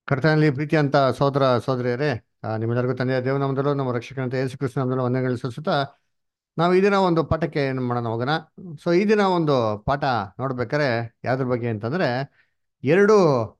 ಕರ್ತನಲ್ಲಿ ಪ್ರೀತಿ ಅಂತ ಸೋದರ ಸೋದರಿಯರೇ ಆ, ನಿಮ್ಮೆಲ್ಲರಿಗೂ ತಂದೆಯ ದೇವನಾಮದಲ್ಲೂ ನಮ್ಮ ರಕ್ಷಕನಂತ ಯೇಸು ಕೃಷ್ಣನಾಮದಲ್ಲೂ ವಂದನೆಗಳು ಸಲ್ಲಿಸುತ್ತಾ ನಾವು ಈ ದಿನ ಒಂದು ಪಾಠಕ್ಕೆ ಏನು ಮಾಡೋಣ ಹೋಗೋಣ ಸೊ ಈ ದಿನ ಒಂದು ಪಾಠ ನೋಡ್ಬೇಕಾದ್ರೆ ಯಾವ್ದ್ರ ಬಗ್ಗೆ ಅಂತಂದ್ರೆ ಎರಡು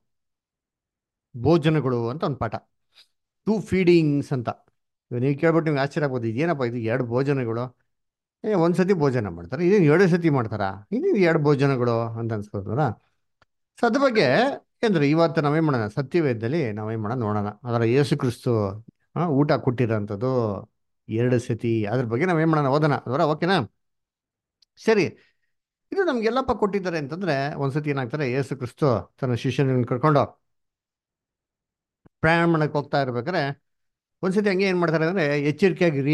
ಭೋಜನಗಳು ಅಂತ ಒಂದು ಪಾಠ ಟೂ ಫೀಡಿಂಗ್ಸ್ ಅಂತ ಇವಾಗ ನೀವು ಕೇಳ್ಬಿಟ್ಟು ನಿಮ್ಗೆ ಆಶ್ಚರ್ಯ ಆಗ್ಬೋದು ಇದೇನಪ್ಪ ಇದು ಎರಡು ಭೋಜನಗಳು ಏ ಒಂದು ಸತಿ ಭೋಜನ ಮಾಡ್ತಾರೆ ಇದೇನು ಎರಡು ಸತಿ ಮಾಡ್ತಾರಾ ಇದೇನು ಎರಡು ಭೋಜನಗಳು ಅಂತ ಅನ್ಸ್ಬೋದಲ್ಲ ಸೊ ಅದ್ರ ಬಗ್ಗೆ ಅಂದ್ರೆ ಇವತ್ತು ನಾವೇನ್ ಮಾಡೋಣ ಸತ್ಯವೇದದಲ್ಲಿ ನಾವೇನ್ ಮಾಡೋಣ ನೋಡೋಣ ಅದರ ಯೇಸು ಕ್ರಿಸ್ತು ಆ, ಊಟ ಕೊಟ್ಟಿರೋಂಥದ್ದು ಎರಡು ಸತಿ ಅದ್ರ ಬಗ್ಗೆ ನಾವೇನ್ ಮಾಡೋಣ ಓದೋಣ ಅದರ ಓಕೆನಾ ಸರಿ ಇದು ನಮ್ಗೆಲ್ಲಪ್ಪ ಕೊಟ್ಟಿದ್ದಾರೆ ಅಂತಂದ್ರೆ ಒಂದ್ಸತಿ ಏನಾಗ್ತಾರೆ ಯೇಸು ಕ್ರಿಸ್ತು ತನ್ನ ಶಿಷ್ಯನ ಕರ್ಕೊಂಡು ಪ್ರಯಾಣ ಮಾಡಕ್ ಹೋಗ್ತಾ ಇರ್ಬೇಕಾದ್ರೆ ಒಂದ್ಸತಿ ಹಂಗೆ ಏನ್ ಮಾಡ್ತಾರೆ ಅಂದ್ರೆ ಎಚ್ಚರಿಕೆಯಾಗಿರಿ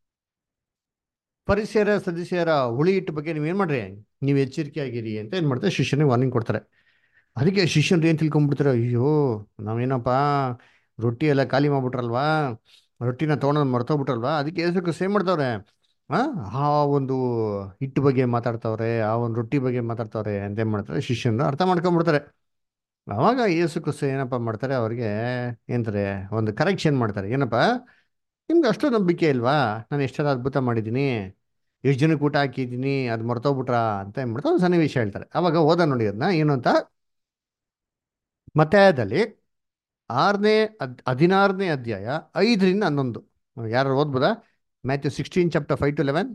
ಪರಿಸರ ಸದಸ್ಯರ ಹುಳಿ ಹಿಟ್ಟು ಬಗ್ಗೆ ನೀವೇನ್ ಮಾಡ್ರಿ ನೀವು ಎಚ್ಚರಿಕೆಯಾಗಿರಿ ಅಂತ ಏನ್ ಮಾಡ್ತಾರೆ ಶಿಷ್ಯನಿಗೆ ವಾರ್ನಿಂಗ್ ಕೊಡ್ತಾರೆ ಅದಕ್ಕೆ ಶಿಷ್ಯನ್ರು ಏನು ತಿಳ್ಕೊಂಡ್ಬಿಡ್ತಾರೆ ಅಯ್ಯೋ ನಾವೇನಪ್ಪ ರೊಟ್ಟಿ ಎಲ್ಲ ಖಾಲಿ ಮಾಡ್ಬಿಟ್ರಲ್ವಾ ರೊಟ್ಟಿನ ತೊಗೊಂಡು ಮರ್ತೋಗ್ಬಿಟ್ರಲ್ವಾ ಅದಕ್ಕೆ ಏಸಕ್ಕೆ ಸೇವ್ ಮಾಡ್ತಾವ್ರೆ ಆ ಆ ಒಂದು ಹಿಟ್ಟು ಬಗ್ಗೆ ಮಾತಾಡ್ತಾವ್ರೆ ಆ ಒಂದು ರೊಟ್ಟಿ ಬಗ್ಗೆ ಮಾತಾಡ್ತಾವ್ರೆ ಅಂತ ಏನ್ ಮಾಡ್ತಾರೆ ಶಿಷ್ಯನ್ರು ಅರ್ಥ ಮಾಡ್ಕೊಂಡ್ಬಿಡ್ತಾರೆ ಅವಾಗ ಯೇಸು ಕ್ರಿಸ್ತು ಏನಪ್ಪ ಮಾಡ್ತಾರೆ ಅವ್ರಿಗೆ ಏನಂತಾರೆ ಒಂದು ಕರೆಕ್ಷನ್ ಮಾಡ್ತಾರೆ ಏನಪ್ಪ ನಿಮ್ಗೆ ಅಷ್ಟು ನಂಬಿಕೆ ಇಲ್ವಾ ನಾನು ಎಷ್ಟೆಲ್ಲ ಅದ್ಭುತ ಮಾಡಿದ್ದೀನಿ ಎಷ್ಟು ಜನಕ್ಕೆ ಊಟ ಹಾಕಿದ್ದೀನಿ ಅದು ಮರ್ತೋಗ್ಬಿಟ್ರಾ ಅಂತ ಏನ್ ಮಾಡ್ತಾರೆ ಒಂದು ಸನ್ನಿವೇಶ ಹೇಳ್ತಾರೆ ಅವಾಗ ಓದ ನೋಡಿ ಅದನ್ನ ಏನು ಅಂತ ಮತ್ತಾಯದಲ್ಲಿ ಆರನೇ ಅದ್ ಹದಿನಾರನೇ ಅಧ್ಯಾಯ ಐದರಿಂದ ಹನ್ನೊಂದು ಯಾರು ಓದ್ಬೋದಾ Matthew sixteen chapter five to eleven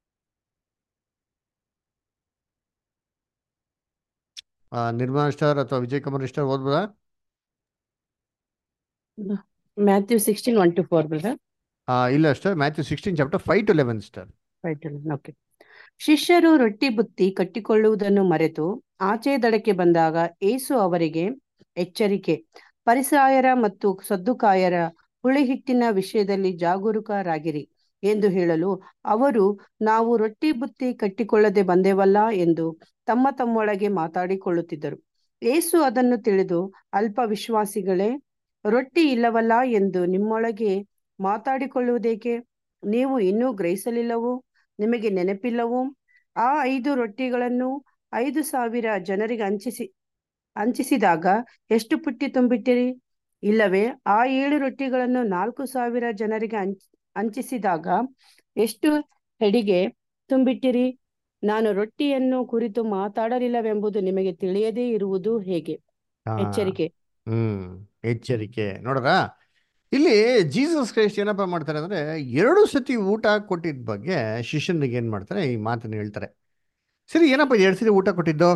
Nirmala star ಅಥವಾ ವಿಜಯ್ ಕುಮಾರ್ ಸ್ಟಾರ್ ಓದ್ಬೋದಾ Matthew sixteen one to four brother ಆ, ಇಲ್ಲ star Matthew sixteen chapter five to eleven star okay ಶಿಷ್ಯರು ರೊಟ್ಟಿ ಬುತ್ತಿ ಕಟ್ಟಿಕೊಳ್ಳುವುದನ್ನು ಮರೆತು ಆಚೆ ದಡಕ್ಕೆ ಬಂದಾಗ ಏಸು ಅವರಿಗೆ ಎಚ್ಚರಿಕೆ ಪರಿಸಾಯರ ಮತ್ತು ಸದ್ದುಕಾಯರ ಹುಳಿಹಿಟ್ಟಿನ ವಿಷಯದಲ್ಲಿ ಜಾಗರೂಕರಾಗಿರಿ ಎಂದು ಹೇಳಲು ಅವರು ನಾವು ರೊಟ್ಟಿ ಬುತ್ತಿ ಕಟ್ಟಿಕೊಳ್ಳದೆ ಬಂದೆವಲ್ಲ ಎಂದು ತಮ್ಮ ತಮ್ಮೊಳಗೆ ಮಾತಾಡಿಕೊಳ್ಳುತ್ತಿದ್ದರು ಏಸು ಅದನ್ನು ತಿಳಿದು ಅಲ್ಪ ವಿಶ್ವಾಸಿಗಳೇ ರೊಟ್ಟಿ ಇಲ್ಲವಲ್ಲ ಎಂದು ನಿಮ್ಮೊಳಗೆ ಮಾತಾಡಿಕೊಳ್ಳುವುದೇಕೆ ನೀವು ಇನ್ನೂ ಗ್ರಹಿಸಲಿಲ್ಲವೋ ನಿಮಗೆ ನೆನಪಿಲ್ಲವೋ ಆ ಐದು ರೊಟ್ಟಿಗಳನ್ನು ಐದು ಸಾವಿರ ಜನರಿಗೆ ಹಂಚಿಸಿ ಹಂಚಿಸಿದಾಗ ಎಷ್ಟು ಪುಟ್ಟಿ ತುಂಬಿಟ್ಟಿರಿ ಇಲ್ಲವೇ ಆ ಏಳು ರೊಟ್ಟಿಗಳನ್ನು ನಾಲ್ಕು ಸಾವಿರ ಜನರಿಗೆ ಹಂಚ್ ಹಂಚಿಸಿದಾಗ ಎಷ್ಟು ಹೆಡಿಗೆ ತುಂಬಿಟ್ಟಿರಿ ನಾನು ರೊಟ್ಟಿಯನ್ನು ಕುರಿತು ಮಾತಾಡಲಿಲ್ಲವೆಂಬುದು ನಿಮಗೆ ತಿಳಿಯದೇ ಇರುವುದು ಹೇಗೆ ಎಚ್ಚರಿಕೆ ಹ್ಮ್ ಎಚ್ಚರಿಕೆ ನೋಡ್ರಾ ಇಲ್ಲಿ ಜೀಸಸ್ ಕ್ರೈಸ್ಟ್ ಏನಪ್ಪ ಮಾಡ್ತಾರೆ ಅಂದ್ರೆ ಎರಡು ಸತಿ ಊಟ ಕೊಟ್ಟಿದ್ದ ಬಗ್ಗೆ ಶಿಷ್ಯನಿಗೆ ಏನ್ ಮಾಡ್ತಾರೆ ಈ ಮಾತನ್ನ ಹೇಳ್ತಾರೆ ಸರಿ ಏನಪ್ಪ ಎರಡು ಸತಿ ಊಟ ಕೊಟ್ಟಿದ್ದು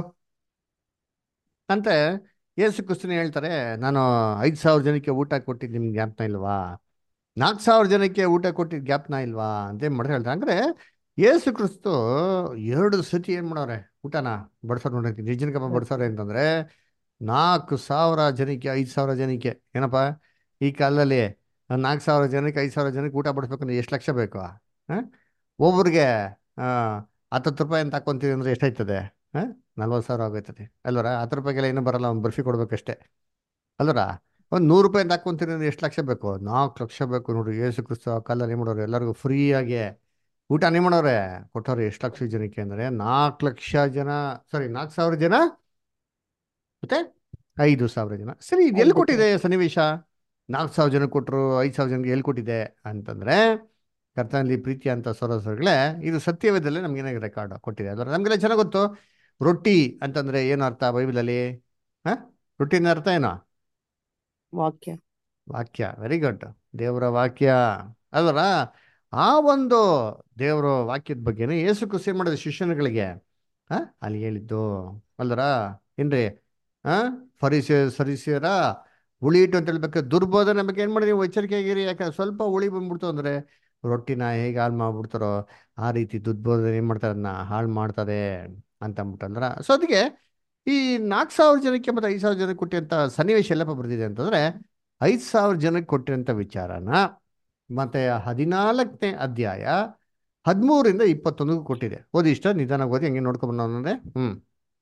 ಅಂತ ಯೇಸು ಕ್ರಿಸ್ತನ ಹೇಳ್ತಾರೆ ನಾನು ಐದು ಸಾವಿರ ಜನಕ್ಕೆ ಊಟ ಕೊಟ್ಟಿದ್ದು ನಿಮ್ಗೆ ಜ್ಞಾಪನ ಇಲ್ವಾ ನಾಲ್ಕು ಸಾವಿರ ಜನಕ್ಕೆ ಊಟ ಕೊಟ್ಟಿದ್ದು ಜ್ಞಾಪನ ಇಲ್ವಾ ಅಂತ ಏನ್ ಮಾಡ್ತಾರೆ ಹೇಳ್ತಾರೆ ಅಂದ್ರೆ ಯೇಸು ಕ್ರಿಸ್ತು ಎರಡು ಸತಿ ಏನ್ ಮಾಡೋರೆ ಊಟನ ಬಡ್ಸೋರು ನೋಡಕ್ಕೆ ನಿಜ ಜನಕ್ಕಪ್ಪ ಬಡ್ಸೋರೆ ಅಂತಂದ್ರೆ ನಾಲ್ಕು ಸಾವಿರ ಜನಕ್ಕೆ ಐದು ಸಾವಿರ ಜನಕ್ಕೆ ಏನಪ್ಪ ಈ ಕಾಲದಲ್ಲಿ ನಾಲ್ಕು ಸಾವಿರ ಜನಕ್ಕೆ ಐದು ಸಾವಿರ ಜನಕ್ಕೆ ಊಟ ಬಡಿಸ್ಬೇಕಂದ್ರೆ ಎಷ್ಟು ಲಕ್ಷ ಬೇಕು ಹಾಂ ಒಬ್ರಿಗೆ ಹತ್ತತ್ತು ರೂಪಾಯಿ ಅಂತ ಹಾಕೊಂತೀವಿ ಅಂದ್ರೆ ಎಷ್ಟಾಯ್ತದೆ ಹಾಂ ನಲ್ವತ್ತು ಸಾವಿರ ಆಗೋಯ್ತದೆ ಅಲ್ವರ ಹತ್ತು ರೂಪಾಯಿಗೆಲ್ಲ ಏನೂ ಬರಲ್ಲ ಒಂದು ಬರ್ಫಿ ಕೊಡ್ಬೇಕಷ್ಟೇ ಅಲ್ವರ ಒಂದು ನೂರು ರೂಪಾಯಿ ಅಂತ ಹಾಕೊಂತೀರಿ ಅಂದ್ರೆ ಎಷ್ಟು ಲಕ್ಷ ಬೇಕು ನಾಲ್ಕು ಲಕ್ಷ ಬೇಕು ನೋಡ್ರಿ ಏಸು ಕ್ರಿಸ್ತು ಆ ಕಾಲದಲ್ಲಿ ಏನು ಮಾಡೋರು ಎಲ್ಲರಿಗೂ ಫ್ರೀಯಾಗಿ ಊಟನೇ ಮಾಡೋರೆ ಕೊಟ್ಟವ್ರೆ ಎಷ್ಟು ಲಕ್ಷ ಜನಕ್ಕೆ ಅಂದರೆ ನಾಲ್ಕು ಲಕ್ಷ ಜನ ಸಾರಿ ನಾಲ್ಕು ಸಾವಿರ ಜನ ಮತ್ತೆ ಐದು ಸಾವಿರ ಜನ ಸರಿ ಇದು ಎಲ್ಲಿ ಐದು ಕೊಟ್ಟಿದೆ ಸನ್ನಿವೇಶ ನಾಲ್ಕು ಸಾವಿರ ಜನ ಕೊಟ್ಟರು ಐದು ಸಾವಿರ ಜನಕ್ಕೆ ಎಲ್ಲಿ ಕೊಟ್ಟಿದೆ ಅಂತಂದ್ರೆ ಕರ್ತನಲ್ಲಿ ಪ್ರೀತಿ ಅಂತ ಸರೋಸಗಳೇ ಇದು ಸತ್ಯವೇದಲ್ಲೇ ನಮ್ಗೆ ಏನಾಗಿ ರೆಕಾರ್ಡ್ ಕೊಟ್ಟಿದೆ ಅದರ ನಮಗೆಲ್ಲ ಚೆನ್ನಾಗಿ ಗೊತ್ತು ರೊಟ್ಟಿ ಅಂತಂದ್ರೆ ಏನು ಅರ್ಥ ಬೈಬಲಲ್ಲಿ ಹಾ ರೊಟ್ಟಿನ ಅರ್ಥ ಏನೋ ವಾಕ್ಯ ವಾಕ್ಯ ವೆರಿ ಗುಡ್ ದೇವರ ವಾಕ್ಯ ಅಲ್ವರ ಆ ಒಂದು ದೇವರ ವಾಕ್ಯದ ಬಗ್ಗೆನೇ ಯೇಸು ಕ್ರಿಸ್ತು ಏನ್ ಮಾಡಿದ ಶಿಷ್ಯನುಗಳಿಗೆ ಆ ಅಲ್ಲಿ ಹೇಳಿದ್ದು ಅಲ್ದರ ಏನ್ರಿ ಆ ಫರಿಸ ಸರಿಸಿಯರ ಹುಳಿ ಇಟ್ಟು ಅಂತ ಹೇಳ್ಬೇಕು ದುರ್ಬೋಧನೆ ಬಗ್ಗೆ ಏನ್ ಮಾಡಿ ನೀವು ಎಚ್ಚರಿಕೆ ಆಗಿರಿ ಯಾಕಂದ್ರೆ ಸ್ವಲ್ಪ ಹುಳಿ ಬಂದ್ಬಿಡ್ತು ಅಂದ್ರೆ ರೊಟ್ಟಿನ ಹೇಗೆ ಹಾಳು ಮಾಡ್ಬಿಡ್ತಾರೋ ಆ ರೀತಿ ದುರ್ಬೋಧನೆ ಏನ್ ಮಾಡ್ತಾರೆ ಅದನ್ನ ಹಾಳು ಮಾಡ್ತಾರೆ ಅಂತ ಅಂದ್ಬಿಟ್ಟಂದ್ರ ಸೊ ಅದಕ್ಕೆ ಈ ನಾಲ್ಕು ಸಾವಿರ ಜನಕ್ಕೆ ಮತ್ತೆ ಐದು ಸಾವಿರ ಜನಕ್ಕೆ ಕೊಟ್ಟಿರಂತ ಸನ್ನಿವೇಶ ಎಲ್ಲಪ್ಪ ಬರ್ತಿದೆ ಅಂತಂದ್ರೆ ಐದು ಸಾವಿರ ಜನಕ್ಕೆ ಕೊಟ್ಟಿರೋಂಥ ವಿಚಾರನ ಮತ್ತೆ ಹದಿನಾಲ್ಕನೇ ಅಧ್ಯಾಯ ಹದಿಮೂರಿಂದ ಇಪ್ಪತ್ತೊಂದಕ್ಕೂ ಕೊಟ್ಟಿದೆ ಓದಿ ಇಷ್ಟ ನಿಧಾನ ಓದಿ ಹಂಗೆ ನೋಡ್ಕೊಂಡ್ ಬಂದ್ರೆ ಹ್ಮ್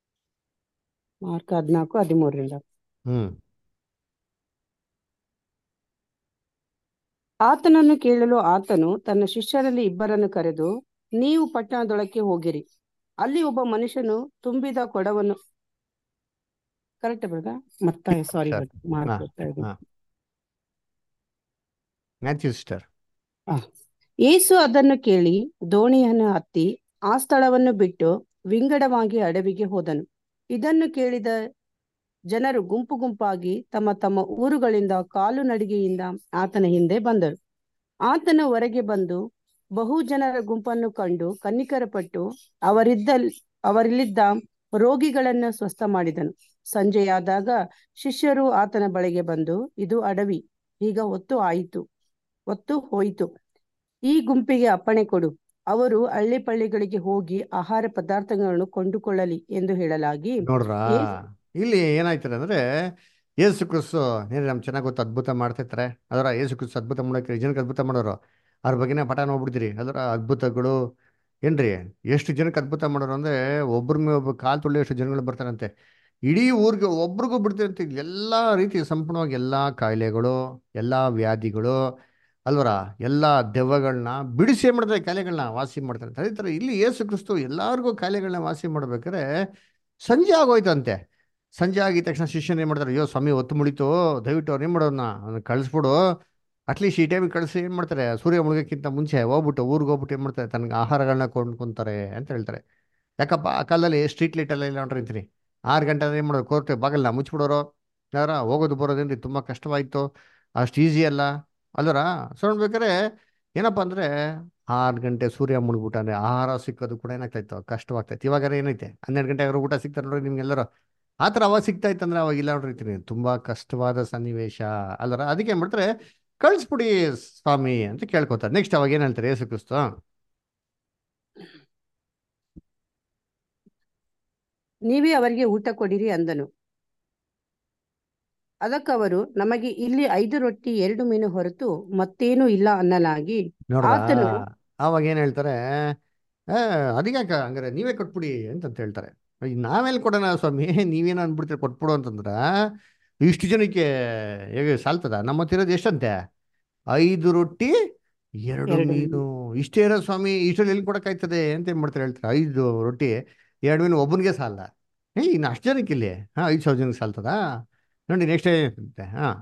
ಮಾರ್ಕ್ ಹದಿನಾಲ್ಕು ಹದಿಮೂರರಿಂದ ಹ್ಮ್ ಆತನನ್ನು ಕೇಳಲು ಆತನು ತನ್ನ ಶಿಷ್ಯರಲ್ಲಿ ಇಬ್ಬರನ್ನು ಕರೆದು ನೀವು ಪಟ್ಟಣದೊಳಕ್ಕೆ ಹೋಗಿರಿ ಅಲ್ಲಿ ಒಬ್ಬ ಮನುಷ್ಯನು ತುಂಬಿದ ಕೊಡವನ್ನು ಕರೆಕ್ಟ್ ಬ್ರದರ್ ಮತ್ತಾಯ ಸಾರಿ ಸರ್ ಮಾರ್ಕ್ ಹಾ ಬರ್ತಾ ಇದೆ ಹಾ ಮ್ಯಾಥ್ಯೂ ಸಿಸ್ಟರ್ ಆ. ಯೇಸು ಅದನ್ನು ಕೇಳಿ ದೋಣಿಯನ್ನು ಹತ್ತಿ ಆ ಸ್ಥಳವನ್ನು ಬಿಟ್ಟು ವಿಂಗಡವಾಗಿ ಅಡವಿಗೆ ಹೋದನು ಇದನ್ನು ಕೇಳಿದ ಜನರು ಗುಂಪು ಗುಂಪಾಗಿ ತಮ್ಮ ತಮ್ಮ ಊರುಗಳಿಂದ ಕಾಲು ನಡಿಗೆಯಿಂದ ಆತನ ಹಿಂದೆ ಬಂದರು ಆತನು ಹೊರಗೆ ಬಂದು ಬಹು ಜನರ ಗುಂಪನ್ನು ಕಂಡು ಕನ್ನಿಕರಪಟ್ಟು ಅವರಿದ್ದ ಅವರಲ್ಲಿದ್ದ ರೋಗಿಗಳನ್ನು ಸ್ವಸ್ಥ ಮಾಡಿದನು ಸಂಜೆಯಾದಾಗ ಶಿಷ್ಯರು ಆತನ ಬಳಿಗೆ ಬಂದು ಇದು ಅಡವಿ ಈಗ ಹೊತ್ತು ಆಯಿತು ಹೊತ್ತು ಹೋಯಿತು ಈ ಗುಂಪಿಗೆ ಅಪ್ಪಣೆ ಕೊಡು ಅವರು ಹಳ್ಳಿ ಪಳ್ಳಿಗಳಿಗೆ ಹೋಗಿ ಆಹಾರ ಪದಾರ್ಥಗಳನ್ನು ಕೊಂಡುಕೊಳ್ಳಲಿ ಎಂದು ಹೇಳಲಾಗಿ ನೋಡ್ರಾ ಯೇಸು ಇಲ್ಲಿ ಏನಾಯ್ತಾರೆ ಅಂದ್ರೆ ಯೇಸು ಕ್ರಿಸ್ತು ಏನ್ ನಮ್ಗೆ ಚೆನ್ನಾಗಿ ಗೊತ್ತು ಅದ್ಭುತ ಮಾಡ್ತಿರ್ತಾರೆ ಅದರ ಯೇಸು ಕ್ರಿಸ್ತು ಅದ್ಭುತ ಮಾಡೋಕೆ ಜನಕ್ಕೆ ಅದ್ಭುತ ಮಾಡೋರು ಅವ್ರ ಬಗ್ಗೆನೇ ಪಠ ನೋಡ್ಬಿಡ್ತೀರಿ ಅದರ ಅದ್ಭುತಗಳು ಏನ್ರಿ ಎಷ್ಟು ಜನಕ್ಕೆ ಅದ್ಭುತ ಮಾಡೋರು ಅಂದ್ರೆ ಒಬ್ರ ಮೇಲೆ ಒಬ್ಬ ಕಾಲ್ ತುಳ್ಳಿ ಎಷ್ಟು ಜನಗಳು ಬರ್ತಾರಂತೆ ಇಡೀ ಊರಿಗೆ ಒಬ್ರಿಗೂ ಬಿಡ್ತಿರಂತೆ ಎಲ್ಲ ರೀತಿ ಸಂಪೂರ್ಣವಾಗಿ ಎಲ್ಲ ಕಾಯಿಲೆಗಳು ಎಲ್ಲ ವ್ಯಾಧಿಗಳು ಅಲ್ವರ ಎಲ್ಲ ದೆವ್ವಗಳನ್ನ ಬಿಡಿಸಿ ಏನ್ ಮಾಡ್ತಾರೆ ಕಾಯಿಲೆಗಳನ್ನ ವಾಸಿ ಮಾಡ್ತಾರೆ ಅದೇ ಥರ ಇಲ್ಲಿ ಯೇಸು ಕ್ರಿಸ್ತು ಎಲ್ಲರಿಗೂ ಕಾಯಿಲೆಗಳನ್ನ ವಾಸಿ ಮಾಡ್ಬೇಕಾದ್ರೆ ಸಂಜೆ ಆಗೋಯ್ತಂತೆ ಸಂಜೆ ಆಗಿದ ತಕ್ಷಣ ಶಿಷ್ಯನ ಏನು ಮಾಡ್ತಾರೆ ಅಯ್ಯೋ ಸ್ವಾಮಿ ಹೊತ್ತು ಮುಳಿತು ದಯವಿಟ್ಟು ಅವ್ರು ಏನು ಮಾಡೋಣ ಅವ್ನ ಕಳಿಸ್ಬಿಡು ಅಟ್ಲೀಸ್ಟ್ ಈ ಟೈಮಿಗೆ ಕಳಿಸಿ ಏನು ಮಾಡ್ತಾರೆ ಸೂರ್ಯ ಮುಳುಗೋಕ್ಕಿಂತ ಮುಂಚೆ ಹೋಗ್ಬಿಟ್ಟು ಊರಿಗೆ ಹೋಗ್ಬಿಟ್ಟು ಏನು ಮಾಡ್ತಾರೆ ತನಗೆ ಆಹಾರಗಳನ್ನ ಕೊಂಡ್ಕೊಂತಾರೆ ಅಂತ ಹೇಳ್ತಾರೆ ಯಾಕಪ್ಪ ಆ ಕಾಲದಲ್ಲಿ ಸ್ಟ್ರೀಟ್ ಲೈಟೆಲ್ಲ ಇಲ್ಲ ಅಂತೀನಿ ಆರು ಗಂಟೆ ಏನು ಮಾಡೋದು ಕೋರ್ಟೆ ಬಾಗಲ್ಲ ಮುಚ್ಚಿಬಿಡೋರು ಯಾರ ಹೋಗೋದು ಬರೋದೇನ್ರಿ ತುಂಬ ಕಷ್ಟವಾಯಿತು ಅಷ್ಟು ಈಸಿ ಅಲ್ಲ ಅಲ್ಲರ ಸೊ ನೋಡ್ಬೇಕಾದ್ರೆ ಏನಪ್ಪ ಅಂದರೆ ಆರು ಗಂಟೆ ಸೂರ್ಯ ಮುಳುಗ್ಬಿಟ್ಟಾನೆ ಆಹಾರ ಸಿಕ್ಕೋದು ಕೂಡ ಏನಾಗ್ತಾ ಇತ್ತು ಕಷ್ಟವಾಗ್ತಾಯಿತ್ತು ಇವಾಗ ಏನೈತೆ ಹನ್ನೆರಡು ಗಂಟೆ ಊಟ ಸಿಗ್ತಾರೆ ನೋಡ್ರಿ ನಿಮ್ಗೆಲ್ಲರೂ ಆ ಥರ ಅವಾಗ ಸಿಗ್ತಾ ಇತ್ತಂದ್ರೆ ಅವಾಗ ಇಲ್ಲ ನೋಡ್ರಿ ತುಂಬ ಕಷ್ಟವಾದ ಸನ್ನಿವೇಶ ಅಲ್ಲರ ಅದಕ್ಕೆ ಏನು ಮಾಡ್ತಾರೆ ಕಳಿಸ್ಬಿಡಿ ಸ್ವಾಮಿ ಅಂತ ಕೇಳ್ಕೊತಾರೆ ನೆಕ್ಸ್ಟ್ ಅವಾಗ ಏನು ಹೇಳ್ತಾರೆ ಯೇಸು ಕ್ರಿಸ್ತು ನೀವೇ ಅವರಿಗೆ ಊಟ ಕೊಡಿರಿ ಅಂದನು ಅದಕ್ಕವರು ನಮಗೆ ಇಲ್ಲಿ ಐದು ರೊಟ್ಟಿ ಎರಡು ಮೀನು ಹೊರತು ಮತ್ತೇನೂ ಇಲ್ಲ ಅನ್ನಲಾಗಿ ನೋಡ್ರಾ ಆತನು ಅವಾಗ ಏನು ಹೇಳ್ತಾರೆ ಆ, ಅದಕ್ಕೆ ಹಂಗಾರೆ ನೀವೇ ಕೊಟ್ಬಿಡಿ ಅಂತಂತ ಹೇಳ್ತಾರೆ ಅಯ್ಯ, ನಾವೆಲ್ಲಿ ಕೊಡೋಣ ಸ್ವಾಮಿ ನೀವೇನೋ ಅಂದ್ಬಿಡ್ತೀರಿ ಕೊಟ್ಬಿಡು ಅಂತಂದ್ರೆ ಇಷ್ಟು ಜನಕ್ಕೆ ಹೇಗೆ ಸಾಲ್ತದ ನಮ್ಮ ಹತ್ರ ಇರೋದು ಎಷ್ಟಂತೆ ಐದು ರೊಟ್ಟಿ ಎರಡು ಎರಡು ಮೀನು ಇಷ್ಟೇ ಇರೋ ಸ್ವಾಮಿ ಇಷ್ಟರಲ್ಲಿ ಎಲ್ಲಿ ಕೊಡಕ್ಕಾಯ್ತದೆ ಅಂತ ಏನ್ ಮಾಡ್ತಾರೆ ಹೇಳ್ತಾರೆ ಐದು ರೊಟ್ಟಿ ಎರಡು ಮೀನು ಒಬ್ಬನಿಗೆ ಸಾಲ ಏ ಇನ್ನು ಅಷ್ಟು ಜನಕ್ಕೆ ಇಲ್ಲಿ ಹಾಂ ಐದು ಸಾವಿರ ಜನಕ್ಕೆ ಸಾಲ್ತದಾ ನೋಡಿ ನೆಕ್ಸ್ಟ್ ಏನಿರುತ್ತೆ ಹಾಂ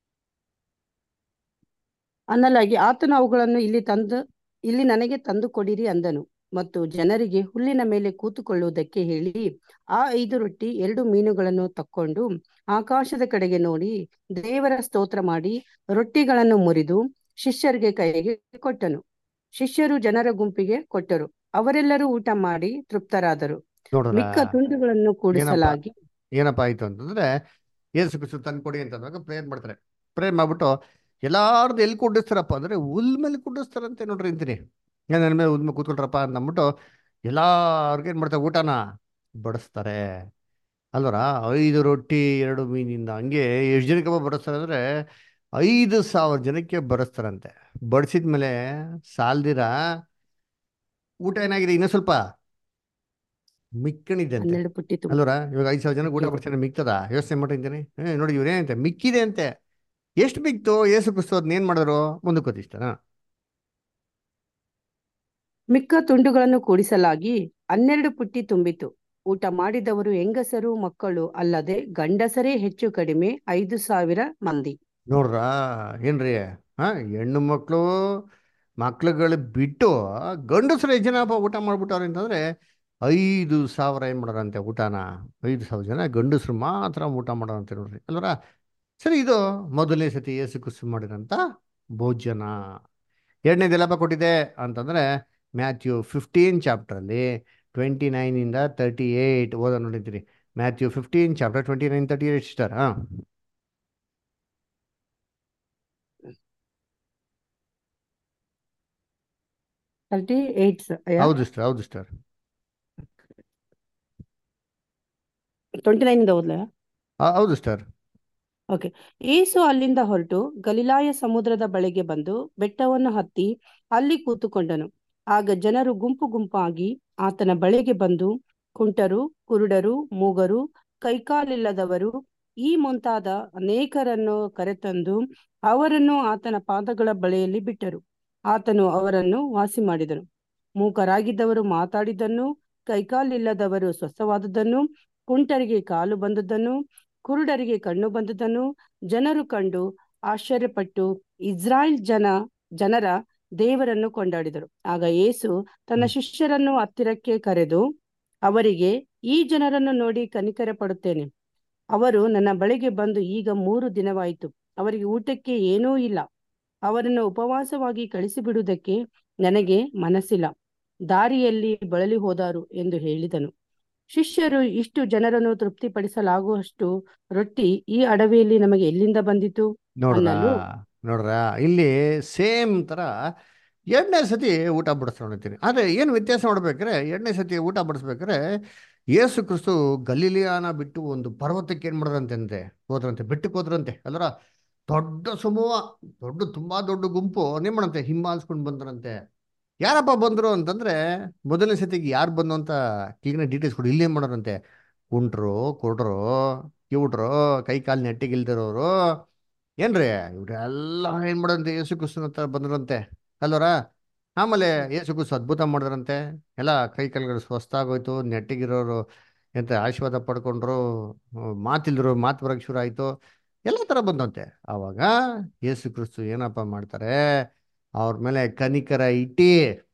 ಅನ್ನಲಾಗಿ ಆತನು ಅವುಗಳನ್ನು ಇಲ್ಲಿ ತಂದು ಇಲ್ಲಿ ನನಗೆ ತಂದು ಕೊಡಿರಿ ಅಂದನು ಮತ್ತು ಜನರಿಗೆ ಹುಲ್ಲಿನ ಮೇಲೆ ಕೂತುಕೊಳ್ಳುವುದಕ್ಕೆ ಹೇಳಿ ಆ ಐದು ರೊಟ್ಟಿ ಎರಡು ಮೀನುಗಳನ್ನು ತಕ್ಕೊಂಡು ಆಕಾಶದ ಕಡೆಗೆ ನೋಡಿ ದೇವರ ಸ್ತೋತ್ರ ಮಾಡಿ ರೊಟ್ಟಿಗಳನ್ನು ಮುರಿದು ಶಿಷ್ಯರಿಗೆ ಕೈಗೆ ಕೊಟ್ಟನು ಶಿಷ್ಯರು ಜನರ ಗುಂಪಿಗೆ ಕೊಟ್ಟರು ಅವರೆಲ್ಲರೂ ಊಟ ಮಾಡಿ ತೃಪ್ತರಾದರು ನೋಡ್ರ ಮಿಕ್ಕ ತುಂಡುಗಳನ್ನು ಕೂಡಿಸಲಾಗಿ ಏನಪ್ಪ ಆಯ್ತು ಅಂತಂದ್ರೆ ಏಸು ಕ್ರಿಸ್ತು ತಂದು ಕೊಡಿ ಅಂತಂದಾಗ ಪ್ರೇಯರ್ ಮಾಡ್ತಾರೆ ಪ್ರೇಯರ್ ಮಾಡ್ಬಿಟ್ಟು ಎಲ್ಲಾರ್ದು ಎಲ್ಲಿ ಕುಂಡಿಸ್ತಾರಪ್ಪ ಅಂದ್ರೆ ಹುಲ್ ಮೇಲೆ ಕುಂಡಿಸ್ತಾರಂತೆ ನೋಡ್ರಿ ಅಂತೀನಿ ಏನ್ ನನ್ನ ಮೇಲೆ ಹುಲ್ ಮೇಲೆ ಕೂತ್ಕೊಳ್ರಪ್ಪ ಅಂತ ಅಂದ್ಬಿಟ್ಟು ಎಲ್ಲಾರ್ಗೂ ಏನ್ ಮಾಡ್ತಾರೆ ಊಟನ ಬಡಿಸ್ತಾರೆ ಅಲ್ವರ ಐದು ರೊಟ್ಟಿ ಎರಡು ಮೀನಿಂದ ಹಂಗೆ ಎಷ್ಟು ಜನಕ್ಕೆ ಬಡಿಸ್ತಾರೆ ಅಂದ್ರೆ ಐದು ಸಾವಿರ ಜನಕ್ಕೆ ಬಡಿಸ್ತಾರಂತೆ ಬಡಿಸಿದ್ಮೇಲೆ ಸಾಲ್ದಿರ ಊಟ ಏನಾಗಿದೆ ಇನ್ನೂ ಸ್ವಲ್ಪ ಮಿಕ್ಕಣಿದೆ ಅಂತೆ ಹನ್ನೆರಡು ಪುಟ್ಟಿ ತುಂಬ ಅಲ್ವರ ಇವಾಗ ಐದು ಸಾವಿರ ಜನಕ್ಕೆ ಊಟ ಮಿಕ್ಕಿದೆ. ಬರ್ತಾನೆ ಮಿಕ್ತದ ಯೋಚನೆ ಮಾಡಿದ್ದೀನಿ ಏ ನೋಡಿ ಇವ್ರೇನಂತೆ ಮಿಕ್ಕಿದೆ ಅಂತೆ ಎಷ್ಟು ಮಿಕ್ತು ಏಸು ಕ್ರಿಸ್ತು ಅದನ್ನ ಏನ್ ಮಾಡಿದ್ರು ಮುಂದಕ್ಕೆ ಓದಿಸ್ತಾನ ಮಿಕ್ಕ ತುಂಡುಗಳನ್ನು ಕೂಡಿಸಲಾಗಿ ಹನ್ನೆರಡು ಪುಟ್ಟಿ ತುಂಬಿತು ಊಟ ಮಾಡಿದವರು ಹೆಂಗಸರು ಮಕ್ಕಳು ಅಲ್ಲದೆ ಗಂಡಸರೇ ಹೆಚ್ಚು ಕಡಿಮೆ ಐದು ಸಾವಿರ ಮಂದಿ ನೋಡ್ರಾ ಏನ್ರಿ ಹಾ ಹೆಣ್ಣು ಮಕ್ಕಳು ಮಕ್ಳುಗಳು ಬಿಟ್ಟು ಗಂಡಸರು ಎಷ್ಟು ಜನಪ್ಪ ಊಟ ಮಾಡ್ಬಿಟ್ಟವ್ರೆ ಅಂತಂದ್ರೆ ಐದು ಸಾವಿರ ಏನ್ ಮಾಡೋರಂತೆ ಊಟನ ಐದು ಸಾವಿರ ಜನ ಗಂಡಸರು ಮಾತ್ರ ಊಟ ಮಾಡೋರಂತೆ ನೋಡ್ರಿ ಅಲ್ವರ ಸರಿ ಇದು ಮೊದಲನೇ ಸತಿ ಏಸು ಕ್ರಿಸ್ತು ಮಾಡಿರೋಂಥ ಭೋಜನ ಎರಡನೇದೆಲ್ಲಪ್ಪ ಕೊಟ್ಟಿದೆ ಅಂತಂದ್ರೆ ಮ್ಯಾಥ್ಯೂ ಫಿಫ್ಟೀನ್ ಚಾಪ್ಟ್ರಲ್ಲಿ ಟ್ವೆಂಟಿ ನೈನಿಂದ ತರ್ಟಿ ಏಯ್ಟ್ ಓದ ನೋಡಿದ್ದೀರಿ Matthew fifteen chapter twenty nine thirty eight star ಹಾಂ ತರ್ಟಿ ಏಟ್ ಹೌದು ಸರ್ ಹೌದು ಸರ್ ಟ್ವೆಂಟಿ ನೈನ್ ಇಂದ ಓದ್ಲಾ ಹೌದು ಸರ್ ಓಕೆ ಏಸು ಅಲ್ಲಿಂದ ಹೊರಟು ಗಲಿಲಾಯ ಸಮುದ್ರದ ಬಳಿಗೆ ಬಂದು ಬೆಟ್ಟವನ್ನು ಹತ್ತಿ ಅಲ್ಲಿ ಕೂತುಕೊಂಡನು ಆಗ ಜನರು ಗುಂಪು ಗುಂಪಾಗಿ ಆತನ ಬಳಿಗೆ ಬಂದು ಕುಂಟರು ಕುರುಡರು ಮೂಗರು ಕೈಕಾಲಿಲ್ಲದವರು ಈ ಮುಂತಾದ ಅನೇಕರನ್ನು ಕರೆತಂದು ಅವರನ್ನು ಆತನ ಪಾದಗಳ ಬಳಿಯಲ್ಲಿ ಬಿಟ್ಟರು ಆತನು ಅವರನ್ನು ವಾಸಿ ಮಾಡಿದನು ಮೂಕರಾಗಿದ್ದವರು ಮಾತಾಡಿದ್ದನ್ನು ಕೈಕಾಲಿಲ್ಲದವರು ಸ್ವಸ್ಥವಾದದ್ದನ್ನು ಕುಂಟರಿಗೆ ಕಾಲು ಬಂದದ್ದನ್ನು ಕುರುಡರಿಗೆ ಕಣ್ಣು ಬಂದದನ್ನು ಜನರು ಕಂಡು ಆಶ್ಚರ್ಯಪಟ್ಟು ಇಸ್ರಾಯೇಲ್ ಜನ ಜನರ ದೇವರನ್ನು ಕೊಂಡಾಡಿದರು ಆಗ ಯೇಸು ತನ್ನ ಹ್ಮ್. ಶಿಷ್ಯರನ್ನು ಹತ್ತಿರಕ್ಕೆ ಕರೆದು ಅವರಿಗೆ ಈ ಜನರನ್ನು ನೋಡಿ ಕನಿಕರ ಪಡುತ್ತೇನೆ ಅವರು ನನ್ನ ಬಳಿಗೆ ಬಂದು ಈಗ ಮೂರು ದಿನವಾಯಿತು ಅವರಿಗೆ ಊಟಕ್ಕೆ ಏನೂ ಇಲ್ಲ ಅವರನ್ನು ಉಪವಾಸವಾಗಿ ಕಳಿಸಿಬಿಡುವುದಕ್ಕೆ ನನಗೆ ಮನಸ್ಸಿಲ್ಲ ದಾರಿಯಲ್ಲಿ ಬಳಲಿ ಹೋದಾರು ಎಂದು ಹೇಳಿದನು ಶಿಷ್ಯರು ಇಷ್ಟು ಜನರನ್ನು ತೃಪ್ತಿಪಡಿಸಲಾಗುವಷ್ಟು ರೊಟ್ಟಿ ಈ ಅಡವಿಯಲ್ಲಿ ನಮಗೆ ಎಲ್ಲಿಂದ ಬಂದಿತು ನೋಡ್ರ ಅನ್ನಲು ನೋಡ್ರ ಇಲ್ಲಿ ಸೇಮ್ ತರ ಎರಡನೇ ಸತಿ ಊಟ ಬಡಿಸ್ಕೊಂಡಿರ್ತೀನಿ ಆದರೆ ಏನು ವ್ಯತ್ಯಾಸ ನೋಡ್ಬೇಕಾದ್ರೆ ಎರಡನೇ ಸತಿ ಊಟ ಬಡಿಸ್ಬೇಕಾದ್ರೆ ಯೇಸು ಕ್ರಿಸ್ತು ಗಲೀಲಿಯಾನ ಬಿಟ್ಟು ಒಂದು ಪರ್ವತಕ್ಕೆ ಏನು ಮಾಡಿದ್ರಂತೆ ಹೋದ್ರಂತೆ ಬೆಟ್ಟಕ್ಕೆ ಹೋದ್ರಂತೆ ಅಲ್ಲರ ದೊಡ್ಡ ಸಮೂಹ ದೊಡ್ಡ ತುಂಬಾ ದೊಡ್ಡ ಗುಂಪು ಏನ್ ಮಾಡಂತೆ ಹಿಂಬಾಲಿಸ್ಕೊಂಡು ಬಂದ್ರಂತೆ ಯಾರಪ್ಪ ಬಂದ್ರು ಅಂತಂದ್ರೆ ಮೊದಲನೇ ಸತಿಗೆ ಯಾರು ಬಂದು ಅಂತ ಕ್ಲೀನಾಗಿ ಡೀಟೇಲ್ಸ್ ಕೊಡಿ ಇಲ್ಲೇನ್ ಮಾಡೋರಂತೆ ಕುಂಟ್ರು ಕೊಡ್ರು ಕಿವುಡ್ರು ಕೈ ಕಾಲು ನೆಟ್ಟಿಗಿಲ್ದಿರೋರು ಏನ್ರಿ ಇವ್ರೆಲ್ಲ ಏನ್ ಮಾಡಂತೆ ಯೇಸು ಕ್ರಿಸ್ತನ ಹತ್ರ ಬಂದ್ರಂತೆ ಅಲ್ವರ ಆಮೇಲೆ ಯೇಸು ಕ್ರಿಸ್ತು ಅದ್ಭುತ ಮಾಡಿದ್ರಂತೆ ಎಲ್ಲ ಕೈ ಕಾಲುಗಳು ಸ್ವಸ್ಥ ಆಗೋಯ್ತು ನೆಟ್ಟಿಗಿರೋರು ಎಂತ ಆಶೀರ್ವಾದ ಪಡ್ಕೊಂಡ್ರು ಹ್ಮ್, ಮಾತಿಲ್ದ್ರು ಮಾತು ಬರಕ್ ಶುರು ಆಯ್ತು ಎಲ್ಲ ತರ ಬಂದಂತೆ ಆವಾಗ ಯೇಸು ಕ್ರಿಸ್ತು ಏನಪ್ಪ ಮಾಡ್ತಾರೆ ಅವ್ರ ಮೇಲೆ ಕನಿಕರ ಇಟ್ಟಿ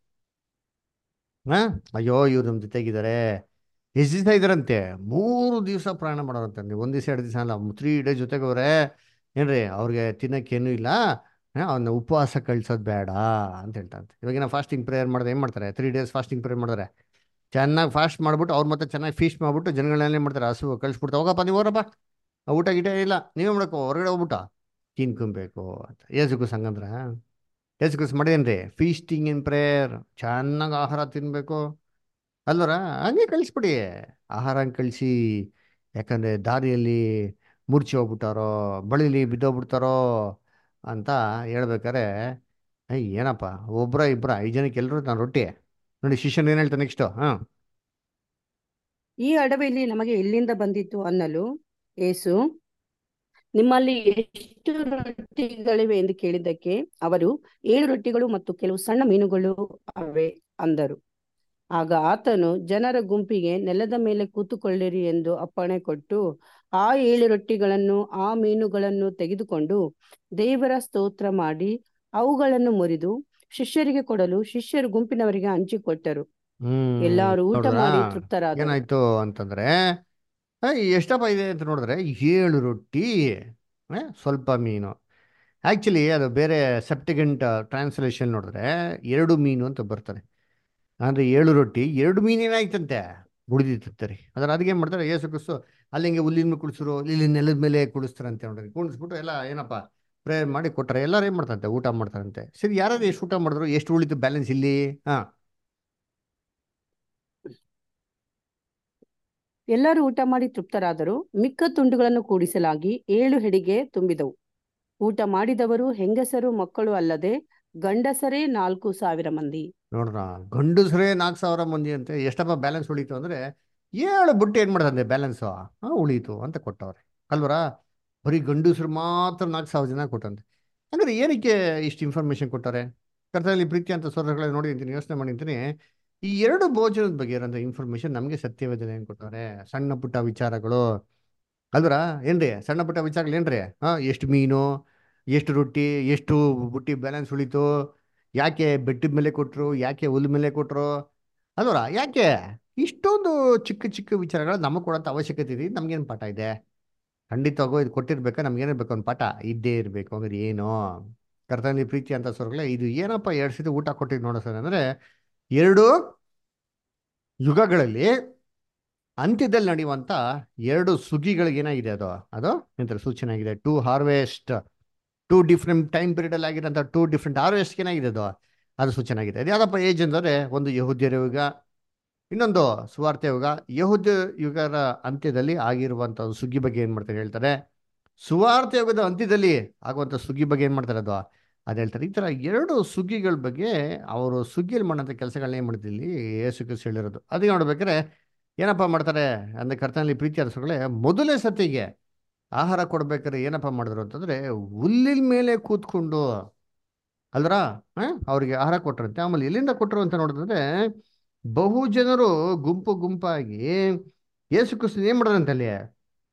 ಹಾ ಅಯ್ಯೋ ಇವ್ರು ನಮ್ಮ ಜೊತೆಗಿದ್ದಾರೆ ಎಷ್ಟು ದಿವಸ ಇದಾರಂತೆ ಮೂರು ದಿವಸ ಪ್ರಯಾಣ ಮಾಡೋರಂತೆ ನೀವು ಒಂದ್ ದಿವಸ ಎರಡು ದಿವಸ ಅಲ್ಲ ತ್ರೀ ಡೇಸ್ ಜೊತೆಗವ್ರೆ ಏನ್ರಿ ಅವ್ರಿಗೆ ತಿನ್ನಕ್ಕೇನು ಇಲ್ಲ ಅವನ್ನ ಉಪವಾಸ ಕಳ್ಸೋದು ಬೇಡ ಅಂತ ಹೇಳ್ತಾರಂತೆ ಇವಾಗಿನ ಫಾಸ್ಟಿಂಗ್ ಪ್ರೇಯರ್ ಮಾಡಿದ್ರೆ ಏನು ಮಾಡ್ತಾರೆ ತ್ರೀ ಡೇಸ್ ಫಾಸ್ಟಿಂಗ್ ಪ್ರೇಯರ್ ಮಾಡಿದ್ರೆ ಚೆನ್ನಾಗಿ ಫಾಸ್ಟ್ ಮಾಡ್ಬಿಟ್ಟು ಅವ್ರು ಮತ್ತೆ ಚೆನ್ನಾಗಿ ಫೀಸ್ಟ್ ಮಾಡ್ಬಿಟ್ಟು ಜನಗಳನ್ನೇ ಮಾಡ್ತಾರೆ ಹಸು ಕಳಿಸ್ಬಿಡ್ತಾರೆ ಹೋಗಪ್ಪ ನೀವು ಹೋರಪ್ಪ ಆ ಊಟ ಗಿಟ ಇಲ್ಲ ನೀವೇ ಮಾಡ್ಕೋ ಹೊರಗಡೆ ಹೋಗ್ಬಿಟ್ಟ ತಿನ್ಕೊಬೇಕು ಅಂತ ಏಸುಕು ಸಂಗಂದ್ರ ಏಸುಕು ಮಾಡೇನ್ರಿ ಫೀಸ್ಟಿಂಗ್ ಇನ್ ಪ್ರೇಯರ್ ಚೆನ್ನಾಗಿ ಆಹಾರ ತಿನ್ಬೇಕು ಅಲ್ವರ ಹಂಗೆ ಕಳಿಸ್ಬಿಡಿ ಆಹಾರ ಹಂಗೆ ಕಳಿಸಿ ಯಾಕಂದ್ರೆ ದಾರಿಯಲ್ಲಿ ಮೂರ್ಛೆ ಹೋಗ್ಬಿಟ್ಟಾರೋ ಬಳಿಲಿ ಬಿದ್ದೋಗ್ಬಿಡ್ತಾರೋ ಅಂತ ಹೇಳ್ಬೇಕಾರೆ ಐ ಏನಪ್ಪ ಒಬ್ರ ಇಬ್ರ ಐದು ಜನಕ್ಕೆ ಎಲ್ಲರೂ ನಾನು ರೊಟ್ಟಿ ನೋಡಿ ಶಿಷ್ಯನ್ ಏನು ಹೇಳ್ತಾನೆ ನೆಕ್ಸ್ಟು ಹಾಂ ಈ ಅಡವಿಯಲ್ಲಿ ನಮಗೆ ಎಲ್ಲಿಂದ ಬಂದಿತು ಅನ್ನಲು ಏಸು ನಿಮ್ಮಲ್ಲಿ ಎಷ್ಟು ರೊಟ್ಟಿಗಳಿವೆ ಎಂದು ಕೇಳಿದ್ದಕ್ಕೆ ಅವರು ಏಳು ರೊಟ್ಟಿಗಳು ಮತ್ತು ಕೆಲವು ಸಣ್ಣ ಮೀನುಗಳು ಅವೆ ಅಂದರು ಆಗ ಆತನು ಜನರ ಗುಂಪಿಗೆ ನೆಲದ ಮೇಲೆ ಕೂತುಕೊಳ್ಳಿರಿ ಎಂದು ಅಪ್ಪಣೆ ಕೊಟ್ಟು ಆ ಏಳು ರೊಟ್ಟಿಗಳನ್ನು ಆ ಮೀನುಗಳನ್ನು ತೆಗೆದುಕೊಂಡು ದೇವರ ಸ್ತೋತ್ರ ಮಾಡಿ ಅವುಗಳನ್ನು ಮುರಿದು ಶಿಷ್ಯರಿಗೆ ಕೊಡಲು ಶಿಷ್ಯರು ಗುಂಪಿನವರಿಗೆ ಹಂಚಿಕೊಟ್ಟರು ಹ್ಮ್ ಎಲ್ಲಾರು ಊಟ ನೋಡ್ರಾ? ಮಾಡಿ ತೃಪ್ತರಾದರು ಏನಾಯ್ತು ಅಂತಂದ್ರೆ ಆ, ಎಷ್ಟಪ್ಪ ಇದೆ ಅಂತ ನೋಡಿದ್ರೆ ಏಳು ರೊಟ್ಟಿ ಆ, ಸ್ವಲ್ಪ ಮೀನು ಆ್ಯಕ್ಚುಲಿ ಅದು ಬೇರೆ ಸೆಪ್ಟಿಗೆಂಟ್ ಟ್ರಾನ್ಸ್ಲೇಷನ್ ನೋಡಿದ್ರೆ ಎರಡು ಮೀನು ಅಂತ ಬರ್ತಾರೆ ಅಂದರೆ ಏಳು ರೊಟ್ಟಿ ಎರಡು ಮೀನು ಏನಾಯ್ತಂತೆ ಉಳಿದಿತ್ತಂತೆ ರೀ ಅದ್ರ ಅದಕ್ಕೆ ಏನು ಮಾಡ್ತಾರೆ ಏಸು ಕ್ರಿಸ್ತು ಅಲ್ಲಿ ಹಿಂಗೆ ಹುಲ್ಲಿನ ಮೇಲೆ ಕುಳಿಸ್ರು ಇಲ್ಲಿ ನೆಲದ ಮೇಲೆ ಕುಳಿಸ್ತಾರಂತೆ ನೋಡ್ರಿ ಕುಣಿಸ್ಬಿಟ್ಟು ಎಲ್ಲ ಏನಪ್ಪ ಪ್ರೇಯರ್ ಮಾಡಿ ಕೊಟ್ಟರೆ ಎಲ್ಲರೂ ಏನು ಮಾಡ್ತಾರಂತೆ ಊಟ ಮಾಡ್ತಾರಂತೆ ಸರಿ ಯಾರಾದ್ರು ಎಷ್ಟು ಊಟ ಮಾಡಿದ್ರು ಎಷ್ಟು ಉಳಿತು ಬ್ಯಾಲೆನ್ಸ್ ಇಲ್ಲಿ ಹಾಂ ಎಲ್ಲರೂ ಊಟ ಮಾಡಿ ತೃಪ್ತರಾದರು ಮಿಕ್ಕ ತುಂಡುಗಳನ್ನು ಕೂಡಿಸಲಾಗಿ ಏಳು ಹೆಡಿಗೆ ತುಂಬಿದವು ಊಟ ಮಾಡಿದವರು ಹೆಂಗಸರು ಮಕ್ಕಳು ಅಲ್ಲದೆ ಗಂಡಸರೇ ನಾಲ್ಕು ಸಾವಿರ ಮಂದಿ ನೋಡ್ರ ಗಂಡಸ್ರೇ ನಾಲ್ಕು ಸಾವಿರ ಮಂದಿ ಅಂತೆ ಎಷ್ಟಪ್ಪ ಬ್ಯಾಲೆನ್ಸ್ ಉಳೀತು ಅಂದರೆ ಏಳು ಬುಟ್ಟಿ ಏನು ಮಾಡ್ದಂತೆ ಬ್ಯಾಲೆನ್ಸು ಹಾಂ ಉಳೀತು ಅಂತ ಕೊಟ್ಟವ್ರೆ ಅಲ್ವರ ಬರೀ ಗಂಡಸ್ರು ಮಾತ್ರ ನಾಲ್ಕು ಸಾವಿರ ಜನ ಕೊಟ್ಟಂತೆ ಅಂದರೆ ಏನಕ್ಕೆ ಇಷ್ಟು ಇನ್ಫಾರ್ಮೇಷನ್ ಕೊಟ್ಟಾರೆ ಕರ್ತನಲ್ಲಿ ಪ್ರೀತಿ ಅಂತ ಸ್ವರಗಳನ್ನ ನೋಡಿ ಅಂತೀನಿ ಯೋಚನೆ ಮಾಡಿರ್ತೀನಿ ಈ ಎರಡು ಭೋಜನದ ಬಗ್ಗೆ ಇರೋಂಥ ಇನ್ಫಾರ್ಮೇಷನ್ ನಮಗೆ ಸತ್ಯವೇದನೆ ಏನು ಕೊಟ್ಟವ್ರೆ ಸಣ್ಣ ಪುಟ್ಟ ವಿಚಾರಗಳು ಅಲ್ವರ ಏನ್ರಿ ಸಣ್ಣ ಪುಟ್ಟ ವಿಚಾರಗಳು ಏನ್ರಿ ಹಾಂ ಎಷ್ಟು ಮೀನು ಎಷ್ಟು ರೊಟ್ಟಿ ಎಷ್ಟು ಬುಟ್ಟಿ ಬ್ಯಾಲೆನ್ಸ್ ಉಳೀತು ಯಾಕೆ ಬೆಟ್ಟದ ಮೇಲೆ ಕೊಟ್ಟರು ಯಾಕೆ ಹುಲ್ ಮೇಲೆ ಕೊಟ್ಟರು ಅಲ್ವರ ಯಾಕೆ ಇಷ್ಟೊಂದು ಚಿಕ್ಕ ಚಿಕ್ಕ ವಿಚಾರಗಳು ನಮಗೆ ಕೊಡೋಂಥ ಅವಶ್ಯಕತೆ ಇದೆ ನಮ್ಗೇನು ಪಾಠ ಇದೆ ಖಂಡಿತವಾಗೂ ಇದು ಕೊಟ್ಟಿರ್ಬೇಕಾ ನಮ್ಗೇನಿರ್ಬೇಕು ಒಂದು ಪಾಠ ಇದ್ದೇ ಇರಬೇಕು ಅಂದ್ರೆ ಏನು ಕರ್ತನಲ್ಲಿ ಪ್ರೀತಿ ಅಂತ ಸ್ವರ್ಗಳೇ ಇದು ಏನಪ್ಪ ಎರಡು ಸತಿ ಊಟ ಕೊಟ್ಟಿದ್ದು ನೋಡೋ ಸರ್ ಅಂದರೆ ಎರಡು ಯುಗಗಳಲ್ಲಿ ಅಂತ್ಯದಲ್ಲಿ ನಡೆಯುವಂಥ ಎರಡು ಸುಗ್ಗಿಗಳಿಗೆ ಏನಾಗಿದೆ ಅದು ಅದು ಎಂತ ಸೂಚನೆ ಆಗಿದೆ two harvest two different time ಪೀರಿಯಡಲ್ಲಿ ಆಗಿರೋಂಥ ಟೂ ಡಿಫ್ರೆಂಟ್ ಹಾರ್ವೆಸ್ಟ್ ಏನಾಗಿದೆ ಅದು ಅದು ಸೂಚನೆ ಆಗಿದೆ ಅದು ಯಾವುದಪ್ಪ ಏಜ್ ಅಂದರೆ ಒಂದು ಯಹುದ್ಯರ ಯುಗ ಇನ್ನೊಂದು ಸುವಾರ್ಥ ಯುಗ ಯಹುದ್ಯ ಯುಗದ ಅಂತ್ಯದಲ್ಲಿ ಆಗಿರುವಂಥ ಒಂದು ಸುಗ್ಗಿ ಬಗ್ಗೆ ಏನು ಮಾಡ್ತಾರೆ ಹೇಳ್ತಾರೆ ಸುವಾರ್ಥ ಯುಗದ ಅಂತ್ಯದಲ್ಲಿ ಆಗುವಂಥ ಸುಗ್ಗಿ ಬಗ್ಗೆ ಏನು ಮಾಡ್ತಾರೆ ಅದು ಅದು ಹೇಳ್ತಾರೆ ಈ ಥರ ಎರಡು ಸುಗ್ಗಿಗಳ ಬಗ್ಗೆ ಅವರು ಸುಗ್ಗಿಯಲ್ಲಿ ಮಾಡೋಂಥ ಕೆಲಸಗಳನ್ನ ಏನು ಮಾಡ್ತಿಲ್ಲಿ ಯೇಸು ಕ್ರಿಸ್ತು ಹೇಳಿರೋದು ಅದಕ್ಕೆ ನೋಡ್ಬೇಕಾದ್ರೆ ಏನಪ್ಪ ಮಾಡ್ತಾರೆ ಅಂದರೆ ಕರ್ತನಲ್ಲಿ ಪ್ರೀತಿ ಅರಸುಗಳೇ ಮೊದಲನೇ ಸತಿಗೆ ಆಹಾರ ಕೊಡ್ಬೇಕಾದ್ರೆ ಏನಪ್ಪ ಮಾಡಿದ್ರು ಅಂತಂದರೆ ಹುಲ್ಲಿನ ಮೇಲೆ ಕೂತ್ಕೊಂಡು ಅಲ್ದ್ರ ಅವ್ರಿಗೆ ಆಹಾರ ಕೊಟ್ರಂತೆ ಆಮೇಲೆ ಎಲ್ಲಿಂದ ಕೊಟ್ಟರು ಅಂತ ನೋಡಿದ್ರೆ ಬಹು ಜನರು ಗುಂಪು ಗುಂಪಾಗಿ ಯೇಸು ಕ್ರಿಸ್ತನ ಏನ್ ಮಾಡಿದ್ರಂತೆ ಅಲ್ಲಿ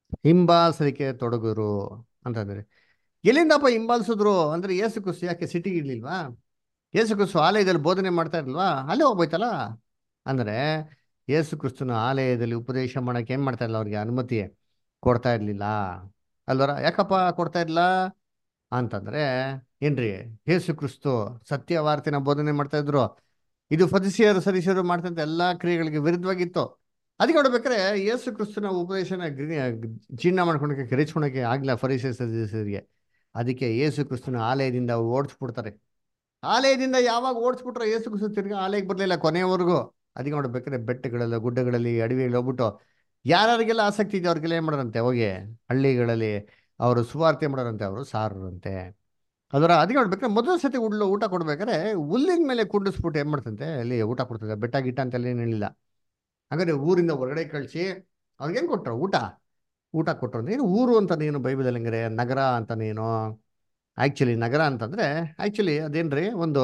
ಹಿಂಬಾಲಿಸಲಿಕ್ಕೆ ತೊಡಗುರು ಅಂತಂದ್ರೆ ಎಲ್ಲಿಂದಪ್ಪ ಹಿಂಬಾಲಿಸಿದ್ರು ಅಂದ್ರೆ ಏಸು ಕ್ರಿಸ್ತು ಯಾಕೆ ಸಿಟಿಗೆ ಇರ್ಲಿಲ್ವಾ ಏಸು ಕ್ರಿಸ್ತು ಆಲಯದಲ್ಲಿ ಬೋಧನೆ ಮಾಡ್ತಾ ಇರ್ಲಿಲ್ವಾ ಅಲ್ಲೇ ಹೋಗ್ಬೋಯ್ತಲ್ಲ ಅಂದ್ರೆ ಏಸು ಕ್ರಿಸ್ತನ ಆಲಯದಲ್ಲಿ ಉಪದೇಶ ಮಾಡಕ್ಕೆ ಏನ್ ಮಾಡ್ತಾ ಇಲ್ಲ ಅವ್ರಿಗೆ ಅನುಮತಿ ಕೊಡ್ತಾ ಇರ್ಲಿಲ್ಲ ಅಲ್ವರ ಯಾಕಪ್ಪ ಕೊಡ್ತಾ ಇರ್ಲಿಲ್ಲ ಅಂತಂದ್ರೆ ಏನ್ರಿ ಏಸು ಕ್ರಿಸ್ತು ಸತ್ಯವಾರ್ತಿನ ಬೋಧನೆ ಮಾಡ್ತಾ ಇದ್ರು ಇದು ಫದಿಸಿಯರು ಸರಿಸಿಯರು ಮಾಡ್ತಂತ ಎಲ್ಲಾ ಕ್ರಿಯೆಗಳಿಗೆ ವಿರುದ್ಧವಾಗಿತ್ತು ಅದಕ್ಕೆ ನೋಡ್ಬೇಕಾದ್ರೆ ಯೇಸು ಕ್ರಿಸ್ತನ ಉಪದೇಶನ ಗ್ರಿ- ಜೀರ್ಣ ಮಾಡ್ಕೊಳಕ್ಕೆ ಕೆರೆಚ್ಕೊಳಕ್ಕೆ ಆಗ್ಲಿಲ್ಲ ಫರಿಸಿಯ ಸದಸ್ಯರಿಗೆ ಅದಕ್ಕೆ ಯೇಸು ಕ್ರಿಸ್ತನ ಆಲಯದಿಂದ ಓಡಿಸ್ಬಿಡ್ತಾರೆ ಆಲಯದಿಂದ ಯಾವಾಗ ಓಡಿಸ್ಬಿಟ್ರೆ ಯೇಸು ಕ್ರಿಸ್ತು ತಿರ್ಗಿ ಆಲಯಕ್ಕೆ ಬರಲಿಲ್ಲ ಕೊನೆಯವರೆಗೂ ಅದಕ್ಕೆ ನೋಡ್ಬೇಕಾದ್ರೆ ಬೆಟ್ಟಗಳಲ್ಲಿ ಗುಡ್ಡಗಳಲ್ಲಿ ಅಡವಿಯಲ್ಲಿ ಹೋಗ್ಬಿಟ್ಟು ಯಾರ್ಯಾರಿಗೆಲ್ಲ ಆಸಕ್ತಿ ಇದೆ ಅವ್ರಿಗೆಲ್ಲ ಏನು ಮಾಡೋರಂತೆ ಹೋಗಿ ಹಳ್ಳಿಗಳಲ್ಲಿ ಅವರು ಸುವಾರ್ತೆ ಮಾಡೋರಂತೆ ಅವರು ಸಾರರಂತೆ ಅದರ ಅದಕ್ಕೆ ನೋಡ್ಬೇಕಾದ್ರೆ ಮೊದಲ ಸತಿ ಉಳ್ಳು ಊಟ ಕೊಡ್ಬೇಕಾದ್ರೆ ಹುಲ್ಲಿನ ಮೇಲೆ ಕುಂಡಿಸ್ಬಿಟ್ಟು ಏನು ಮಾಡ್ತಂತೆ ಅಲ್ಲಿ ಊಟ ಕೊಡ್ತದೆ ಬೆಟ್ಟ ಗಿಟ್ಟ ಅಂತೆಲ್ಲ ಏನು ಹೇಳಿಲ್ಲ ಹಾಗಾದ್ರೆ ಊರಿಂದ ಹೊರಗಡೆ ಕಳಿಸಿ ಅವ್ರಿಗೇನು ಕೊಟ್ಟರು ಊಟ ಊಟ ಕೊಟ್ಟರು ಅಂದ್ರೆ ಏನು ಊರು ಅಂತಾನೇನು ಬೈಬಲಲ್ಲಿ ಹಂಗಾರೆ ನಗರ ಅಂತಾನೇನು ಆ್ಯಕ್ಚುಲಿ ನಗರ ಅಂತಂದರೆ ಆ್ಯಕ್ಚುಲಿ ಅದೇನ್ರಿ ಒಂದು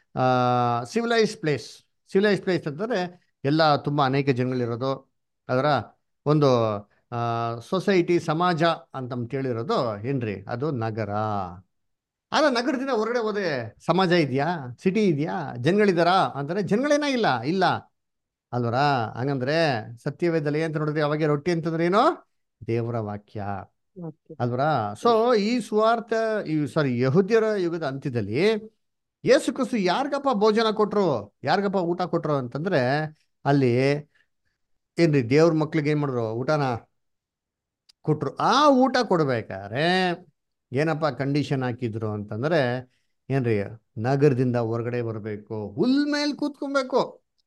ಸಿವಿಲೈಸ್ ಪ್ಲೇಸ್ ಸಿವಿಲೈಸ್ ಪ್ಲೇಸ್ ಅಂತಂದರೆ ಎಲ್ಲ ತುಂಬ ಅನೇಕ ಜನಗಳಿರೋದು ಅದರ ಒಂದು ಸೊಸೈಟಿ ಸಮಾಜ ಅಂತ ಕೇಳಿರೋದು ಏನ್ರಿ ಅದು ನಗರ ಆಗ ನಗರದಿಂದ ಹೊರಗಡೆ ಹೋದೆ ಸಮಾಜ ಇದೆಯಾ ಸಿಟಿ ಇದೆಯಾ ಜನಗಳಿದಾರಾ ಅಂತಂದ್ರೆ ಜನಗಳೇನ ಇಲ್ಲ ಇಲ್ಲ ಅಲ್ವರಾ ಹಂಗಂದ್ರೆ ಸತ್ಯವೇದಲೆ ಅಂತ ನೋಡಿದ್ರೆ ಅವಾಗ ರೊಟ್ಟಿ ಅಂತಂದ್ರೆ ಏನು ದೇವರ ವಾಕ್ಯ ಅಲ್ವರಾ ಸೊ ಈ ಸ್ವಾರ್ಥ ಈ ಸಾರಿ ಯಹುದ್ಯರ ಯುಗದ ಅಂತ್ಯದಲ್ಲಿ ಯೇಸು ಕ್ರಿಸ್ತು ಯಾರಿಗಪ್ಪ ಭೋಜನ ಕೊಟ್ರು ಯಾರಿಗಪ್ಪ ಊಟ ಕೊಟ್ರು ಅಂತಂದ್ರೆ ಅಲ್ಲಿ ಏನ್ರಿ ದೇವ್ರ ಮಕ್ಳಿಗೆ ಏನ್ ಮಾಡಿದ್ರು ಊಟನ ಕೊಟ್ರು ಆ ಊಟ ಕೊಡ್ಬೇಕಾದ್ರೆ ಏನಪ್ಪ ಕಂಡೀಷನ್ ಹಾಕಿದ್ರು ಅಂತಂದ್ರೆ ಏನ್ರಿ ನಗರದಿಂದ ಹೊರಗಡೆ ಬರಬೇಕು ಹುಲ್ ಮೇಲೆ ಕೂತ್ಕೊಬೇಕು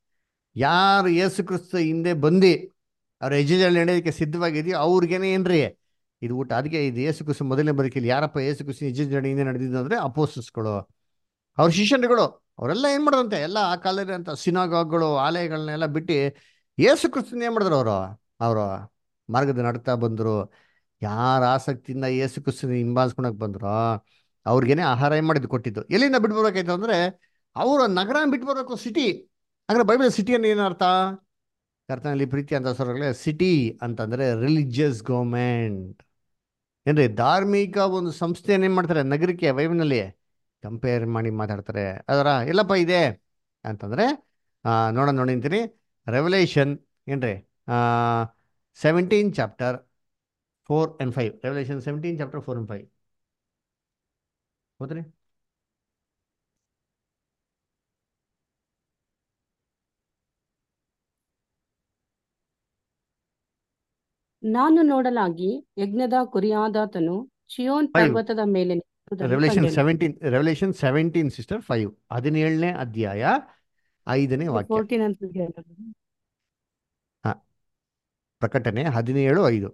ಯಾರು ಯೇಸು ಕ್ರಿಸ್ತ ಹಿಂದೆ ಬಂದು ಅವ್ರ ಯಜದಲ್ಲಿ ನಡೆಯೋದಕ್ಕೆ ಸಿದ್ಧವಾಗಿದೆಯೋ ಅವ್ರಿಗೇನೆ ಏನ್ರಿ ಇದು ಊಟ ಅದಕ್ಕೆ ಇದು ಯೇಸು ಕ್ರಿಸ್ತು ಮೊದಲನೇ ಬದುಕಿಲಿ ಯಾರಪ್ಪ ಯೇಸು ಕ್ರಿಸ್ತು ಯಜದ ಹಿಂದೆ ನಡೆದಿದ್ದು ಅಂದ್ರೆ ಅಪೋಸಸ್ಗಳು ಅವ್ರ ಶಿಷ್ಯರುಗಳು ಅವರೆಲ್ಲ ಏನ್ ಮಾಡೋದಂತೆ ಎಲ್ಲ ಆ ಕಾಲದಲ್ಲಿ ಅಂತ ಸಿನಾಗಾಗ್ಗಳು ಆಲಯಗಳನ್ನೆಲ್ಲ ಬಿಟ್ಟು ಯೇಸು ಕ್ರಿಸ್ತನ ಏನ್ ಮಾಡಿದ್ರು ಅವರು ಅವರು ಮಾರ್ಗದ ನಡ್ತಾ ಬಂದರು ಯಾರ ಆಸಕ್ತಿಯಿಂದ ಯೇಸು ಕ್ರಿಸ್ತನ ಹಿಂಬಾಲಿಸ್ಕೊಳಕ್ ಬಂದ್ರೋ ಅವ್ರಿಗೇನೆ ಆಹಾರ ಏನ್ ಮಾಡಿದ್ದು ಕೊಟ್ಟಿದ್ದು ಎಲ್ಲಿಂದ ಬಿಟ್ಬರ್ಬೇಕಾಯ್ತು ಅಂದ್ರೆ ಅವರು ನಗರ ಬಿಟ್ಬರ್ಬೇಕು ಸಿಟಿ ಅಂದ್ರೆ ಬೈಬಲ್ ಸಿಟಿ ಅಂದ್ರೆ ಏನರ್ಥ ಕರ್ತನಲ್ಲಿ ಪ್ರೀತಿ ಅಂತ ಸ್ವರಗಳೇ ಸಿಟಿ ಅಂತಂದ್ರೆ ರಿಲಿಜಿಯಸ್ ಗೌರ್ಮೆಂಟ್ ಏನ್ರಿ ಧಾರ್ಮಿಕ ಒಂದು ಸಂಸ್ಥೆಯನ್ನು ಏನ್ ಮಾಡ್ತಾರೆ ನಗರಕ್ಕೆ ಬೈಬಲ್ನಲ್ಲಿ ಕಂಪೇರ್ ಮಾಡಿ ಮಾತಾಡ್ತಾರೆ ಅದರ ಎಲ್ಲಪ್ಪ ಇದೆ ಅಂತಂದ್ರೆ ಆ, ನೋಡೋಣ ನೋಡಿಂತೀನಿ ರೆವಲೇಷನ್ ಏನ್ರಿ seventeen chapter four and five Revelation seventeen chapter four and five ಹೋದ್ರಿ ನಾನು ನೋಡಲಾಗಿ ಯಜ್ಞದ ಕುರಿಯಾದಾತನು ಶಿಯೋನ್ Five. ಪರ್ವತದ ಮೇಲೆ ನಿಂತಿರುವುದನ್ನು ರೆವಲೇಷನ್ ಕಂಡೆನು. Seventeen Revelation seventeen sister five ಹದಿನೇಳನೇ ಅಧ್ಯಾಯ ಐದನೇ ಇದು ವಾಕ್ಯ 14 ಅಂತ ಹೇಳಿದ್ರು. ಪ್ರಕಟಣೆ ಹದಿನೇಳು ಐದು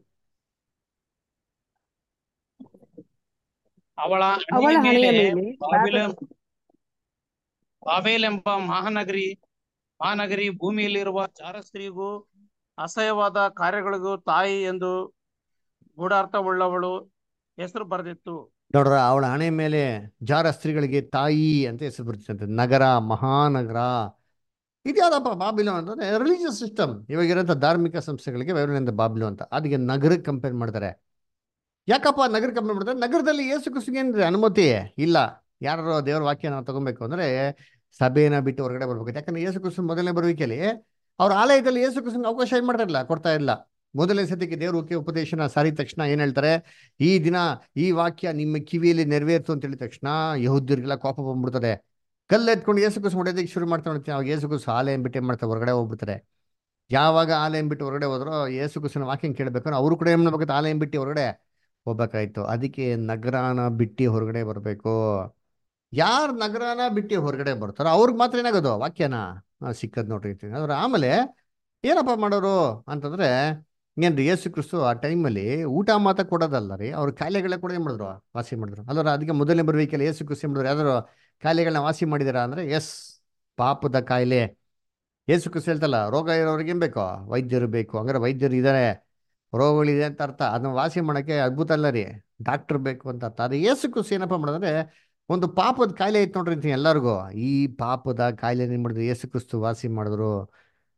ಅವಳ ಅವಳ ಹಣೆಯ ಹಣೆಯ ಮೇಲೆ ಮೇಲೆ ಬಾಬೆಲ್ ಬಾಬೆಲ್ ಎಂಬ ಮಹಾನಗರಿ ಮಹಾನಗರಿ ಭೂಮಿಯಲ್ಲಿರುವ ಚಾರಸ್ತ್ರೀಗೂ ಅಸಹ್ಯವಾದ ಕಾರ್ಯಗಳಿಗೂ ತಾಯಿ ಎಂದು ಗೂಢಾರ್ಥವುಳ್ಳವಳು ಹೆಸರು ಬರೆದಿತ್ತು ನೋಡ್ರ ಅವಳ ಹಣೆ ಮೇಲೆ ಜಾರ ಸ್ತ್ರೀಗಳಿಗೆ ತಾಯಿ ಅಂತ ಹೆಸರು ಬರ್ತಿತ್ತಂತೆ ನಗರ ಮಹಾನಗರ ಇದ್ಯಾವುದಪ್ಪ ಬಾಬಿಲೋ ಅಂತಂದ್ರೆ ರಿಲಿಜಿಯಸ್ ಸಿಸ್ಟಮ್ ಇವಾಗಿರೋಂಥ ಧಾರ್ಮಿಕ ಸಂಸ್ಥೆಗಳಿಗೆ ವ್ಯವಹಾರ ಬಾಬಿಲೋ ಅಂತ ಅದಕ್ಕೆ ನಗರಕ್ಕೆ ಕಂಪೇರ್ ಮಾಡ್ತಾರೆ ಯಾಕಪ್ಪ ನಗರ ಕಂಪೇರ್ ಮಾಡ್ತಾರೆ ನಗರದಲ್ಲಿ ಏಸು ಕ್ರಿಸ್ತಿಗೆ ಏನ್ರಿ ಅನುಮತಿ ಇಲ್ಲ ಯಾರು ದೇವರ ವಾಕ್ಯ ನಾವು ತಗೊಬೇಕು ಅಂದ್ರೆ ಸಭೆನ ಬಿಟ್ಟು ಹೊರಗಡೆ ಬರ್ಬೇಕು ಯಾಕಂದ್ರೆ ಯೇಸು ಕ್ರಿಸ್ತು ಮೊದಲನೇ ಬರುವಿಕೆಯಲ್ಲಿ ಅವ್ರ ಆಲಯದಲ್ಲಿ ಯೇಸು ಕ್ರಿಸ್ತನಿಗೆ ಅವಕಾಶ ಏನ್ ಮಾಡ್ತಾ ಇಲ್ಲ ಕೊಡ್ತಾ ಇಲ್ಲ ಮೊದಲನೇ ಸತಿಗೆ ದೇವ್ರ ವಾಕ್ಯ ಉಪದೇಶನ ಸಾರಿದ ತಕ್ಷಣ ಏನ್ ಹೇಳ್ತಾರೆ ಈ ದಿನ ಈ ವಾಕ್ಯ ನಿಮ್ಮ ಕಿವಿಯಲ್ಲಿ ನೆರವೇರ್ತು ಅಂತ ಹೇಳಿದ ತಕ್ಷಣ ಯಹೂದ್ಯರಿಗೆಲ್ಲ ಕೋಪ ಬಂದ್ಬಿಡ್ತದೆ ಕಲ್ಲು ಎತ್ಕೊಂಡು ಯೇಸು ಕ್ರಿಸ್ತು ಹೊಡೆಯೋದಕ್ಕೆ ಶುರು ಮಾಡ್ತಾ ನೋಡ್ತೀನಿ ಅವಾಗ ಯೇಸು ಕ್ರಿಸ್ತು ಆಲಯ ಬಿಟ್ಟು ಏನ್ ಮಾಡ್ತಾರೆ ಹೊರಗಡೆ ಹೋಗ್ಬಿಡ್ತಾರೆ ಯಾವಾಗ ಆಲಯ ಬಿಟ್ಟು ಹೊರಗಡೆ ಹೋದ್ರೋ ಯೇಸು ಕ್ರಿಸ್ತನ ವಾಕ್ಯ ಕೇಳಬೇಕು ಅವರು ಕೂಡ ಏನ್ ಮಾಡ್ಬೇಕು ಆಲಯ ಬಿಟ್ಟು ಹೊರಗಡೆ ಹೋಗ್ಬೇಕಾಯ್ತು ಅದಕ್ಕೆ ನಗರಾನ ಬಿಟ್ಟು ಹೊರಗಡೆ ಬರಬೇಕು ಯಾರು ನಗರಾನ ಬಿಟ್ಟು ಹೊರಗಡೆ ಬರ್ತಾರೋ ಅವ್ರಿಗೆ ಮಾತ್ರ ಏನಾಗೋದು ವಾಕ್ಯನ ಆ, ಸಿಕ್ಕದ್ ನೋಡ್ರಿ ಅದ್ರ ಆಮೇಲೆ ಏನಪ್ಪ ಮಾಡೋರು ಅಂತಂದ್ರೆ ಏನ್ರಿ ಯೇಸು ಕ್ರಿಸ್ತು ಆ ಟೈಮಲ್ಲಿ ಊಟ ಮಾತ್ರ ಕೊಡೋದಲ್ಲ ರೀ ಅವ್ರ ಕಾಯಿಲೆಗಳೇ ಕೂಡ ಏನ್ ಮಾಡಿದ್ರು ವಾಸಿ ಮಾಡಿದ್ರು ಅಲ್ಲರ ಅದಕ್ಕೆ ಮೊದಲನೇ ಬರುವಿಕೆಲ್ಲ ಯೇಸು ಕ್ರಿಸ್ತು ಏನ್ ಮಾಡಿದ್ರು ಯಾವ್ದಾರು ಕಾಯಿಲೆಗಳನ್ನ ವಾಸಿ ಮಾಡಿದಾರ ಅಂದ್ರೆ ಎಸ್ ಪಾಪದ ಕಾಯಿಲೆ ಯೇಸು ಕ್ರಿಸ್ತು ಹೇಳ್ತಲ್ಲ ರೋಗ ಇರೋರಿಗೆ ಏನ್ ಬೇಕು ವೈದ್ಯರು ಬೇಕು ಹಂಗಾರೆ ವೈದ್ಯರು ಇದ್ದಾರೆ ರೋಗಗಳಿದೆ ಅಂತ ಅರ್ಥ ಅದನ್ನ ವಾಸಿ ಮಾಡೋಕ್ಕೆ ಅದ್ಭುತ ಅಲ್ಲ ರೀ ಡಾಕ್ಟರ್ ಬೇಕು ಅಂತ ಅರ್ಥ ಅದು ಯೇಸು ಕ್ರಿಸ್ತು ಏನಪ್ಪ ಮಾಡಿದ್ರೆ ಒಂದು ಪಾಪದ ಕಾಯಿಲೆ ಐತೆ ನೋಡ್ರಿ ಅಂತೀನಿ ಎಲ್ಲರಿಗೂ ಈ ಪಾಪದ ಕಾಯಿಲೆ ಏನ್ ಮಾಡಿದ್ರು ಯೇಸು ಕ್ರಿಸ್ತು ವಾಸಿ ಮಾಡಿದ್ರು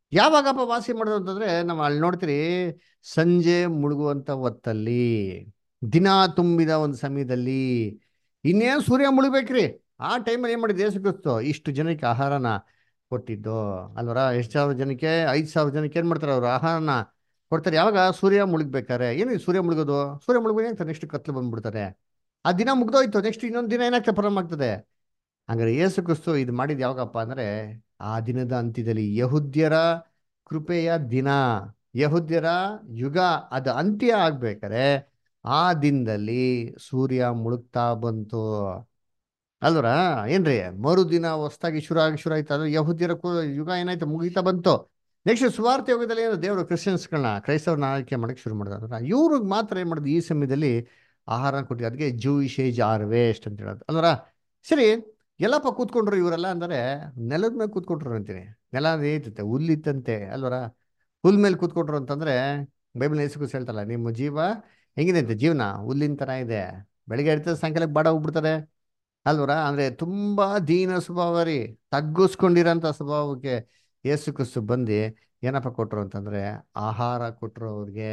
ಯಾವಾಗಪ್ಪ ವಾಸಿ ಮಾಡೋದು ಅಂತಂದ್ರೆ ನಾವು ಅಲ್ಲಿ ನೋಡ್ತೀರಿ ಸಂಜೆ ಮುಳುಗುವಂತ ಹೊತ್ತಲ್ಲಿ ದಿನ ತುಂಬಿದ ಒಂದು ಸಮಯದಲ್ಲಿ ಇನ್ನೇನು ಸೂರ್ಯ ಮುಳುಗ್ಬೇಕ್ರಿ ಆ ಟೈಮಲ್ಲಿ ಏನ್ ಮಾಡಿದ್ದು ಯೇಸು ಕ್ರಿಸ್ತು ಇಷ್ಟು ಜನಕ್ಕೆ ಆಹಾರನ ಕೊಟ್ಟಿದ್ದು ಅಲ್ವರ ಎಷ್ಟು ಸಾವಿರ ಜನಕ್ಕೆ ಐದು ಸಾವಿರ ಜನಕ್ಕೆ ಏನ್ ಮಾಡ್ತಾರೆ ಅವ್ರು ಆಹಾರನ ಕೊಡ್ತಾರೆ ಯಾವಾಗ ಸೂರ್ಯ ಮುಳುಗ್ಬೇಕಾರೆ ಏನು ಈ ಸೂರ್ಯ ಮುಳುಗೋದು ಸೂರ್ಯ ಮುಳುಗೋದು ನೆಕ್ಸ್ಟ್ ಕತ್ಲು ಬಂದ್ಬಿಡ್ತಾರೆ ಆ ದಿನ ಮುಗ್ದೋಯ್ತು ನೆಕ್ಸ್ಟ್ ಇನ್ನೊಂದು ದಿನ ಏನಾಗ್ತದೆ ಪ್ರಾರಂಭ ಆಗ್ತದೆ ಹಂಗಾರೆ ಯೇಸು ಕ್ರಿಸ್ತು ಇದು ಮಾಡಿದ್ ಯಾವಾಗಪ್ಪ ಅಂದ್ರೆ ಆ ದಿನದ ಅಂತ್ಯದಲ್ಲಿ ಯಹುದ್ಯರ ಕೃಪೆಯ ದಿನ ಯಹುದ್ಯರ ಯುಗ ಅದು ಅಂತ್ಯ ಆಗ್ಬೇಕಾರೆ ಆ ದಿನದಲ್ಲಿ ಸೂರ್ಯ ಮುಳುಗ್ತಾ ಬಂತು ಅಲ್ವರ ಏನ್ರಿ ಮರುದಿನ ಹೊಸ್ದಾಗಿ ಶುರು ಆಗಿ ಶುರು ಆಯ್ತು ಅಂದ್ರೆ ಯಹುದ್ಯರ ಕು- ಯುಗ ಏನಾಯ್ತು ಮುಗಿತಾ ಬಂತು ನೆಕ್ಸ್ಟ್ ಸುವಾರ್ಥ ಯುಗದಲ್ಲಿ ಏನು ದೇವರು ಕ್ರಿಶ್ಚಿಯನ್ಸ್ಗಳನ್ನ ಕ್ರೈಸ್ತವ್ರನ್ನ ಆಳ್ಕೆ ಮಾಡಕ್ಕೆ ಶುರು ಮಾಡಿದ್ರು ಇವ್ರಿಗೆ ಮಾತ್ರ ಏನ್ ಮಾಡಿದ್ರು ಈ ಸಮಯದಲ್ಲಿ ಆಹಾರ ಕೊಟ್ಟಿದ್ದು ಅದಕ್ಕೆ ಜೂಯಿಶ್ ಏಜ್ ಆರ್ ವೇಸ್ಟ್ ಅಂತ ಹೇಳೋದು ಅಲ್ವರ ಸರಿ ಎಲ್ಲಪ್ಪ ಕೂತ್ಕೊಂಡ್ರು ಇವರೆಲ್ಲ ಅಂದರೆ ನೆಲದ ಮೇಲೆ ಕೂತ್ಕೊಂಡ್ರು ಅಂತೀನಿ ನೆಲ ಏತಂತೆ ಹುಲ್ಲಿತ್ತಂತೆ ಅಲ್ವರ ಹುಲ್ ಮೇಲೆ ಕೂತ್ಕೊಂಡ್ರು ಅಂತಂದ್ರೆ ಬೈಬಲ್ ಹೆಸರು ಹೇಳ್ತಲ್ಲ ನಿಮ್ಮ ಜೀವ ಹೆಂಗಿದೆ ಅಂತೆ ಜೀವನ ಹುಲ್ಲಿನ ಥರ ಇದೆ ಬೆಳಿಗ್ಗೆ ಇರ್ತದೆ ಸಾಯಂಕಾಲಕ್ಕೆ ಬಾಡ ಹೋಗ್ಬಿಡ್ತಾರೆ ಅಲ್ವರ ಅಂದ್ರೆ ತುಂಬಾ ದೀನ ಸ್ವಭಾವ ರೀ ತಗ್ಗಿಸ್ಕೊಂಡಿರೋಂಥ ಸ್ವಭಾವಕ್ಕೆ ಯೇಸು ಕ್ರಿಸ್ತು ಬಂದು ಏನಪ್ಪ ಕೊಟ್ರು ಅಂತಂದ್ರೆ ಆಹಾರ ಕೊಟ್ರು ಅವ್ರಿಗೆ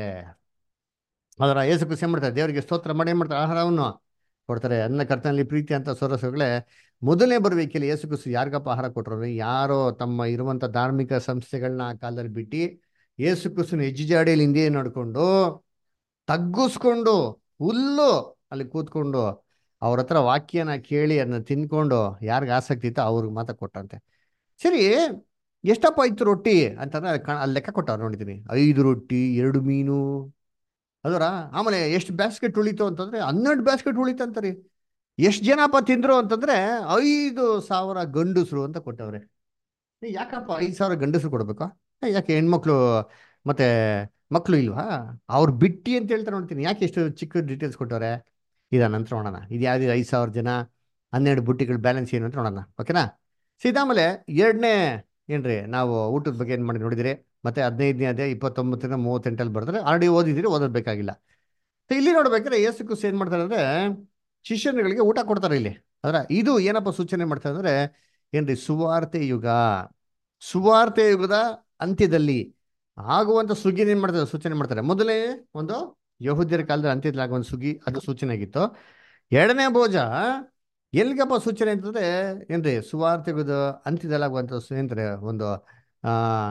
ಅದರ ಯೇಸು ಕ್ರಿಸ್ತು ಏನ್ ಮಾಡ್ತಾರೆ ದೇವರಿಗೆ ಸ್ತೋತ್ರ ಮಾಡಿ ಏನ್ ಮಾಡ್ತಾರೆ ಆಹಾರವನ್ನು ಕೊಡ್ತಾರೆ ಅನ್ನ ಕರ್ತನಲ್ಲಿ ಪ್ರೀತಿ ಅಂತ ಸೊರಸುಗಳೇ ಮೊದಲನೇ ಬರುವಿಕೆಯಲ್ಲಿ ಯೇಸು ಕ್ರಿಸ್ತು ಯಾರಿಗಪ್ಪ ಆಹಾರ ಕೊಟ್ರು ಅಂದ್ರೆ ಯಾರೋ ತಮ್ಮ ಇರುವಂತ ಧಾರ್ಮಿಕ ಸಂಸ್ಥೆಗಳನ್ನ ಆ ಕಾಲದಲ್ಲಿ ಬಿಟ್ಟು ಯೇಸು ಕ್ರಿಸ್ತನ ಹೆಜ್ಜೆಜಾಡಿಯಲ್ಲಿ ಹಿಂದೆ ನಡ್ಕೊಂಡು ತಗ್ಗಿಸ್ಕೊಂಡು ಹುಲ್ಲು ಅಲ್ಲಿ ಕೂತ್ಕೊಂಡು ಅವ್ರ ಹತ್ರ ವಾಕ್ಯನ ಕೇಳಿ ಅದನ್ನ ತಿನ್ಕೊಂಡು ಯಾರಿಗೆ ಆಸಕ್ತಿ ಇತ್ತು ಅವ್ರಿಗೆ ಮಾತ್ರ ಕೊಟ್ಟಂತೆ ಸರಿ ಎಷ್ಟಪ್ಪ ಇತ್ತು ರೊಟ್ಟಿ ಅಂತಂದ್ರೆ ಅಲ್ಲಿ ಕಾ- ಅಲ್ಲಿ ಲೆಕ್ಕ ಕೊಟ್ಟವ್ರು ನೋಡಿದ್ದೀನಿ ಐದು ರೊಟ್ಟಿ ಎರಡು ಮೀನು ಅದರ ಆಮೇಲೆ ಎಷ್ಟು ಬ್ಯಾಸ್ಕೆಟ್ ಉಳಿತು ಅಂತಂದ್ರೆ ಹನ್ನೆರಡು ಬ್ಯಾಸ್ಕೆಟ್ ಉಳಿತು ಅಂತಾರೆ ಎಷ್ಟು ಜನಪ್ಪ ತಿಂದ್ರು ಅಂತಂದ್ರೆ ಐದು ಸಾವಿರ ಗಂಡಸರು ಅಂತ ಕೊಟ್ಟವ್ರೆ ಏ, ಯಾಕಪ್ಪ ಐದು ಸಾವಿರ ಗಂಡಸರು ಕೊಡ್ಬೇಕಾ ಏ, ಯಾಕೆ ಹೆಣ್ಮಕ್ಳು ಮತ್ತೆ ಮಕ್ಕಳು ಇಲ್ವಾ ಅವ್ರು ಬಿಟ್ಟಿ ಅಂತ ಹೇಳ್ತಾರೆ ನೋಡ್ತೀನಿ ಯಾಕೆ ಎಷ್ಟು ಚಿಕ್ಕ ಡೀಟೇಲ್ಸ್ ಕೊಟ್ಟವ್ರೆ ಇದ ನಂತರ ನೋಡೋಣ ಇದು ಯಾವ್ದು ಐದು ಸಾವಿರ ಜನ ಹನ್ನೆರಡು ಬುಟ್ಟಿಗಳ ಬ್ಯಾಲೆನ್ಸ್ ಏನು ಅಂತ ನೋಡೋಣ ಓಕೆನಾ ಸೀದಾಮೇಲೆ ಎರಡನೇ ಏನ್ರಿ ನಾವು ಊಟದ ಬಗ್ಗೆ ಏನು ಮಾಡಿ ನೋಡಿದಿರಿ ಮತ್ತೆ ಹದಿನೈದನೇ ಅದೇ ಇಪ್ಪತ್ತೊಂಬತ್ತರಿಂದ ಮೂವತ್ತೆಂಟಲ್ಲಿ ಬರೆದ್ರೆ ಆಲ್ರೆಡಿ ಓದಿದಿರಿ ಓದೋದು ಬೇಕಾಗಿಲ್ಲ ಸೊ ಇಲ್ಲಿ ನೋಡ್ಬೇಕಾದ್ರೆ ಯೇಸು ಕ್ರಿಸ್ತು ಏನು ಮಾಡ್ತಾರೆ ಅಂದ್ರೆ ಶಿಷ್ಯರುಗಳಿಗೆ ಊಟ ಕೊಡ್ತಾರೆ ಇಲ್ಲಿ ಅದರ ಇದು ಏನಪ್ಪ ಸೂಚನೆ ಮಾಡ್ತಾರೆ ಅಂದ್ರೆ ಏನ್ರಿ ಸುವಾರ್ತೆ ಯುಗ ಸುವಾರ್ತೆ ಯುಗದ ಅಂತ್ಯದಲ್ಲಿ ಆಗುವಂತ ಸುಗ್ಗಿನ ಏನ್ ಮಾಡ್ತಾರೆ ಸೂಚನೆ ಮಾಡ್ತಾರೆ ಮೊದಲೇ ಒಂದು ಯಹೂದ್ಯರ ಕಾಲದಲ್ಲಿ ಅಂತ್ಯದಲ್ಲಿ ಆಗುವಂತ ಸುಗ್ಗಿ ಅದು ಸೂಚನೆ ಆಗಿತ್ತು ಎರಡನೇ ಭೋಜ ಎಲ್ಲಿಗಪ್ಪ ಸೂಚನೆ ಅಂತಂದ್ರೆ ಏನ್ರಿ ಸುವಾರ್ತೆ ಯುಗದ ಅಂತ್ಯದಲ್ಲಿ ಆಗುವಂತ ಸು- ಏನ್ರಿ ಒಂದು ಆ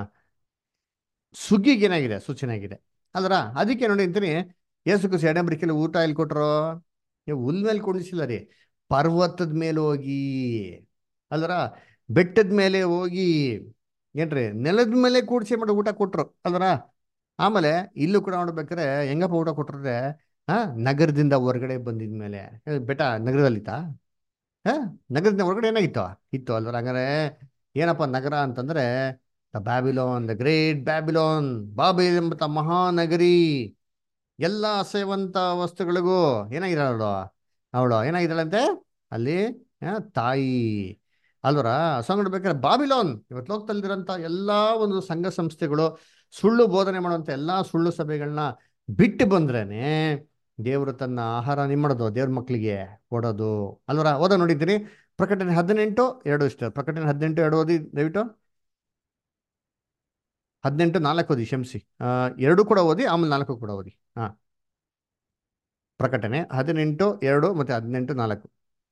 ಸುಗ್ಗಿಗೆ ಏನಾಗಿದೆ ಸೂಚನೆ ಆಗಿದೆ ಅಲ್ರ ಅದಕ್ಕೆ ನೋಡಿ ಅಂತೀನಿ ಯೇಸು ಕ್ರಿಸ್ತು ಎಡಂಬರಿಕೆಯಲ್ಲಿ ಊಟ ಎಲ್ಲಿ ಕೊಟ್ರು ನೀವು ಹುಲ್ ಮೇಲೆ ಕುಣಿಸಿಲ್ಲ ರೀ ಪರ್ವತದ ಮೇಲೆ ಹೋಗಿ ಅಲ್ರ ಬೆಟ್ಟದ ಮೇಲೆ ಹೋಗಿ ಏನ್ರಿ ನೆಲದ ಮೇಲೆ ಕೂಡಿಸಿ ಮಾಡಿ ಊಟ ಕೊಟ್ರು ಅಲ್ರ ಆಮೇಲೆ ಇಲ್ಲೂ ಕೂಡ ನೋಡ್ಬೇಕಾದ್ರೆ ಹೆಂಗಪ್ಪ ಊಟ ಕೊಟ್ರೆ ಹಾ ನಗರದಿಂದ ಹೊರಗಡೆ ಬಂದಿದ್ಮೇಲೆ ಏ, ಬೆಟ್ಟ ನಗರದಲ್ಲಿತ್ತಾ ಹಾ ನಗರದಿಂದ ಹೊರಗಡೆ ಏನಾಗಿತ್ತು ಇತ್ತು ಅಲ್ವರ ಹಂಗಾರೆ ಏನಪ್ಪ ನಗರ ಅಂತಂದ್ರೆ the Babylon the great Babylon ಬಾಬೇಲ್ ಎಂಬ ಮಹಾನಗರಿ ಎಲ್ಲ ಅಸಹ್ಯವಂತ ವಸ್ತುಗಳಿಗೂ ಏನಾಗಿದ್ದಾಳು ಅವಳು ಏನಾಗಿದ್ದಾಳಂತೆ ಅಲ್ಲಿ ಆ, ತಾಯಿ ಅಲ್ವರ ಸಂಗಡ ಬೇಕಾದ್ರೆ ಬಾಬಿಲೋನ್ ಇವತ್ತು ಲೋಕದಲ್ಲಿರೋಂಥ ಎಲ್ಲಾ ಒಂದು ಸಂಘ ಸಂಸ್ಥೆಗಳು ಸುಳ್ಳು ಬೋಧನೆ ಮಾಡುವಂತ ಎಲ್ಲಾ ಸುಳ್ಳು ಸಭೆಗಳನ್ನ ಬಿಟ್ಟು ಬಂದ್ರೇನೆ ದೇವರು ತನ್ನ ಆಹಾರ ನಿಮ್ಮ ಮಾಡೋದು ದೇವ್ರ ಮಕ್ಕಳಿಗೆ ಕೊಡೋದು ಅಲ್ವರ ಓದ ನೋಡಿದ್ದೀರಿ ಪ್ರಕಟಣೆ ಹದಿನೆಂಟು ಎರಡು ಇಷ್ಟ ಪ್ರಕಟಣೆ ಹದಿನೆಂಟು ಎರಡು ಓದಿ ದಯವಿಟ್ಟು ಹದಿನೆಂಟು ನಾಲ್ಕು ಓದಿ ಕ್ಷಮಿಸಿ ಆ, ಎರಡು ಕೂಡ ಓದಿ ಆಮೇಲೆ ನಾಲ್ಕು ಕೂಡ ಓದಿ ಹಾ ಪ್ರಕಟಣೆ ಹದಿನೆಂಟು ಎರಡು ಮತ್ತೆ ಹದಿನೆಂಟು ನಾಲ್ಕು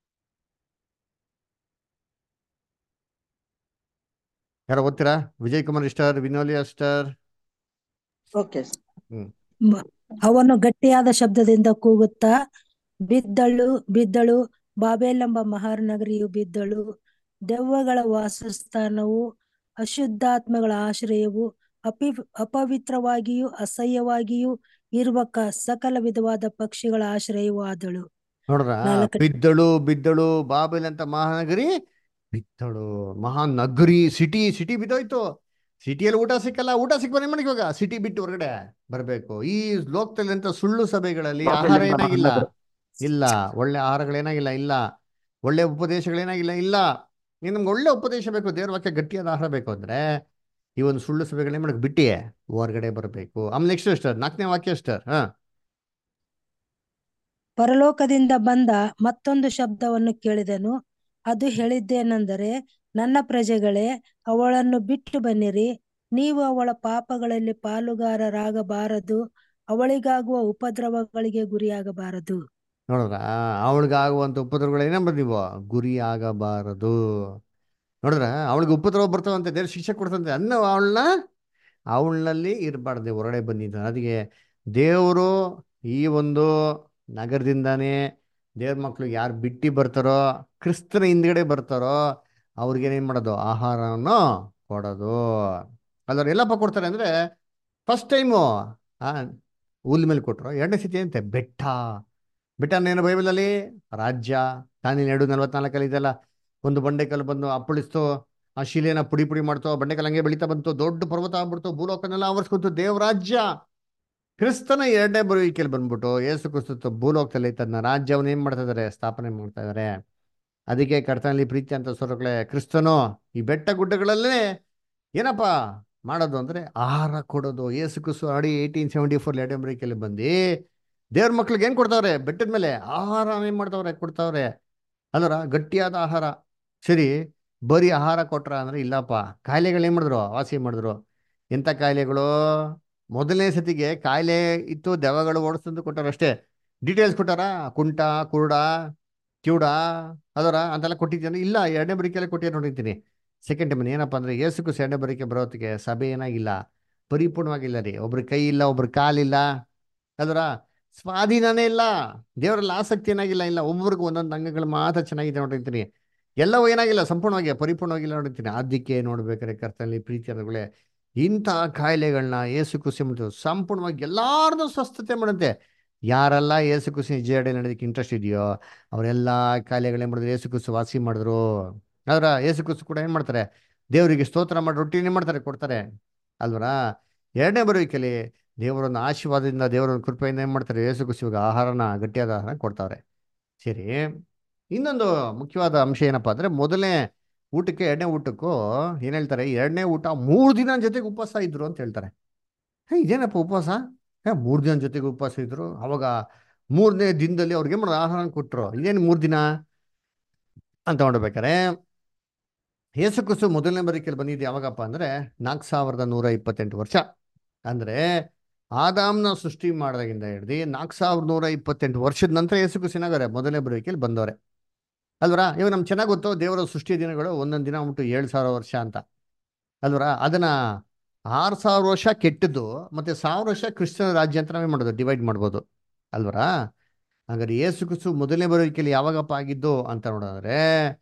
ಯಾರೋ ಓದ್ತೀರಾ Vijay Kumar star Vinolia star okay ಮ- ಅವನು ಗಟ್ಟಿಯಾದ ಶಬ್ದದಿಂದ ಕೂಗುತ್ತಾ ಬಿದ್ದಳು ಬಿದ್ದಳು ಬಾಬೆಲೆಂಬ ಮಹಾನಗರಿಯು ಬಿದ್ದಳು ದೆವ್ವಗಳ ವಾಸಸ್ಥಾನವು ಅಶುದ್ಧಾತ್ಮಗಳ ಆಶ್ರಯವು ಅಪಿ ಅಪವಿತ್ರವಾಗಿಯೂ ಅಸಹ್ಯವಾಗಿಯೂ ಇರುವ ಕ- ಸಕಲ ವಿಧವಾದ ಪಕ್ಷಿಗಳ ಆಶ್ರಯವೂ ಆದಳು ನೋಡ್ರ ನಾಲ್ಕನೇ ಬಿದ್ದಳು ಬಿದ್ದಳು ಬಾಬೆಲ್ ಅಂತ ಮಹಾನಗರಿ ಬಿದ್ದಳು ಮಹಾನಗರಿ ಸಿಟಿ ಸಿಟಿ ಬಿದ್ದೋಯ್ತು ಸಿಟಿಯಲ್ಲಿ ಊಟ ಸಿಕ್ಕಲ್ಲ ಊಟ ಸಿಕ್ಬಾರ ಮಾಡಿ ಇವಾಗ ಸಿಟಿ ಬಿಟ್ಟು ಹೊರಗಡೆ ಬರಬೇಕು ಈ ಲೋಕದಲ್ಲಿ ಅಂತ ಸುಳ್ಳು ಸಭೆಗಳಲ್ಲಿ ಆಹಾರ ಏನಾಗಿಲ್ಲ ಇಲ್ಲ ಒಳ್ಳೆ ಆಹಾರಗಳೇನಾಗಿಲ್ಲ ಇಲ್ಲ ಒಳ್ಳೆ ಉಪದೇಶಗಳೇನಾಗಿಲ್ಲ ಇಲ್ಲ ನೀನ್ ನಮ್ಗೆ ಒಳ್ಳೆ ಉಪದೇಶ ಬೇಕು ದೇವ್ರ ವಾಕ್ಯ ಗಟ್ಟಿಯಾದ ಆಹಾರ ಬೇಕು ಅಂದ್ರೆ ಈ ಒಂದು ಸುಳ್ಳು ಸಭೆಗಳೇನ್ ಮಾಡಕ್ ಬಿಟ್ಟಿ ಹೊರಗಡೆ ಬರಬೇಕು ಆಮೇಲೆ ನೆಕ್ಸ್ಟ್ ಸ್ಟಾರ್ ನಾಲ್ಕನೇ ವಾಕ್ಯ ಸ್ಟಾರ್ ಹಾ ಪರಲೋಕದಿಂದ ಬಂದ ಮತ್ತೊಂದು ಶಬ್ದವನ್ನು ಕೇಳಿದೆನು ಅದು ಹೇಳಿದ್ದೇನೆಂದರೆ ನನ್ನ ಪ್ರಜೆಗಳೇ ಅವಳನ್ನು ಬಿಟ್ಟು ಬನ್ನಿರಿ ನೀವು ಅವಳ ಪಾಪಗಳಲ್ಲಿ ಪಾಲುಗಾರರಾಗಬಾರದು ಅವಳಿಗಾಗುವ ಉಪದ್ರವಗಳಿಗೆ ಗುರಿಯಾಗಬಾರದು ನೋಡ್ರ ಅವಳಿಗಾಗುವಂತ ಉಪದ್ರವಗಳು ಏನಂಬ ನೀವು ಗುರಿ ಆಗಬಾರದು ನೋಡಿದ್ರ ಅವಳಿಗೆ ಉಪದ್ರವ ಬರ್ತಾವಂತೆ ದೇವ್ರ ಶಿಕ್ಷೆ ಕೊಡ್ತಂತೆ ಅನ್ನ ಅವಳನ್ನ ಅವಳಲ್ಲಿ ಇರಬಾರ್ದು ಹೊರಗಡೆ ಬಂದಿದ್ದ ಅದಕ್ಕೆ ದೇವರು ಈ ಒಂದು ನಗರದಿಂದಾನೇ ದೇವ್ರ ಮಕ್ಳು ಯಾರು ಬಿಟ್ಟು ಬರ್ತಾರೋ ಕ್ರಿಸ್ತನ ಹಿಂದ್ಗಡೆ ಬರ್ತಾರೋ ಅವ್ರಿಗೇನೇನು ಮಾಡೋದು ಆಹಾರವನ್ನು ಕೊಡೋದು ಅಲ್ಲವ್ರು ಎಲ್ಲಪ್ಪ ಕೊಡ್ತಾರೆ ಅಂದರೆ ಫಸ್ಟ್ ಟೈಮು ಆ ಹುಲ್ ಮೇಲೆ ಕೊಟ್ಟರು ಎರಡನೇ ಸ್ಥಿತಿ ಅಂತೆ ಬೆಟ್ಟ ಬೆಟ್ಟ ಏನು ಬೈಬಲಲ್ಲಿ ರಾಜ್ಯ ತಾನಿಲ್ ಎರಡು ನಲ್ವತ್ನಾಲ್ಕಲ್ಲಿ ಇದೆಲ್ಲ ಒಂದು ಬಂಡೆಕಲ್ಲು ಬಂದು ಅಪ್ಪಳಿಸ್ತು ಆ ಶಿಲೆನ ಪುಡಿ ಪುಡಿ ಮಾಡ್ತು ಆ ಬಂಡೆಕಲ್ಲು ಹಂಗೆ ಬೆಳೀತಾ ಬಂತು ದೊಡ್ಡ ಪರ್ವತ ಆಗ್ಬಿಡ್ತು ಭೂಲೋಕನೆಲ್ಲ ಆವರಿಸ್ಕೊಂತು ದೇವರಾಜ್ಯ ಕ್ರಿಸ್ತನ ಎರಡನೇ ಬರುವಿಕೆಯಲ್ಲಿ ಬಂದ್ಬಿಟ್ಟು ಯೇಸು ಕ್ರಿಸ್ತು ಭೂಲೋಕದಲ್ಲಿ ತನ್ನ ರಾಜ್ಯವನ್ನು ಏನ್ ಮಾಡ್ತಾ ಇದಾರೆ ಸ್ಥಾಪನೆ ಮಾಡ್ತಾ ಇದಾರೆ ಅದಕ್ಕೆ ಕರ್ತನಲ್ಲಿ ಪ್ರೀತಿ ಅಂತ ಸ್ವರಗಳೇ ಕ್ರಿಸ್ತನು ಈ ಬೆಟ್ಟ ಗುಡ್ಡಗಳಲ್ಲೇ ಏನಪ್ಪ ಮಾಡೋದು ಅಂದ್ರೆ ಆಹಾರ ಕೊಡೋದು ಯೇಸು ಕ್ರಿಸ್ತು ಆಡಿ ಏಯ್ಟೀನ್ ಸೆವೆಂಟಿ ಫೋರ್ ಎರಡನೇ ಬರುವಿಕೆಯಲ್ಲಿ ಬಂದು ದೇವ್ರ ಮಕ್ಳಿಗೆ ಏನ್ ಕೊಡ್ತಾವ್ರೆ ಬೆಟ್ಟದ ಮೇಲೆ ಆಹಾರ ಏನ್ ಮಾಡ್ತಾವ್ರೆ ಕೊಡ್ತಾವ್ರೆ ಅಲ್ಲರ ಗಟ್ಟಿಯಾದ ಆಹಾರ ಸರಿ ಬರೀ ಆಹಾರ ಕೊಟ್ರ ಅಂದ್ರೆ ಇಲ್ಲಪ್ಪ ಕಾಯಿಲೆಗಳು ಏನ್ ಮಾಡಿದ್ರು ವಾಸಿ ಮಾಡಿದ್ರು ಎಂಥ ಕಾಯಿಲೆಗಳು ಮೊದಲನೇ ಸತಿಗೆ ಕಾಯಿಲೆ ಇತ್ತು ದೆವ್ವಗಳು ಓಡಿಸ್ತಂದು ಕೊಟ್ಟಾರ ಅಷ್ಟೇ ಡೀಟೇಲ್ಸ್ ಕೊಟ್ಟಾರ ಕುಂಟ ಕುರುಡ ಕಿವುಡ ಅದರ ಅಂತೆಲ್ಲ ಕೊಟ್ಟಿದ್ದಾನೆ ಇಲ್ಲ ಎರಡನೇ ಬರಿಕೆಲ್ಲ ಕೊಟ್ಟಿದ್ದು ನೋಡಿರ್ತೀನಿ ಸೆಕೆಂಡ್ ಟೈಮ್ ಏನಪ್ಪ ಅಂದ್ರೆ ಏಸುಕು ಎರಡನೇ ಬರಿಕೆ ಬರೋತ್ತಿಗೆ ಸಭೆ ಏನಾಗಿಲ್ಲ ಪರಿಪೂರ್ಣವಾಗಿಲ್ಲ ರೀ ಒಬ್ರ ಕೈ ಇಲ್ಲ ಒಬ್ರ ಕಾಲಿಲ್ಲ ಅದರ ಸ್ವಾಧೀನನೇ ಇಲ್ಲ ದೇವರಲ್ಲಿ ಆಸಕ್ತಿ ಏನಾಗಿಲ್ಲ ಇಲ್ಲ ಒಬ್ಬೊಬ್ರಿಗೆ ಒಂದೊಂದು ಅಂಗಗಳು ಮಾತ್ರ ಚೆನ್ನಾಗಿದೆ ನೋಡಿರ್ತೀನಿ ಎಲ್ಲವೂ ಏನಾಗಿಲ್ಲ ಸಂಪೂರ್ಣವಾಗಿ ಪರಿಪೂರ್ಣವಾಗಿಲ್ಲ ನೋಡಿರ್ತೀನಿ ಅದಕ್ಕೆ ನೋಡ್ಬೇಕಾದ್ರೆ ಕರ್ತನಲ್ಲಿ ಪ್ರೀತಿ ಅನ್ನೋಗಳೇ ಇಂಥ ಕಾಯಿಲೆಗಳನ್ನ ಏಸು ಕೃಷಿ ಮತ್ತು ಸಂಪೂರ್ಣವಾಗಿ ಎಲ್ಲಾರ್ದು ಸ್ವಸ್ಥತೆ ಮಾಡುತ್ತೆ ಯಾರೆಲ್ಲ ಏಸು ಕೃಷಿ ಜೇಡಿ ನಡೆದಕ್ಕೆ ಇಂಟ್ರೆಸ್ಟ್ ಇದೆಯೋ ಅವರೆಲ್ಲ ಕಾಯಿಲೆಗಳೇನು ಮಾಡಿದ್ರು ಏಸು ಕೃಷಿ ವಾಸಿ ಮಾಡಿದ್ರು ಆದ್ರ ಏಸು ಕೃಷಿ ಕೂಡ ಏನು ಮಾಡ್ತಾರೆ ದೇವರಿಗೆ ಸ್ತೋತ್ರ ಮಾಡಿ ರೊಟ್ಟಿನೇ ಮಾಡ್ತಾರೆ ಕೊಡ್ತಾರೆ ಅಲ್ವರಾ ಎರಡನೇ ಬರುವಿಕೆಲಿ ದೇವರೊಂದು ಆಶೀರ್ವಾದದಿಂದ ದೇವರೊಂದು ಕೃಪೆಯಿಂದ ಏನು ಮಾಡ್ತಾರೆ ಏಸು ಕೃಷಿಗೆ ಆಹಾರನ ಗಟ್ಟಿಯಾದ ಆಹಾರ ಕೊಡ್ತಾವ್ರೆ ಸರಿ ಇನ್ನೊಂದು ಮುಖ್ಯವಾದ ಅಂಶ ಏನಪ್ಪ ಅಂದರೆ ಮೊದಲನೇ ಊಟಕ್ಕೆ ಎರಡನೇ ಊಟಕ್ಕೂ ಏನು ಹೇಳ್ತಾರೆ ಎರಡನೇ ಊಟ ಮೂರು ದಿನ ಜೊತೆಗೆ ಉಪವಾಸ ಇದ್ರು ಅಂತ ಹೇಳ್ತಾರೆ ಹೇ ಇದೇನಪ್ಪ ಉಪವಾಸ ಹೇ ಮೂರು ದಿನ ಜೊತೆಗೆ ಉಪವಾಸ ಇದ್ರು ಅವಾಗ ಮೂರನೇ ದಿನದಲ್ಲಿ ಅವ್ರಿಗೆ ಮಾಡೋದು ಆಹಾರ ಕೊಟ್ಟರು ಇದೇನು ಮೂರು ದಿನ ಅಂತ ನೋಡ್ಬೇಕಾರೆ ಯೇಸು ಕ್ರಿಸ್ತು ಮೊದಲನೇ ಬರಿಕೆಯಲ್ಲಿ ಬಂದಿದ್ದು ಯಾವಾಗಪ್ಪ ಅಂದರೆ ನಾಲ್ಕು ಸಾವಿರದ ನೂರ ಇಪ್ಪತ್ತೆಂಟು ವರ್ಷ ಅಂದರೆ ಆದಾಮ್ನ ಸೃಷ್ಟಿ ಮಾಡಿದಾಗಿಂದ ಹಿಡ್ದು ನಾಲ್ಕು ಸಾವಿರದ ನೂರ ಇಪ್ಪತ್ತೆಂಟು ವರ್ಷದ ನಂತರ ಯೇಸು ಕ್ರಿಸ್ತನಾಗರೆ ಮೊದಲನೇ ಬರುವಿಕೆಯಲ್ಲಿ ಬಂದವರೆ ಅಲ್ವರಾ ಇವಾಗ ನಮ್ಗೆ ಚೆನ್ನಾಗಿ ಗೊತ್ತು ದೇವರ ಸೃಷ್ಟಿ ದಿನಗಳು ಒಂದೊಂದು ದಿನ ಉಂಟು ಏಳು ಸಾವಿರ ವರ್ಷ ಅಂತ ಅಲ್ವರಾ ಅದನ್ನ ಆರು ಸಾವಿರ ವರ್ಷ ಕೆಟ್ಟದ್ದು ಮತ್ತೆ ಸಾವಿರ ವರ್ಷ ಕ್ರಿಸ್ತನ ರಾಜ್ಯ ಅಂತ ನಾವೇ ಮಾಡೋದು ಡಿವೈಡ್ ಮಾಡ್ಬೋದು ಅಲ್ವರಾ ಹಾಗಾದ್ರೆ ಯೇಸು ಕ್ರಿಸ್ತು ಮೊದಲನೇ ಬರುವಿಕೆಯಲ್ಲಿ ಯಾವಾಗಪ್ಪ ಆಗಿದ್ದು ಅಂತ ನೋಡಿದ್ರೆ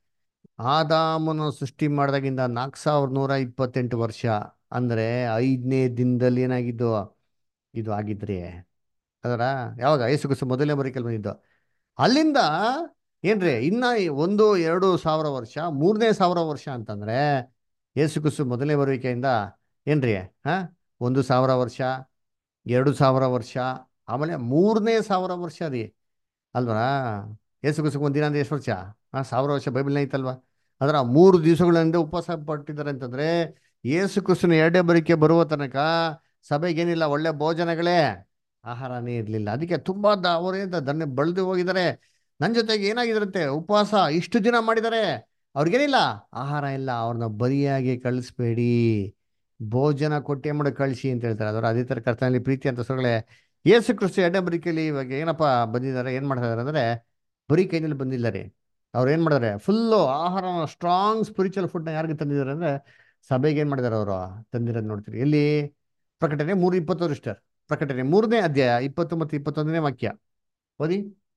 ಆದಾಮನ ಸೃಷ್ಟಿ ಮಾಡಿದಾಗಿಂದ ನಾಲ್ಕು ಸಾವಿರದ ನೂರ ಇಪ್ಪತ್ತೆಂಟು ವರ್ಷ ಅಂದರೆ ಐದನೇ ದಿನದಲ್ಲಿ ಏನಾಗಿದ್ದು ಇದು ಆಗಿದ್ರಿ ಅದರ ಯಾವಾಗ ಯೇಸು ಕ್ರಿಸ್ತು ಮೊದಲನೇ ಬರುವಿಕೆಯಲ್ಲಿ ಬಂದಿದ್ದು ಅಲ್ಲಿಂದ ಏನ್ರಿ ಇನ್ನ ಒಂದು ಎರಡು ಸಾವಿರ ವರ್ಷ ಮೂರನೇ ಸಾವಿರ ವರ್ಷ ಅಂತಂದ್ರೆ ಯೇಸು ಕ್ರಿಸ್ತು ಮೊದಲನೇ ಬರುವಿಕೆಯಿಂದ ಏನ್ರಿ ಹಾ ಒಂದು ಸಾವಿರ ವರ್ಷ ಎರಡು ಸಾವಿರ ವರ್ಷ ಆಮೇಲೆ ಮೂರನೇ ಸಾವಿರ ವರ್ಷ ರೀ ಅಲ್ವಾ ಯೇಸು ಕ್ರಿಸ್ತಕ್ಕೆ ಒಂದು ದಿನ ಅಂದ್ರೆ ಎಷ್ಟು ವರ್ಷ ಹಾ ಸಾವಿರ ವರ್ಷ ಬೈಬಲ್ನ ಐತಲ್ವಾ ಅದರ ಮೂರು ದಿವಸಗಳಿಂದ ಉಪವಾಸ ಪಟ್ಟಿದ್ದಾರೆ ಅಂತಂದ್ರೆ ಯೇಸು ಕ್ರಿಸ್ತನ ಎರಡೇ ಬರಿಕೆ ಬರುವ ತನಕ ಸಭೆಗೇನಿಲ್ಲ ಒಳ್ಳೆ ಭೋಜನಗಳೇ ಆಹಾರನೇ ಇರಲಿಲ್ಲ ಅದಕ್ಕೆ ತುಂಬಾ ದ ಅವರೇಂತ ದನ್ನ ಬಳದು ಹೋಗಿದ್ದಾರೆ ನನ್ನ ಜೊತೆಗೆ ಏನಾಗಿದ್ರಂತೆ ಉಪವಾಸ ಇಷ್ಟು ದಿನ ಮಾಡಿದ್ದಾರೆ ಅವ್ರಿಗೇನಿಲ್ಲ ಆಹಾರ ಇಲ್ಲ ಅವ್ರನ್ನ ಬರಿಯಾಗಿ ಕಳಿಸ್ಬೇಡಿ ಭೋಜನ ಕೊಟ್ಟೆ ಮಾಡಿ ಕಳಿಸಿ ಅಂತ ಹೇಳ್ತಾರೆ ಅದರ ಅದೇ ಥರ ಕರ್ತನಲ್ಲಿ ಪ್ರೀತಿ ಅಂತ ಸೊಗಳೆ ಯೇಸು ಕ್ರಿಸ್ತು ಎರಡನೇ ಬರಿಕೆಯಲ್ಲಿ ಇವಾಗ ಏನಪ್ಪ ಬಂದಿದ್ದಾರೆ ಏನು ಮಾಡ್ತಾ ಇದಾರೆ ಅಂದರೆ ಬರೀ ಕೈನಲ್ಲಿ ಬಂದಿಲ್ಲ ರೀ ಅವ್ರು ಏನು ಮಾಡಿದಾರೆ ಫುಲ್ಲು ಆಹಾರ ಸ್ಟ್ರಾಂಗ್ ಸ್ಪಿರಿಚುವಲ್ ಫುಡ್ನ ಯಾರಿಗೆ ತಂದಿದ್ದಾರೆ ಅಂದರೆ ಸಭೆಗೆ ಏನು ಮಾಡಿದ್ದಾರೆ ಅವರು ತಂದಿರೋದು ನೋಡ್ತೀರಿ ಎಲ್ಲಿ ಪ್ರಕಟಣೆ ಮೂರು ಇಪ್ಪತ್ತೊಂದು ಇಷ್ಟ ಪ್ರಕಟಣೆ ಮೂರನೇ ಅಧ್ಯಾಯ ಇಪ್ಪತ್ತು ಮತ್ತು ಇಪ್ಪತ್ತೊಂದನೇ ವಾಕ್ಯ ಓದಿ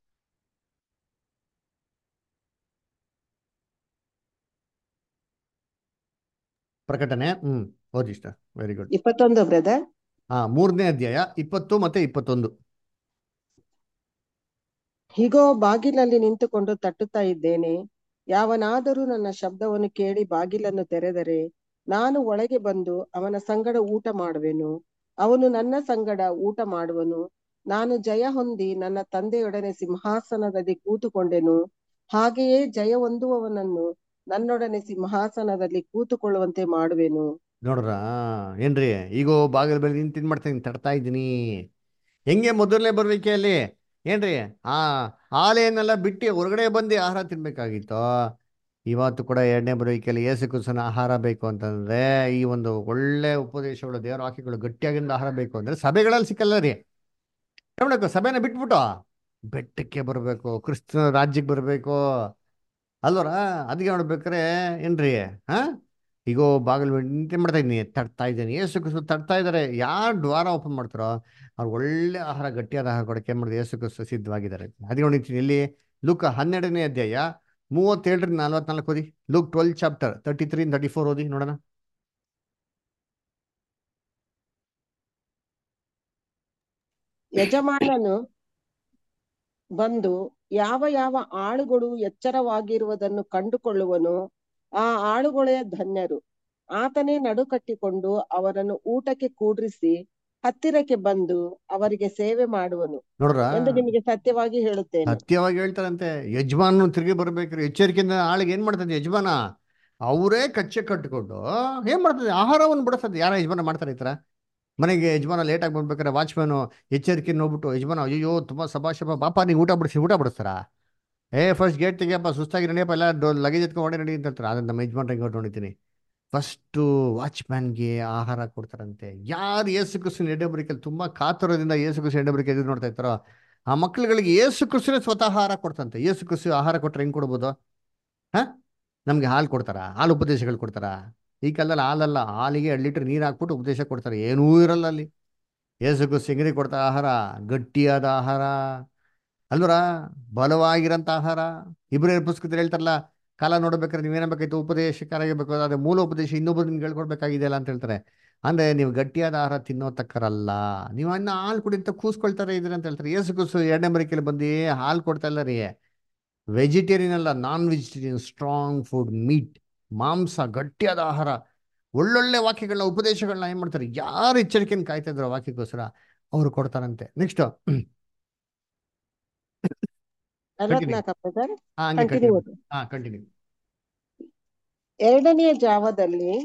ಪ್ರಕಟಣೆ ಹ್ಮ್ ಓದಿ ಇಷ್ಟ ವೆರಿ ಗುಡ್ ಇಪ್ಪತ್ತೊಂದು ಬ್ರದರ್ ಹಾ ಮೂರನೇ ಅಧ್ಯಾಯ ಇಪ್ಪತ್ತು ಮತ್ತೆ ಇಪ್ಪತ್ತೊಂದು ಹೀಗೋ ಬಾಗಿಲಲ್ಲಿ ನಿಂತುಕೊಂಡು ತಟ್ಟುತ್ತಾ ಇದ್ದೇನೆ ಯಾವನಾದರೂ ನನ್ನ ಶಬ್ದವನ್ನು ಕೇಳಿ ಬಾಗಿಲನ್ನು ತೆರೆದರೆ ನಾನು ಒಳಗೆ ಬಂದು ಅವನ ಸಂಗಡ ಊಟ ಮಾಡುವೆನು ಅವನು ನನ್ನ ಸಂಗಡ ಊಟ ಮಾಡುವನು ನಾನು ಜಯ ಹೊಂದಿ ನನ್ನ ತಂದೆಯೊಡನೆ ಸಿಂಹಾಸನದಲ್ಲಿ ಕೂತುಕೊಂಡೆನು ಹಾಗೆಯೇ ಜಯ ಹೊಂದುವವನನ್ನು ನನ್ನೊಡನೆ ಸಿಂಹಾಸನದಲ್ಲಿ ಕೂತುಕೊಳ್ಳುವಂತೆ ಮಾಡುವೆನು ನೋಡ್ರ ಏನ್ರಿ ಈಗ ಬಾಗಿಲ ಬಳಿ ನಿಂತು ತಿನ್ ಮಾಡ್ತೀನಿ ತಡ್ತಾ ಇದ್ದೀನಿ ಹೆಂಗೆ ಮೊದಲನೇ ಬರುವಿಕೆಯಲ್ಲಿ ಏನ್ರಿ ಆ ಆಲೆಯನ್ನೆಲ್ಲ ಬಿಟ್ಟು ಹೊರಗಡೆ ಬಂದು ಆಹಾರ ತಿನ್ಬೇಕಾಗಿತ್ತು ಇವತ್ತು ಕೂಡ ಎರಡನೇ ಬರುವಿಕೆಯಲ್ಲಿ ಏಸು ಕುಸನ ಆಹಾರ ಬೇಕು ಅಂತಂದ್ರೆ ಈ ಒಂದು ಒಳ್ಳೆ ಉಪದೇಶಗಳು ದೇವರ ವಾಕ್ಯಗಳು ಗಟ್ಟಿಯಾಗಿಂದ ಆಹಾರ ಬೇಕು ಅಂದ್ರೆ ಸಭೆಗಳಲ್ಲಿ ಸಿಕ್ಕಲ್ಲ ರೀ ಏನ್ ಮಾಡ್ಬೇಕು ಸಭೆನ ಬಿಟ್ಬಿಟ್ಟು ಬೆಟ್ಟಕ್ಕೆ ಬರಬೇಕು ಕ್ರಿಸ್ತನ ರಾಜ್ಯಕ್ಕೆ ಬರಬೇಕು ಅಲ್ವರ ಅದಕ್ಕೆ ನೋಡ್ಬೇಕಾರೆ ಏನ್ರಿ ಹಾ ಈಗೋ ಬಾಗಿಲು ನಿಂತೆ ಮಾಡ್ತಾ ಇದ್ದೀನಿ ತಡ್ತಾ ಇದ್ದೀನಿ ಏಸು ಕ್ರಿಸ್ತು ತಡ್ತಾ ಇದ್ದಾರೆ ಯಾರು ದ್ವಾರ ಓಪನ್ ಮಾಡ್ತಾರೋ ಅವ್ರು ಒಳ್ಳೆ ಆಹಾರ ಗಟ್ಟಿಯಾದ ಆಹಾರ ಕೊಡಕ್ಕೆ ಏನ್ ಮಾಡಿದ್ರೆ ಏಸು ಕ್ರಿಸ್ತು ಸಿದ್ಧವಾಗಿದ್ದಾರೆ ಅದಕ್ಕೆ ನೋಡಿರ್ತೀನಿ ಇಲ್ಲಿ ಲುಕ್ ಹನ್ನೆರಡನೇ ಅಧ್ಯಾಯ ಮೂವತ್ತೇಳರಿಂದ ನಲ್ವತ್ನಾಲ್ಕು ಓದಿ Luke twelve chapter thirty three thirty four ಓದಿ ನೋಡೋಣ ಯಜಮಾನನು ಬಂದು ಯಾವ ಯಾವ ಆಳುಗಳು ಎಚ್ಚರವಾಗಿರುವುದನ್ನು ಕಂಡುಕೊಳ್ಳುವನು ಆ ಆಳುಗಳೇ ಧನ್ಯರು ಆತನೇ ನಡುಕಟ್ಟಿಕೊಂಡು ಅವರನ್ನು ಊಟಕ್ಕೆ ಕೂಡ್ರಿಸಿ ಹತ್ತಿರಕ್ಕೆ ಬಂದು ಅವರಿಗೆ ಸೇವೆ ಮಾಡುವನು ನೋಡ್ರ ಎಂದು ನಿಮಗೆ ಸತ್ಯವಾಗಿ ಹೇಳುತ್ತೇನೆ ಸತ್ಯವಾಗಿ ಹೇಳ್ತಾರಂತೆ ಯಜಮಾನ ತಿರುಗಿ ಬರ್ಬೇಕ್ರಿ ಎಚ್ಚರಿಕೆಯಿಂದ ಆಳಿಗೆ ಏನ್ ಮಾಡ್ತದೆ ಯಜಮಾನ ಅವರೇ ಕಚ್ಚೆ ಕಟ್ಟಿಕೊಂಡು ಏನ್ ಮಾಡ್ತದೆ ಆಹಾರವನ್ನು ಬಿಡಿಸ್ತದೆ ಯಾರ ಯಜಮಾನ ಮಾಡ್ತಾರೆ ಈ ತರ ಮನೆಗೆ ಯಜಮಾನ ಲೇಟಾಗಿ ಬರ್ಬೇಕಾದ್ರೆ ವಾಚ್ಮ್ಯಾನು ಎಚ್ಚರಿಕೆ ನೋಡ್ಬಿಟ್ಟು ಯಜಮಾನ ಅಯ್ಯೋ ತುಂಬಾ ಸಭಾಷಭ ಪಾಪ ನೀವು ಊಟ ಬಿಡಿಸಿ ಊಟ ಬಿಡಿಸ್ತಾರ ಏ ಫಸ್ಟ್ ಗೇಟ್ ತೆಗಿಯಪ್ಪ ಸುಸ್ತಾಗಿ ನಡಿಯಪ್ಪ ಎಲ್ಲ ಲಗೇಜ್ ಎತ್ಕೊಂಡು ಹೊಡೆ ನಡಿ ಅಂತ ಹೇಳ್ತಾರೆ ಅದನ್ನ ನಮ್ಮ ಯಜಮಾನ್ರಿಗೆ ನೋಡಿದ್ದೀನಿ ಫಸ್ಟು ವಾಚ್ಮ್ಯಾನ್ಗೆ ಆಹಾರ ಕೊಡ್ತಾರಂತೆ ಯಾರು ಏಸು ಕ್ರಿಸ್ತನ ಎಡೆಬರಿಕೆಯಲ್ಲಿ ತುಂಬಾ ಕಾತುರದಿಂದ ಏಸು ಕ್ರಿಸ್ತನ ಎಡೆಬರಿಕೆ ಎದುರು ನೋಡ್ತಾ ಇರ್ತಾರೋ ಆ ಮಕ್ಕಳುಗಳಿಗೆ ಏಸು ಕ್ರಿಸ್ತನೇ ಸ್ವತಃ ಆಹಾರ ಕೊಡ್ತಂತೆ ಏಸು ಕ್ರಿಸ್ತು ಆಹಾರ ಕೊಟ್ರೆ ಹೆಂಗ್ ಕೊಡ್ಬೋದು ಹಾ ನಮ್ಗೆ ಹಾಲು ಕೊಡ್ತಾರ ಹಾಲು ಉಪದೇಶಗಳು ಕೊಡ್ತಾರ ಈ ಕಾಲದಲ್ಲಿ ಹಾಲಲ್ಲ ಹಾಲಿಗೆ ಎರಡು ಲೀಟರ್ ನೀರು ಹಾಕ್ಬಿಟ್ಟು ಉಪದೇಶ ಕೊಡ್ತಾರೆ ಏನೂ ಇರಲ್ಲ ಅಲ್ಲಿ ಏಸು ಕ್ರಿಸ್ತು ಹೆಂಗ್ರಿ ಕೊಡ್ತಾ ಆಹಾರ ಗಟ್ಟಿಯಾದ ಆಹಾರ ಅಲ್ವರ ಬಲವಾಗಿರಂತ ಆಹಾರ ಇಬ್ರೇ ಪುಸ್ತಕದಲ್ಲಿ ಹೇಳ್ತಾರಲ್ಲ ಕಾಲ ನೋಡ್ಬೇಕಾದ್ರೆ ನೀವೇನಬೇಕಾಯ್ತು ಉಪದೇಶಕರಾಗಿರ್ಬೇಕು ಅದೇ ಮೂಲ ಉಪದೇಶ ಇನ್ನೊಬ್ಬರು ನಿಮ್ಗೆ ಹೇಳ್ಕೊಡ್ಬೇಕಾಗಿದೆಯಲ್ಲ ಅಂತ ಹೇಳ್ತಾರೆ ಅಂದ್ರೆ ನೀವು ಗಟ್ಟಿಯಾದ ಆಹಾರ ತಿನ್ನೋ ತಕ್ಕರಲ್ಲ ನೀವು ಅನ್ನ ಹಾಲು ಕುಡಿ ಅಂತ ಕೂಸ್ಕೊಳ್ತಾರೆ ಇದ್ರಿ ಅಂತ ಹೇಳ್ತಾರೆ ಏಸು ಕೂಸು ಎರಡನೇ ಬರಿಕೆಯಲ್ಲಿ ಬಂದು ಹಾಲು ಕೊಡ್ತಾ ಇಲ್ಲ ರೀ ವೆಜಿಟೇರಿಯನ್ ಅಲ್ಲ non vegetarian strong food meat ಮಾಂಸ ಗಟ್ಟಿಯಾದ ಆಹಾರ ಒಳ್ಳೊಳ್ಳೆ ವಾಕ್ಯಗಳನ್ನ ಉಪದೇಶಗಳನ್ನ ಏನ್ ಮಾಡ್ತಾರೆ ಯಾರು ಎಚ್ಚರಿಕೆಯನ್ನು ಕಾಯ್ತಾ ಇದ್ರು ವಾಕ್ಯಕ್ಕೋಸ್ಕರ ಅವ್ರು ಕೊಡ್ತಾರಂತೆ ನೆಕ್ಸ್ಟ್ ನಲವತ್ನಾಲ್ಕ ಬ್ರದರ್ ಹಾ ಹಂಗೆ ಕಂಟಿನ್ಯೂ ಕಂಟಿನ್ಯೂ ಹಾ ಕಂಟಿನ್ಯೂ ಎರಡನೆಯ ಜಾವದಲ್ಲಿ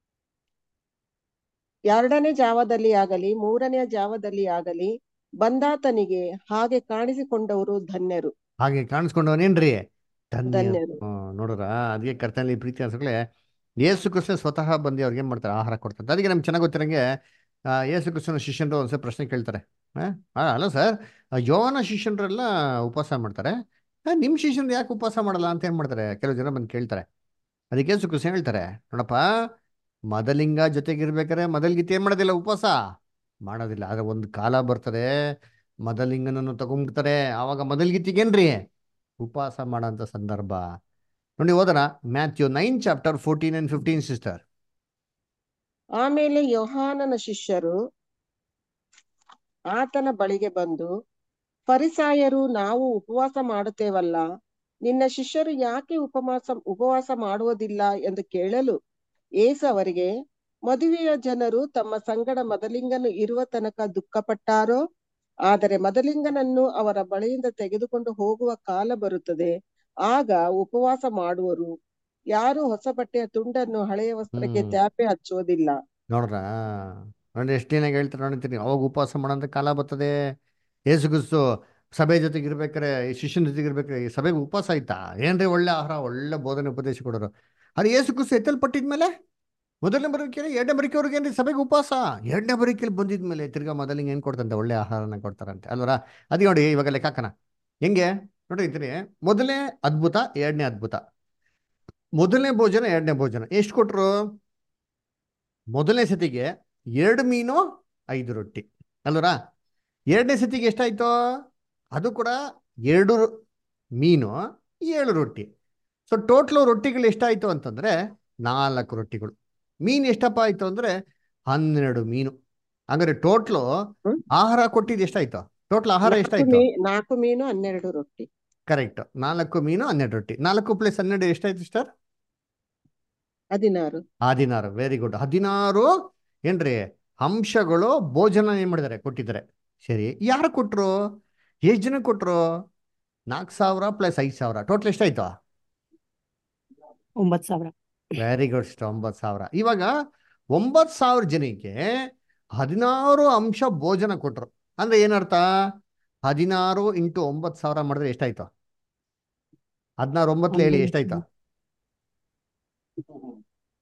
ಎರಡನೇ ಜಾವದಲ್ಲಿ ಆಗಲಿ ಮೂರನೆಯ ಜಾವದಲ್ಲಿ ಆಗಲಿ ಬಂದಾತನಿಗೆ ಹಾಗೆ ಕಾಣಿಸಿಕೊಂಡವರು ಧನ್ಯರು ಹಾಗೆ ಕಾಣಿಸ್ಕೊಂಡವನೇನ್ರಿ ಧನ್ಯ ಧನ್ಯರು ನೋಡ್ರ ಅದಕ್ಕೆ ಕರ್ತನಲ್ಲಿ ಪ್ರೀತಿ ಅನ್ಸಕ್ಲೆ ಯೇಸು ಕ್ರಿಸ್ತ ಸ್ವತಃ ಬಂದು ಅವ್ರಿಗೆ ಏನ್ ಮಾಡ್ತಾರೆ ಆಹಾರ ಕೊಡ್ತಾರೆ ಅದಕ್ಕೆ ನಮ್ಗೆ ಚೆನ್ನಾಗಿ ಗೊತ್ತಿರಂಗೆ ಆ, ಯೇಸು ಕ್ರಿಸ್ತನ ಶಿಷ್ಯನರು ಒಂದ್ಸಲ ಪ್ರಶ್ನೆ ಕೇಳ್ತಾರೆ ಆ, ಆ, ಅಲ್ಲ ಸರ್ ಯೋವನ ಶಿಷ್ಯನರೆಲ್ಲ ಉಪವಾಸ ಮಾಡ್ತಾರೆ ಆ, ನಿಮ್ ಶಿಷ್ಯರು ಯಾಕೆ ಉಪವಾಸ ಮಾಡಲ್ಲ ಅಂತ ಏನ್ ಮಾಡ್ತಾರೆ ಕೆಲವು ಜನ ಬಂದು ಕೇಳ್ತಾರೆ ಅದಕ್ಕೆ ಯೇಸು ಕ್ರಿಸ್ತ ಹೇಳ್ತಾರೆ ನೋಡಪ್ಪ ಮದಲಿಂಗ ಜೊತೆಗಿರ್ಬೇಕಾದ್ರೆ ಮದಲ್ಗೀತೆ ಏನ್ ಮಾಡೋದಿಲ್ಲ ಉಪವಾಸ ಮಾಡೋದಿಲ್ಲ ಆದ್ರೆ ಒಂದು ಕಾಲ ಬರ್ತದೆ ಮದಲಿಂಗನನ್ನು ತಗೊಂಡ್ಬಿಡ್ತಾರೆ ಆವಾಗ ಮದಲ್ಗೀತಿಗೇನ್ರಿ ಉಪವಾಸ ಮಾಡೋಂಥ ಸಂದರ್ಭ ನೋಡಿ ಓದೋಣ Matthew nine chapter fourteen and fifteen sister ಆಮೇಲೆ ಯೋಹಾನನ ಶಿಷ್ಯರು ಆತನ ಬಳಿಗೆ ಬಂದು ಫರಿಸಾಯರು ನಾವು ಉಪವಾಸ ಮಾಡುತ್ತೇವಲ್ಲ ನಿನ್ನ ಶಿಷ್ಯರು ಯಾಕೆ ಉಪವಾಸ ಉಪವಾಸ ಮಾಡುವುದಿಲ್ಲ ಎಂದು ಕೇಳಲು ಏಸು ಅವರಿಗೆ ಮದುವೆಯ ಜನರು ತಮ್ಮ ಸಂಗಡ ಮದಲಿಂಗನು ಇರುವ ತನಕ ದುಃಖಪಟ್ಟಾರೋ ಆದರೆ ಮದಲಿಂಗನನ್ನು ಅವರ ಬಳಿಯಿಂದ ತೆಗೆದುಕೊಂಡು ಹೋಗುವ ಕಾಲ ಬರುತ್ತದೆ ಆಗ ಉಪವಾಸ ಮಾಡುವರು ಯಾರು ಹೊಸ ಬಟ್ಟೆಯ ತುಂಡನ್ನು ಹಳೆಯ ವಸ್ತ್ರಕ್ಕೆ ಹ್ಮ್. ತ್ಯಾಪೆ ಹಚ್ಚುವುದಿಲ್ಲ ನೋಡ್ರ ನೋಡಿ ಎಷ್ಟು ದಿನ ಹೇಳ್ತಾರೆ ನೋಡ್ತೀನಿ ಅವಾಗ ಉಪವಾಸ ಮಾಡೋಂಥ ಕಾಲ ಬರ್ತದೆ ಏಸು ಕ್ರಿಸ್ತು ಸಭೆ ಜೊತೆಗೆ ಇರ್ಬೇಕಾರೆ ಈ ಶಿಷ್ಯನ ಜೊತೆಗೆ ಇರ್ಬೇಕಾರೆ ಈ ಸಭೆಗೆ ಉಪವಾಸ ಆಯ್ತಾ ಏನ್ರಿ ಒಳ್ಳೆ ಆಹಾರ ಒಳ್ಳೆ ಬೋಧನೆ ಉಪದೇಶ ಕೊಡೋರು ಅದು ಏಸು ಕ್ರಿಸ್ತು ಎತ್ತಲ್ಪಟ್ಟಿದ್ಮೇಲೆ ಮೊದಲನೇ ಬರೋಕೆಯಲ್ಲಿ ಎರಡನೇ ಬರಿಕೆಯವ್ರಿಗೆ ಏನ್ರಿ ಸಭೆಗೆ ಉಪವಾಸ ಎರಡನೇ ಬರಿಕೆಯಲ್ಲಿ ಬಂದಿದ್ಮೇಲೆ ತಿರ್ಗಾ ಮೊದಲಿಗೆ ಏನು ಕೊಡ್ತಂತೆ ಒಳ್ಳೆ ಆಹಾರನ ಕೊಡ್ತಾರಂತೆ ಅಲ್ವರ ಅದು ನೋಡಿ ಇವಾಗ ಲೆಕ್ಕಾಕನ ಹೆಂಗೆ ನೋಡಿ ಇದ್ದೀನಿ ಮೊದಲನೇ ಅದ್ಭುತ ಎರಡನೇ ಅದ್ಭುತ ಮೊದಲನೇ ಭೋಜನ ಎರಡನೇ ಭೋಜನ ಎಷ್ಟು ಕೊಟ್ರು ಮೊದಲನೇ ಸತಿಗೆ ಎರಡು ಮೀನು ಐದು ರೊಟ್ಟಿ ಅಲ್ವರ ಎರಡನೇ ಸತಿಗೆ ಎಷ್ಟಾಯ್ತು ಅದು ಕೂಡ ಎರಡು ಮೀನು ಏಳು ರೊಟ್ಟಿ ಸೊ ಟೋಟ್ಲು ರೊಟ್ಟಿಗಳು ಎಷ್ಟಾಯ್ತು ಅಂತಂದ್ರೆ ನಾಲ್ಕು ರೊಟ್ಟಿಗಳು ಮೀನು ಎಷ್ಟಪ್ಪ ಆಯ್ತು ಅಂದ್ರೆ ಹನ್ನೆರಡು ಮೀನು ಹಂಗಾರೆ ಟೋಟ್ಲು ಹ್ಮ್. ಆಹಾರ ಕೊಟ್ಟಿದ್ದು ಎಷ್ಟಾಯ್ತು ಟೋಟ್ಲ್ ಆಹಾರ ನಾಲ್ಕು ಎಷ್ಟಾಯ್ತು ಮೀ ನಾಲ್ಕು ಮೀನು ಹನ್ನೆರಡು ರೊಟ್ಟಿ ಕರೆಕ್ಟ್ ನಾಲ್ಕು ಮೀನು ಹನ್ನೆರಡು ರೊಟ್ಟಿ ನಾಲ್ಕು ಪ್ಲಸ್ ಹನ್ನೆರಡು ಎಷ್ಟಾಯ್ತು ಸರ್ ಹದಿನಾರು ಹದಿನಾರು ವೆರಿ ಗುಡ್ ಹದಿನಾರು ಏನ್ರಿ ಅಂಶಗಳು ಭೋಜನ ಏನ್ ಮಾಡಿದ್ದಾರೆ ಕೊಟ್ಟಿದ್ದಾರೆ ಸರಿ ಯಾರು ಕೊಟ್ರು ಎಷ್ಟು ಜನ ಕೊಟ್ರು ನಾಲ್ಕು ಸಾವಿರ ಪ್ಲಸ್ ಐದು ಸಾವಿರ ಟೋಟಲ್ ಎಷ್ಟಾಯ್ತು ಒಂಬತ್ತು ಸಾವಿರ ವೆರಿ ಗುಡ್ ಸಿಸ್ಟರ್ ಒಂಬತ್ತು ಸಾವಿರ ಇವಾಗ ಒಂಬತ್ತು ಸಾವಿರ ಜನಕ್ಕೆ ಹದಿನಾರು ಅಂಶ ಭೋಜನ ಕೊಟ್ರು ಅಂದ್ರೆ ಏನರ್ಥ ಹದಿನಾರು ಇಂಟು ಒಂಬತ್ತು ಸಾವಿರ ಮಾಡಿದ್ರೆ ಎಷ್ಟಾಯ್ತು ಹದಿನಾರು ಒಂಬತ್ತು ಹೇಳಿ ಎಷ್ಟಾಯ್ತು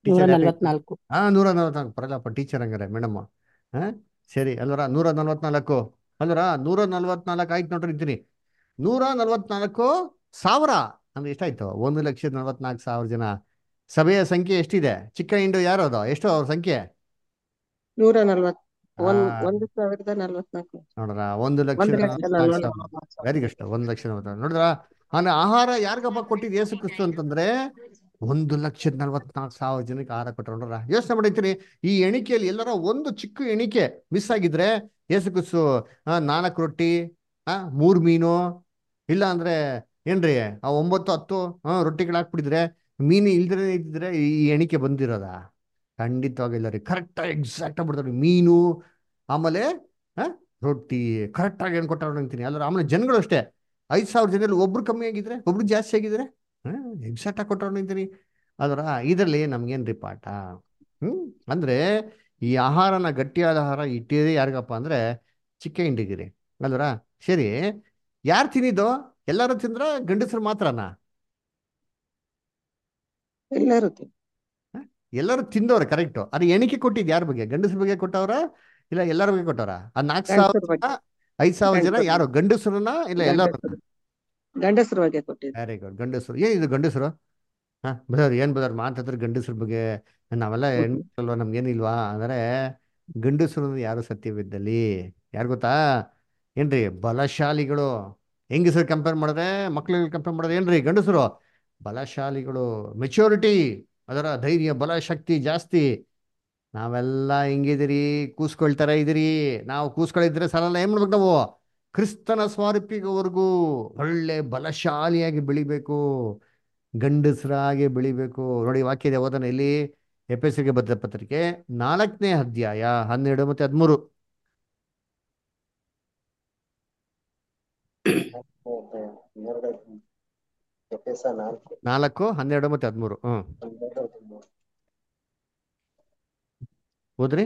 ನೂರ ಟೀಚರ್ ನಲ್ವತ್ನಾಲ್ಕು ಹಾ ನೂರ ನಲ್ವತ್ನಾಲ್ಕು ಪರಲ್ಲಪ್ಪ ಟೀಚರ್ ಹಂಗಾರೆ ಮೇಡಮ್ ಹಾ ಸರಿ ಅಲ್ವರ ನೂರ ನಲ್ವತ್ನಾಲ್ಕು ಅಲ್ವರ ನೂರ ನಲ್ವತ್ನಾಲ್ಕು ಆಯ್ತು ನೋಡ್ರಿ ಇದ್ದೀನಿ ನೂರ ನಲ್ವತ್ನಾಲ್ಕು ಸಾವಿರ ಅಂದ್ರೆ ಎಷ್ಟಾಯ್ತು ಒಂದು ಲಕ್ಷದ ನಲ್ವತ್ನಾಲ್ಕು ಸಾವಿರ ಜನ ಸಭೆಯ ಸಂಖ್ಯೆ ಎಷ್ಟಿದೆ ಚಿಕ್ಕ ಇಂಡು ಯಾರು ಅದು ಎಷ್ಟು ಅವ್ರ ಸಂಖ್ಯೆ ನೂರ ನಲ್ವತ್ ಒಂದ್ ಆ, ಒಂದು ಸಾವಿರದ ನಲ್ವತ್ನಾಲ್ಕು ನೋಡ್ರ ಒಂದು ಲಕ್ಷ ಒಂದು ಲಕ್ಷ ನಲವತ್ನಾಲ್ಕು ಸಾವಿರ ನಲ್ವತ್ನಾಲ್ಕು ವೆರಿ ಕಷ್ಟ ಒಂದು ಲಕ್ಷ ನಲವತ್ನಾಲ್ಕು ನೋಡಿದ್ರ ಆಮೇಲೆ ಆಹಾರ ಯಾರಿಗಪ್ಪ ಕೊಟ್ಟಿದ್ದು ಯೇಸು ಕ್ರಿಸ್ತು ಅಂತಂದ್ರೆ ಒಂದು ಲಕ್ಷದ ನಲವತ್ನಾಲ್ಕು ಸಾವಿರ ಜನಕ್ಕೆ ಆಹಾರ ಕೊಟ್ಟರು ನೋಡ್ರ ಯೋಚನೆ ಮಾಡಿರ್ತೀನಿ ಈ ಎಣಿಕೆಯಲ್ಲಿ ಎಲ್ಲರ ಒಂದು ಚಿಕ್ಕ ಎಣಿಕೆ ಮಿಸ್ ಆಗಿದ್ರೆ ಯೇಸು ಕ್ರಿಸ್ತು ಆ, ನಾಲ್ಕು ರೊಟ್ಟಿ ಆ ಮೂರು ಮೀನು ಇಲ್ಲ ಅಂದ್ರೆ ಏನ್ರಿ ಆ ಒಂಬತ್ತು ಹತ್ತು ಹಾ ರೊಟ್ಟಿಗಳು ಹಾಕ್ಬಿಟ್ಟಿದ್ರೆ ಮೀನು ಇಲ್ದ್ರೆ ಇದ್ದಿದ್ರೆ ಈ ಎಣಿಕೆ ಬಂದಿರೋದ ಖಂಡಿತವಾಗಿಲ್ಲ ರೀ ಕರೆಕ್ಟಾಗಿ ಎಕ್ಸಾಕ್ಟ್ ಆಗ್ಬಿಡ್ತಾರೆ ಮೀನು ಆಮೇಲೆ ಆ, ರೊಟ್ಟಿ ಕರೆಕ್ಟಾಗಿ ಏನು ಕೊಟ್ಟಾರ ಅಂತೀನಿ ಅಲ್ಲ ಆಮೇಲೆ ಜನಗಳು ಅಷ್ಟೇ ಐದು ಸಾವಿರ ಜನರಲ್ಲಿ ಒಬ್ರು ಕಮ್ಮಿ ಆಗಿದ್ರೆ ಒಬ್ರು ಜಾಸ್ತಿ ಆಗಿದ್ರೆ ಎಕ್ಸಾಕ್ಟ್ ಆಗಿ ಕೊಟ್ಟವ್ರು ಅಂತೀನಿ ಅದರ ಇದರಲ್ಲಿ ನಮ್ಗೇನ್ರಿ ಪಾಠ ಹ್ಮ್ ಅಂದ್ರೆ ಈ ಆಹಾರನ ಗಟ್ಟಿಯಾದ ಆಹಾರ ಇಟ್ಟಿದೆ ಯಾರಿಗಪ್ಪ ಅಂದ್ರೆ ಚಿಕ್ಕ ಹಿಂಡಿಗಿರಿ ಅಲ್ವರ ಸರಿ ಯಾರು ತಿನ್ನಿದ್ದು ಎಲ್ಲರೂ ತಿಂದ್ರ ಗಂಡಸರು ಮಾತ್ರನಾ ಎಲ್ಲರೂ ತಿಂದ್ರು. ಎಲ್ಲರೂ ತಿಂದವ್ರೆ ಕರೆಕ್ಟು ಅದು ಎಣಿಕೆ ಕೊಟ್ಟಿದ್ದು ಯಾರ ಬಗ್ಗೆ ಗಂಡಸರ ಬಗ್ಗೆ ಕೊಟ್ಟವ್ರ ಇಲ್ಲ ಎಲ್ಲರ ಬಗ್ಗೆ ಕೊಟ್ಟವ್ರ ಆ ನಾಲ್ಕು ಸಾವಿರ ಗಂಡಸ್ರ ಬಗ್ಗೆ. ಜನ ಐದು ಸಾವಿರ ಜನ ಗಂಡಸ್ರ ಯಾರು ಗಂಡಸರನ್ನ ಇಲ್ಲ ಎಲ್ಲರೂ ಗಂಡಸರು ಗಂಡಸರ ಬಗ್ಗೆ ಕೊಟ್ಟಿದ್ರು ವೆರಿ ಗುಡ್ ಗಂಡಸರು ಏನಿದು ಗಂಡಸರು ಹಾ ಬದರ್ ಏನ್ ಬದರ್ ಮಾತಾಡ್ತಾರೆ ಗಂಡಸರ ಬಗ್ಗೆ ನಾವೆಲ್ಲ ಹೆಣ್ಮಕ್ಳಲ್ವಾ ನಮ್ಗೇನಿಲ್ವಾ ಅಂದರೆ ಗಂಡಸರು ಅಂದ್ರೆ ಯಾರು ಸತ್ಯವಿದ್ದಲ್ಲಿ ಯಾರು ಗೊತ್ತಾ ಏನ್ರಿ ಬಲಶಾಲಿಗಳು ಹೆಂಗಸರು ಕಂಪೇರ್ ಮಾಡಿದ್ರೆ ಮಕ್ಳಿಗೆ ಕಂಪೇರ್ ಮಾಡಿದ್ರೆ ಏನ್ರಿ ಗಂಡಸರು ಬಲಶಾಲಿಗಳು ಮೆಚೂರಿಟಿ ಅದರ ಧೈರ್ಯ ಬಲ ಶಕ್ತಿ ಜಾಸ್ತಿ ನಾವೆಲ್ಲ ಹೆಂಗಿದಿರಿ ಕೂಸ್ಕೊಳ್ತಾರ ಇದೀರಿ ನಾವು ಕೂಸ್ಕೊಳಿದ್ರೆ ಸರಲ್ಲ ಏನ್ ಮಾಡ್ಬೇಕು ನಾವು ಕ್ರಿಸ್ತನ ಸ್ವಾರೂಪಿಗವರೆಗೂ ಒಳ್ಳೆ ಬಲಶಾಲಿಯಾಗಿ ಬೆಳಿಬೇಕು ಗಂಡಸರಾಗಿ ಬೆಳಿಬೇಕು ನೋಡಿ ವಾಕ್ಯದ ಓದನ ಇಲ್ಲಿ ಎಫ್ ಎಸ್ ಗೆ ಬದ್ಧ ಪತ್ರಿಕೆ ನಾಲ್ಕನೇ ಅಧ್ಯಾಯ ಹನ್ನೆರಡು ಮತ್ತೆ ಹದಿಮೂರು ನಾಲ್ಕು ಹನ್ನೆರಡು ಮತ್ತೆ ಹದಿಮೂರು ಹ್ಮ್ ಓದ್ರಿ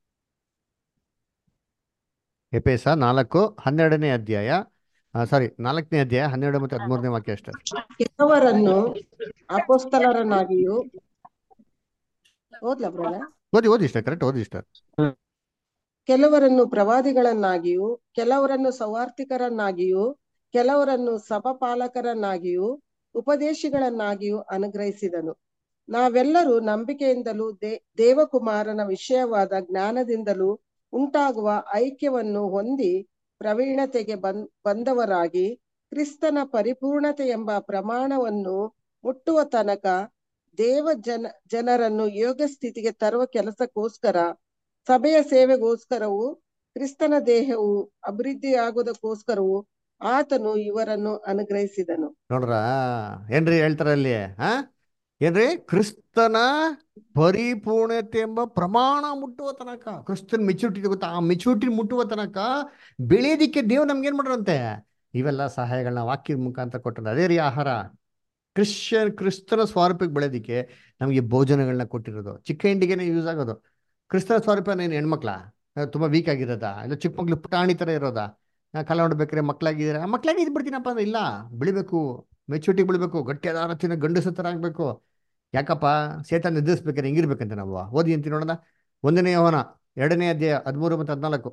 ಎಪೇಸ ನಾಲ್ಕು ಹನ್ನೆರಡನೇ ಅಧ್ಯಾಯ ಸಾರಿ ನಾಲ್ಕನೇ ಅಧ್ಯಾಯ ಹನ್ನೆರಡು ಮತ್ತೆ ಹದಿಮೂರನೇ ವಾಕ್ಯ ಅಷ್ಟೇ ಕೆಲವರನ್ನು ಅಪೋಸ್ತಲರನ್ನಾಗಿಯೂ ಓದ್ಲಾ ಬ್ರದರ್ ಓದಿ ಓದಿ ಇಷ್ಟ ಕರೆಕ್ಟ್ ಓದಿ ಇಷ್ಟ ಕೆಲವರನ್ನು ಪ್ರವಾದಿಗಳನ್ನಾಗಿಯೂ ಕೆಲವರನ್ನು ಸೌವಾರ್ತಿಕರನ್ನಾಗಿಯೂ ಕೆಲವರನ್ನು ಸಭಪಾಲಕರನ್ನಾಗಿಯೂ ಉಪದೇಶಿಗಳನ್ನಾಗಿಯೂ ಅನುಗ್ರಹಿಸಿದನು ನಾವೆಲ್ಲರೂ ನಂಬಿಕೆಯಿಂದಲೂ ದೇ ದೇವಕುಮಾರನ ವಿಷಯವಾದ ಜ್ಞಾನದಿಂದಲೂ ಉಂಟಾಗುವ ಐಕ್ಯವನ್ನು ಹೊಂದಿ ಪ್ರವೀಣತೆಗೆ ಬಂದ್ ಬಂದವರಾಗಿ ಕ್ರಿಸ್ತನ ಪರಿಪೂರ್ಣತೆ ಎಂಬ ಪ್ರಮಾಣವನ್ನು ಮುಟ್ಟುವ ತನಕ ದೇವ ಜನ ಜನರನ್ನು ಯೋಗ ಸ್ಥಿತಿಗೆ ತರುವ ಕೆಲಸಕ್ಕೋಸ್ಕರ ಸಭೆಯ ಸೇವೆಗೋಸ್ಕರವೂ ಕ್ರಿಸ್ತನ ದೇಹವು ಅಭಿವೃದ್ಧಿಯಾಗುವುದಕ್ಕೋಸ್ಕರವೂ ಆತನು ಇವರನ್ನು ಅನುಗ್ರಹಿಸಿದನು ನೋಡ್ರ ಏನ್ರಿ ಹೇಳ್ತಾರ ಅಲ್ಲಿ ಹಾ ಏನ್ರಿ ಕ್ರಿಸ್ತನ ಪರಿಪೂರ್ಣತೆ ಎಂಬ ಪ್ರಮಾಣ ಮುಟ್ಟುವ ತನಕ ಕ್ರಿಸ್ತನ್ ಮೆಚುರಿಟಿ ಗೊತ್ತಾ ಆ ಮೆಚುರಿಟಿ ಮುಟ್ಟುವ ತನಕ ಬೆಳೆಯೋದಿಕ್ಕೆ ದೇವ್ ನಮ್ಗೆ ಏನ್ ಮಾಡ್ರಂತೆ ಇವೆಲ್ಲ ಸಹಾಯಗಳನ್ನ ವಾಕ್ಯದ ಮುಖಾಂತರ ಕೊಟ್ಟರು ಅದೇ ರೀ ಆಹಾರ ಕ್ರಿಶ್ಚಿಯನ್ ಕ್ರಿಸ್ತನ ಸ್ವರೂಪಕ್ಕೆ ಬೆಳೆಯೋದಿಕ್ಕೆ ನಮಗೆ ಭೋಜನಗಳನ್ನ ಕೊಟ್ಟಿರೋದು ಚಿಕ್ಕ ಹಿಂಡಿಗೆನೆ ಯೂಸ್ ಆಗೋದು ಕ್ರಿಸ್ತನ ಸ್ವರೂಪ ನೀನು ಹೆಣ್ಮಕ್ಳ ತುಂಬಾ ವೀಕ್ ಆಗಿರೋದಾ ಇಲ್ಲ ಚಿಕ್ಕ ಮಕ್ಳು ಪುಟಾಣಿ ಥರ ಇರೋದಾ ನಾ ಕಾಲ ನೋಡ್ಬೇಕಾರೆ ಮಕ್ಳಾಗಿದ್ದೀರಾ ಮಕ್ಳಾಗಿ ಇದ್ ಬಿಡ್ತೀನಪ್ಪ ಅಂದ್ರೆ ಇಲ್ಲ ಬೆಳಿಬೇಕು ಮೆಚುರಿಟಿ ಬೆಳಿಬೇಕು ಗಟ್ಟಿಯಾದ ಆರತಿನ ಗಂಡಸ ಥರ ಆಗ್ಬೇಕು ಯಾಕಪ್ಪ ಸೇತನ ಎದುರಿಸ್ಬೇಕಾದ್ರೆ ಹೆಂಗಿರ್ಬೇಕಂತ ನಾವು ಓದಿ ಅಂತೀನಿ ನೋಡೋಣ ಒಂದನೇ ಯೋಹನ ಎರಡನೇ ಅಧ್ಯಾಯ ಹದಿಮೂರು ಮತ್ತು ಹದಿನಾಲ್ಕು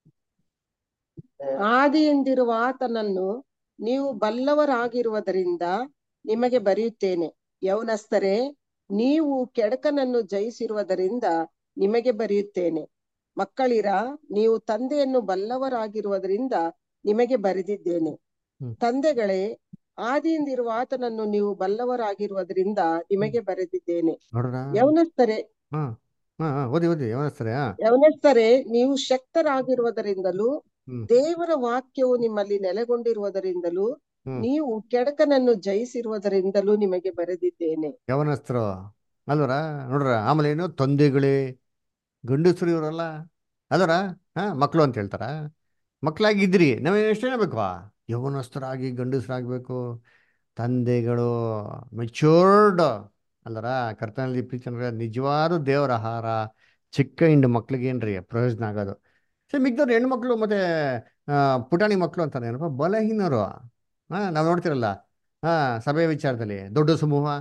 ಆದಿಯಿಂದಿರುವ ಆತನನ್ನು ನೀವು ಬಲ್ಲವರಾಗಿರುವುದರಿಂದ ನಿಮಗೆ ಬರೆಯುತ್ತೇನೆ ಯೌನಸ್ಥರೇ ನೀವು ಕೆಡಕನನ್ನು ಜಯಿಸಿರುವುದರಿಂದ ನಿಮಗೆ ಬರೆಯುತ್ತೇನೆ ಮಕ್ಕಳಿರ ನೀವು ತಂದೆಯನ್ನು ಬಲ್ಲವರಾಗಿರುವುದರಿಂದ ನಿಮಗೆ ಬರೆದಿದ್ದೇನೆ ಹ್ಮ್. ತಂದೆಗಳೇ ಆದಿಯಿಂದಿರುವ ಆತನನ್ನು ನೀವು ಬಲ್ಲವರಾಗಿರುವುದರಿಂದ ನಿಮಗೆ ಬರೆದಿದ್ದೇನೆ ನೋಡ್ರ ಯೌನಸ್ಥರೇ ಹಾ ಹಾ ಹಾ, ಓದಿ ಓದಿ ಯಾವನಸ್ತಾರೆ ಹಾ ಯೌನಸ್ಥರೇ ನೀವು ಶಕ್ತರಾಗಿರುವುದರಿಂದಲೂ ಹ್ಮ್ ದೇವರ ವಾಕ್ಯವು ನಿಮ್ಮಲ್ಲಿ ನೆಲೆಗೊಂಡಿರುವುದರಿಂದಲೂ ಹ್ಮ್ ನೀವು ಕೆಡಕನನ್ನು ಜಯಿಸಿರುವುದರಿಂದಲೂ ನಿಮಗೆ ಬರೆದಿದ್ದೇನೆ ಯವನಸ್ಥರು ಅಲ್ವರ ನೋಡ್ರ ಆಮೇಲೆ ಏನು ತಂದೆಗಳೇ ಗಂಡಸರು ಇವರಲ್ಲ ಅದರ ಹಾ ಮಕ್ಕಳು ಅಂತ ಹೇಳ್ತಾರ ಮಕ್ಕಳಾಗಿದ್ರಿ ನಾವೇನು ಎಷ್ಟೇನ ಬೇಕು ಯೌವನಸ್ಥರಾಗಿ ಗಂಡಸರಾಗಬೇಕು ತಂದೆಗಳು ಮೆಚೂರ್ಡ್ ಅಲ್ಲರ ಕರ್ತನಲ್ಲಿ ಪ್ರೀತಿ ನಿಜವಾದ ದೇವರ ಆಹಾರ ಚಿಕ್ಕ ಹಿಂಡು ಮಕ್ಳಿಗೇನ್ರಿ ಪ್ರಯೋಜನ ಆಗೋದು ಸರಿ ಮಿಕ್ದವ್ರು ಹೆಣ್ಮಕ್ಳು ಮತ್ತೆ ಆ, ಪುಟಾಣಿ ಮಕ್ಕಳು ಅಂತಾರೆ ಏನಪ್ಪ ಬಲಹೀನರು ಹಾ ನಾವು ನೋಡ್ತಿರಲ್ಲ ಹಾ ಸಭೆಯ ವಿಚಾರದಲ್ಲಿ ದೊಡ್ಡ ಸಮೂಹ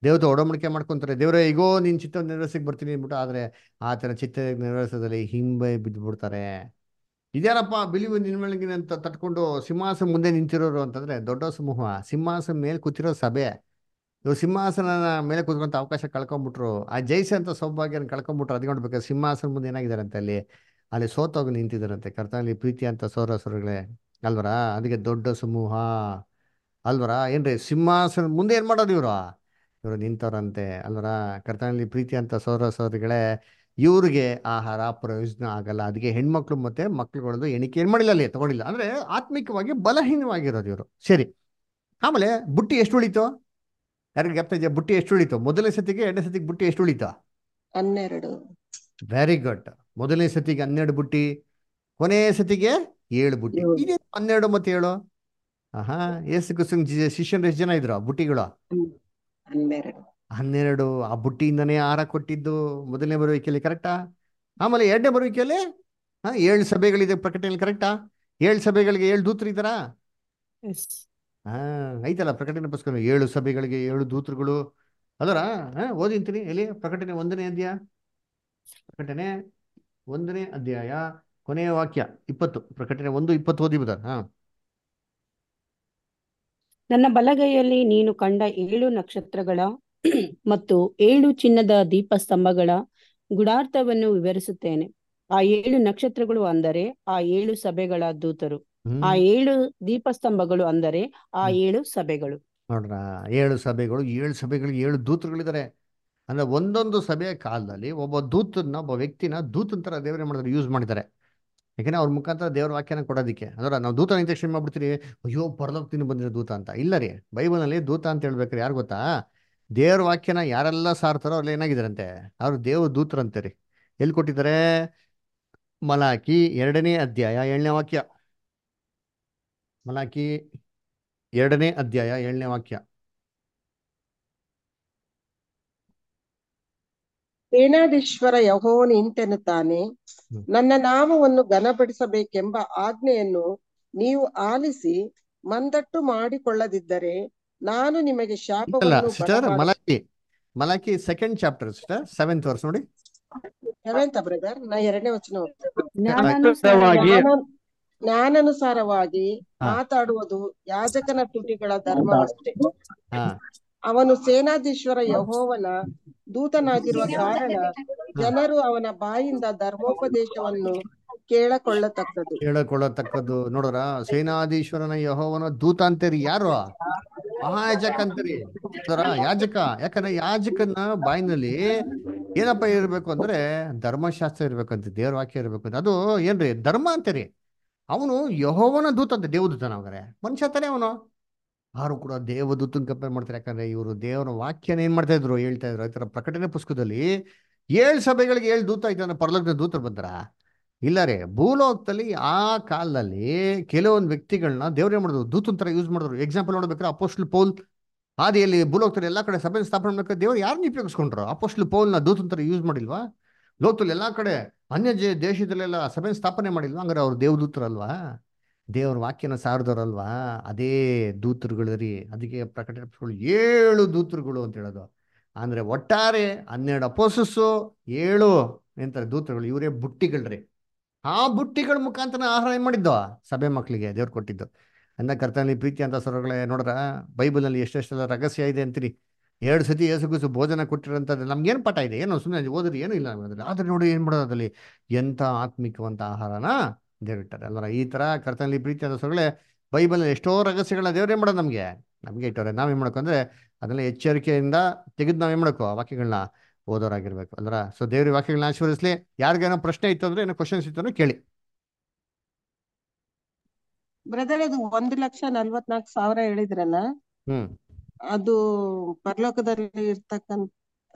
ದೇವತೆ ಒಡಂಬಡಿಕೆ ಮಾಡ್ಕೊಂತಾರೆ ದೇವರೇ ಈಗೋ ನಿನ್ನ ಚಿತ್ತ ನೆರವೇರಿಸಕ್ಕೆ ಬರ್ತೀನಿ ಅಂದ್ಬಿಟ್ಟು ಆದರೆ ಆತನ ಚಿತ್ತ ನೆರವೇರಿಸೋದಲ್ಲಿ ಹಿಂಬೆ ಬಿದ್ದುಬಿಡ್ತಾರೆ ಇದ್ಯಾರಪ್ಪ ಬಿಲಿವು ನಿನ್ಮಳಗಿನ ಅಂತ ತಟ್ಕೊಂಡು ಸಿಂಹಾಸನ ಮುಂದೆ ನಿಂತಿರೋರು ಅಂತಂದ್ರೆ ದೊಡ್ಡ ಸಮೂಹ ಸಿಂಹಾಸನ ಮೇಲೆ ಕೂತಿರೋ ಸಭೆ ಇವ್ರು ಸಿಂಹಾಸನ ಮೇಲೆ ಕೂತ್ಕೊಂತ ಅವಕಾಶ ಕಳ್ಕೊಂಡ್ಬಿಟ್ರು ಆ ಜೈಸ ಅಂತ ಸೌಭಾಗ್ಯನ ಕಳ್ಕೊಂಡ್ಬಿಟ್ರು ಅದ್ ನೋಡ್ಬೇಕಾದ್ರೆ ಸಿಂಹಾಸನ ಮುಂದೆ ಏನಾಗಿದಾರಂತೆ ಅಲ್ಲಿ ಅಲ್ಲಿ ಸೋತೋಗಿ ನಿಂತಿದ್ದಾರಂತೆ ಕರ್ತನಲ್ಲಿ ಪ್ರೀತಿ ಅಂತ ಸೋರಸರುಗಳೇ ಅಲ್ವರ ಅದಕ್ಕೆ ದೊಡ್ಡ ಸಮೂಹ ಅಲ್ವರ ಏನ್ರಿ ಸಿಂಹಾಸನ ಮುಂದೆ ಏನ್ ಮಾಡೋದು ಇವರು ಇವರು ನಿಂತವ್ರಂತೆ ಅಲ್ವರ ಕರ್ತನಲ್ಲಿ ಪ್ರೀತಿ ಅಂತ ಸೋರಸರುಗಳೇ ಇವ್ರಿಗೆ ಆಹಾರ ಪ್ರಯೋಜನ ಆಗಲ್ಲ ಅದಕ್ಕೆ ಹೆಣ್ಮಕ್ಳು ಮತ್ತೆ ಮಕ್ಳುಗಳದ್ದು ಎಣಿಕೆ ಏನ್ ಮಾಡಿಲ್ಲ ಅಲ್ಲಿ ತಗೊಂಡಿಲ್ಲ ಅಂದ್ರೆ ಆತ್ಮಿಕವಾಗಿ ಬಲಹೀನವಾಗಿರೋದು ಇವರು ಸರಿ ಆಮೇಲೆ ಬುಟ್ಟಿ ಎಷ್ಟು ಉಳಿತು ಯಾರಿಗೆ ಜ್ಞಾಪಕ ಇದೆಯಾ ಬುಟ್ಟಿ ಎಷ್ಟು ಉಳಿತು ಮೊದಲನೇ ಸತಿಗೆ ಎರಡನೇ ಸತಿಗೆ ಬುಟ್ಟಿ ಎಷ್ಟು ಉಳಿತು ಹನ್ನೆರಡು ವೆರಿ ಗುಡ್ ಮೊದಲನೇ ಸತಿಗೆ ಹನ್ನೆರಡು ಬುಟ್ಟಿ ಕೊನೆಯ ಸತಿಗೆ ಏಳು ಬುಟ್ಟಿ ಏಳು. ಇದೇ ಹನ್ನೆರಡು ಮತ್ತೆ ಏಳು ಆಹಾ ಏಸು ಕುಸಂಗ್ ಶಿಷ್ಯನ್ ಎಷ್ಟು ಜನ ಇದ್ರು ಬುಟ್ಟಿಗಳು ಹನ್ನೆರಡು ಹನ್ನೆರಡು ಆ ಬುಟ್ಟಿಯಿಂದನೇ ಆಹಾರ ಕೊಟ್ಟಿದ್ದು ಮೊದಲನೇ ಬರುವಿಕೆಯಲ್ಲಿ ಕರೆಕ್ಟಾ ಆಮೇಲೆ ಎರಡನೇ ಬರುವಿಕೆಯಲ್ಲಿ ಹಾ ಏಳು ಸಭೆಗಳಿದೆ ಪ್ರಕಟಣೆಯಲ್ಲಿ ಕರೆಕ್ಟಾ ಏಳು ಸಭೆಗಳಿಗೆ ಏಳು ದೂತರು ಇದ್ದಾರಾ ಎಸ್ ಹಾ ಐತಲ್ಲ ಪ್ರಕಟಣೆ ಪುಸ್ತಕ ಏಳು ಸಭೆಗಳಿಗೆ ಏಳು ದೂತರುಗಳು ಅದರ ಹಾ ಓದಿಂತೀನಿ ಎಲ್ಲಿ ಪ್ರಕಟಣೆ ಒಂದನೇ ಅಧ್ಯಾಯ ಪ್ರಕಟಣೆ ಒಂದನೇ ಅಧ್ಯಾಯ ಕೊನೆಯ ವಾಕ್ಯ ಇಪ್ಪತ್ತು ಪ್ರಕಟಣೆ ಒಂದು ಇಪ್ಪತ್ತು ಓದಿಬಿದ ಹಾ ನನ್ನ ಬಲಗೈಯಲ್ಲಿ ನೀನು ಕಂಡ ಏಳು ನಕ್ಷತ್ರಗಳ ಮತ್ತು ಏಳು ಚಿನ್ನದ ದೀಪಸ್ತಂಭಗಳ ಗುಡಾರ್ಥವನ್ನು ವಿವರಿಸುತ್ತೇನೆ ಆ ಏಳು ನಕ್ಷತ್ರಗಳು ಅಂದರೆ ಆ ಏಳು ಸಭೆಗಳ ದೂತರು ಆ ಹ್ಮ್ ಏಳು ದೀಪಸ್ತಂಭಗಳು ಅಂದರೆ ಆ ಹ್ಮ್. ಏಳು ಸಭೆಗಳು ನೋಡ್ರ ಏಳು ಸಭೆಗಳು ಏಳು ಸಭೆಗಳಿಗೆ ಏಳು ದೂತರುಗಳಿದ್ದಾರೆ ಅಂದ್ರೆ ಒಂದೊಂದು ಸಭೆಯ ಕಾಲದಲ್ಲಿ ಒಬ್ಬ ದೂತನ್ನ ಒಬ್ಬ ವ್ಯಕ್ತಿನ ದೂತನ ತರ ದೇವರೇ ಮಾಡಿದ್ರೆ ಯೂಸ್ ಮಾಡಿದ್ದಾರೆ ಯಾಕಂದ್ರೆ ಅವ್ರ ಮುಖಾಂತರ ದೇವರ ವಾಕ್ಯನ ಕೊಡೋದಕ್ಕೆ ಅಂದ್ರೆ ನಾವು ದೂತ ನಿಂತ ತಕ್ಷಣ ಮಾಡ್ಬಿಡ್ತೀರಿ ಅಯ್ಯೋ ಪರಲೋಕದಿಂದ ಬಂದಿರೋ ದೂತ ಅಂತ ಇಲ್ಲ ರೀ ಬೈಬಲ್ನಲ್ಲಿ ದೂತ ಅಂತ ಹೇಳ್ಬೇಕಾರೆ ಯಾರು ಗೊತ್ತಾ ದೇವ್ರ ವಾಕ್ಯನ ಯಾರೆಲ್ಲ ಸಾರ್ತಾರೋ ಅವ್ರಲ್ಲಿ ಏನಾಗಿದಾರಂತೆ ಅವ್ರು ದೇವ್ರ ದೂತರಂತೆ ರೀ ಎಲ್ಲಿ ಕೊಟ್ಟಿದ್ದಾರೆ ಮಲಾಕಿ ಎರಡನೇ ಅಧ್ಯಾಯ ಏಳನೇ ವಾಕ್ಯ ಮಲಾಕಿ ಎರಡನೇ ಅಧ್ಯಾಯ ಏಳನೇ ವಾಕ್ಯ ಸೇನಾಧೀಶ್ವರ ಯಹೋವನು ಇಂತೆನ್ನುತ್ತಾನೆ ಹ್ಮ್. ನನ್ನ ನಾಮವನ್ನು ಘನಪಡಿಸಬೇಕೆಂಬ ಆಜ್ಞೆಯನ್ನು ನೀವು ಆಲಿಸಿ ಮಂದಟ್ಟು ಮಾಡಿಕೊಳ್ಳದಿದ್ದರೆ ನಾನು ನಿಮಗೆ ಅಲ್ಲ ಶಾಪವನ್ನು ಸಿಸ್ಟರ್ ಮಲಾಕಿ ಮಲಾಕಿ second chapter sister seventh verse ನೋಡಿ ಸೆವೆಂತ್ ಬ್ರದರ್ ನಾ ಎರಡನೇ ವಚನ ಓದ್ತೇನೆ. ಜ್ಞಾನಾನುಸಾರವಾಗಿ ಜ್ಞಾನ- ಜ್ಞಾನಾನುಸಾರವಾಗಿ ಹಾ. ಮಾತಾಡುವುದು ಯಾಜಕನ ತುಟಿಗಳ ಧರ್ಮವಷ್ಟೇ ಹಾ ಅವನು ಸೇನಾಧೀಶ್ವರ ಯಹೋವನ ದೂತನಾಗಿರುವ ಕಾರಣ ಜನರು ಅವನ ಬಾಯಿಂದ ಧರ್ಮೋಪದೇಶವನ್ನು ಕೇಳಕೊಳ್ಳತಕ್ಕದ್ದು ಕೇಳಕೊಳ್ಳತಕ್ಕದ್ದು ನೋಡ್ರ ಸೇನಾಧೀಶ್ವರನ ಯಹೋವನ ದೂತ ಅಂತೀರಿ ಯಾರು ಮಹಾಯಾಜಕ ಅಂತೀರಿ ಅದರ ಯಾಜಕ ಯಾಕಂದ್ರೆ ಯಾಜಕನ ಬಾಯಿನಲ್ಲಿ ಏನಪ್ಪ ಇರ್ಬೇಕು ಅಂದ್ರೆ ಧರ್ಮಶಾಸ್ತ್ರ ಇರ್ಬೇಕಂತ ದೇವ್ರ ವಾಕ್ಯ ಇರ್ಬೇಕು ಅಂತ ಅದು ಏನ್ರಿ ಧರ್ಮ ಅಂತೀರಿ ಅವನು ಯಹೋವನ ದೂತ ಅಂತ ದೇವದೂತನ ಅವಗರೆ ಮನುಷ್ಯ ತಾನೇ ಅವನು ಯಾರು ಕೂಡ ದೇವದೂತನ್ ಕಂಪೇರ್ ಮಾಡ್ತಾರೆ ಯಾಕಂದ್ರೆ ಇವರು ದೇವರ ವಾಕ್ಯನ ಏನ್ ಮಾಡ್ತಾ ಇದ್ರು ಹೇಳ್ತಾ ಇದ್ರು ಈ ತರ ಪ್ರಕಟಣೆ ಪುಸ್ತಕದಲ್ಲಿ ಏಳು ಸಭೆಗಳಿಗೆ ಏಳು ದೂತ ಐತೆ ಪರಲೋಕದ ದೂತರು ಬಂದ್ರ ಇಲ್ಲ ರೀ ಭೂಲೋಕದಲ್ಲಿ ಆ ಕಾಲದಲ್ಲಿ ಕೆಲವೊಂದು ವ್ಯಕ್ತಿಗಳನ್ನ ದೇವ್ರೇ ಮಾಡಿದ್ರು ದೂತನ್ ತರ ಯೂಸ್ ಮಾಡಿದ್ರು ಎಕ್ಸಾಂಪಲ್ ನೋಡ್ಬೇಕಾದ್ರೆ ಅಪೋಸ್ಟ್ಲ್ ಪೌಲ್ ಆದಿಯಲ್ಲಿ ಭೂಲೋಕದಲ್ಲಿ ಎಲ್ಲಾ ಕಡೆ ಸಭೆ ಸ್ಥಾಪನೆ ಮಾಡ್ಬೇಕಾದ್ರೆ ದೇವ್ರು ಯಾರನ್ನ ಉಪಯೋಗಿಸ್ಕೊಂಡ್ರು ಅಪೋಸ್ಟ್ಲ್ ಪೌಲ್ನ ದೂತನ್ ತರ ಯೂಸ್ ಮಾಡಿಲ್ವಾ ಲೋಕದಲ್ಲಿ ಎಲ್ಲಾ ಕಡೆ ಅನ್ಯ ಜೆ- ದೇಶದಲ್ಲೆಲ್ಲ ಸಭೆ ಸ್ಥಾಪನೆ ಮಾಡಿಲ್ವಾ ಹಂಗಾರೆ ಅವ್ರು ದೇವದೂತರಲ್ವಾ ದೇವ್ರ ವಾಕ್ಯನ ಸಾರದವ್ರಲ್ವಾ ಅದೇ ದೂತರುಗಳು ರೀ ಅದಕ್ಕೆ ಪ್ರಕಟಣೆ ಪುಸ್ತಕಗಳು ಏಳು ದೂತರುಗಳು ಅಂತ ಹೇಳೋದು ಅಂದ್ರೆ ಒಟ್ಟಾರೆ ಹನ್ನೆರಡು ಅಪೋಸಸ್ಸು ಏಳು ಎಂತಾರೆ ದೂತರುಗಳು ಇವರೇ ಬುಟ್ಟಿಗಳ್ರಿ ಆ ಬುಟ್ಟಿಗಳ ಮುಖಾಂತರ ಆಹಾರ ಏನ್ ಮಾಡಿದ್ದು ಸಭೆ ಮಕ್ಕಳಿಗೆ ದೇವ್ರು ಕೊಟ್ಟಿದ್ದು ಅಂದ ಕರ್ತನಲ್ಲಿ ಪ್ರೀತಿ ಅಂತ ಸ್ವರಗಳೇ ನೋಡ್ರ ಬೈಬಲ್ನಲ್ಲಿ ಎಷ್ಟೆಷ್ಟೆಲ್ಲ ರಹಸ್ಯ ಇದೆ ಅಂತೀರಿ ಎರಡು ಸತಿ ಏಸು ಕೂಸು ಭೋಜನ ಕೊಟ್ಟಿರೋಂಥದ್ದು ನಮ್ಗೇನು ಪಾಠ ಇದೆ ಏನು ಸುಮ್ಮನೆ ಓದ್ರಿ ಏನು ಇಲ್ಲ ಅದ್ರಲ್ಲಿ ಆದ್ರೆ ನೋಡಿ ಏನ್ ಮಾಡೋದು ಅದ್ರಲ್ಲಿ ಎಂಥ ಆತ್ಮಿಕವಂತ ಆಹಾರನ ದೇವ್ರಿಟ್ಟಾರೆ ಅಲ್ವರ ಈ ತರ ಕರ್ತನಲ್ಲಿ ಪ್ರೀತಿ ಅಂತ ಸ್ವರಗಳೇ ಬೈಬಲ್ ಎಷ್ಟೋ ರಹಸ್ಯಗಳನ್ನ ದೇವ್ರೇ ಮಾಡೋದು ನಮಗೆ ನಮಗೆ ಇಟ್ಟವ್ರೆ ನಾವೇನ್ ಮಾಡ್ಕೊ ಅಂದ್ರೆ ಅದನ್ನೆಲ್ಲ ಎಚ್ಚರಿಕೆಯಿಂದ ತೆಗೆದು ನಾವೇನ್ ಮಾಡ್ಕೋ ವಾಕ್ಯಗಳನ್ನ ಓದೋರಾಗಿರ್ಬೇಕು ಅಲ್ರ ಸೊ ದೇವ್ರ ವಾಕ್ಯಗಳನ್ನ ಆಶೀರ್ವದಿಸ್ಲಿ ಯಾರಿಗೇನೋ ಪ್ರಶ್ನೆ ಇತ್ತು ಅಂದ್ರೆ ಏನೋ ಕ್ವಶನ್ಸ್ ಇತ್ತು ಅಂದ್ರೆ ಕೇಳಿ ಬ್ರದರ್ ಅದು ಒಂದು ಲಕ್ಷ ನಲ್ವತ್ನಾಲ್ಕು ಸಾವಿರ ಹೇಳಿದ್ರಲ್ಲ ಹ್ಮ್ ಅದು ಪರಲೋಕದಲ್ಲಿ ಇರ್ತಕ್ಕಂತ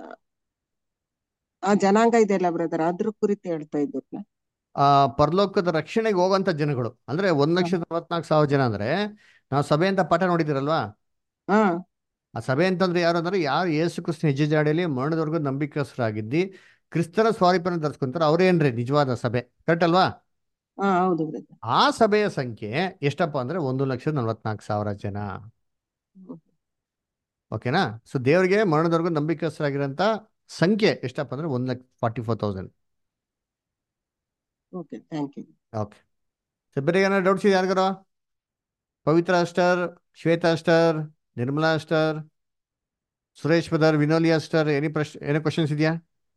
ಆ ಜನಾಂಗ ಇದೆಯಲ್ಲ ಬ್ರದರ್ ಅದ್ರ ಕುರಿತು ಹೇಳ್ತಾ ಇದ್ರಲ್ಲ ಆ ಪರಲೋಕದ ರಕ್ಷಣೆಗೆ ಹೋಗುವಂತ ಜನಗಳು ಅಂದ್ರೆ ಒಂದ್ ಲಕ್ಷದ ನಲವತ್ನಾಲ್ಕು ಸಾವಿರ ಜನ ಅಂದ್ರೆ ನಾವು ಸಭೆ ಅಂತ ಪಾಠ ನೋಡಿದಿರಲ್ವಾ ಹಾ ಆ ಸಭೆ ಅಂತಂದ್ರೆ ಯಾರು ಅಂದ್ರೆ ಯಾರು ಯೇಸು ಕ್ರಿಸ್ತನ ಹೆಜ್ಜೆ ಜಾಡಿಯಲ್ಲಿ ಮರಣದವರೆಗೂ ನಂಬಿಕಸ್ಥರಾಗಿದ್ದಿ ಕ್ರಿಸ್ತನ ಸ್ವಾರೂಪ್ಯನ ಧರಿಸ್ಕೊಂತಾರೆ ಅವ್ರೇನ್ರಿ ನಿಜವಾದ ಸಭೆ ಕರೆಕ್ಟ್ ಅಲ್ವಾ ಹಾ ಹೌದು ಬ್ರದರ್ ಆ ಸಭೆಯ ಸಂಖ್ಯೆ ಎಷ್ಟಪ್ಪ ಅಂದ್ರೆ ಒಂದು ಲಕ್ಷದ ನಲವತ್ನಾಲ್ಕು ಸಾವಿರ ಜನ ಓಕೆನಾ ಸೊ ದೇವರಿಗೆ ಮರಣದವರೆಗೂ ನಂಬಿಕಸ್ಥರಾಗಿರೋಂಥ ಸಂಖ್ಯೆ ಎಷ್ಟಪ್ಪ ಅಂದ್ರೆ ಒಂದು ಲಕ್ಷ forty four thousand okay thank you okay so ಬೇರೆ ಏನಾದ್ರು ಡೌಟ್ಸ್ ಇದೆ ಯಾರಿಗಾರ ಪವಿತ್ರ ಅಸ್ಟರ್ ಶ್ವೇತಾ ಅಸ್ಟರ್ ನಿರ್ಮಲಾ ಅಸ್ಟರ್ ಸುರೇಶ್ ಬದರ್ ವಿನೋಲಿ ಅಸ್ಟರ್ ಏನಿ ಪ್ರಶ್ನೆ ಏನೋ ಕ್ವಶನ್ಸ್ ಇದೆಯಾ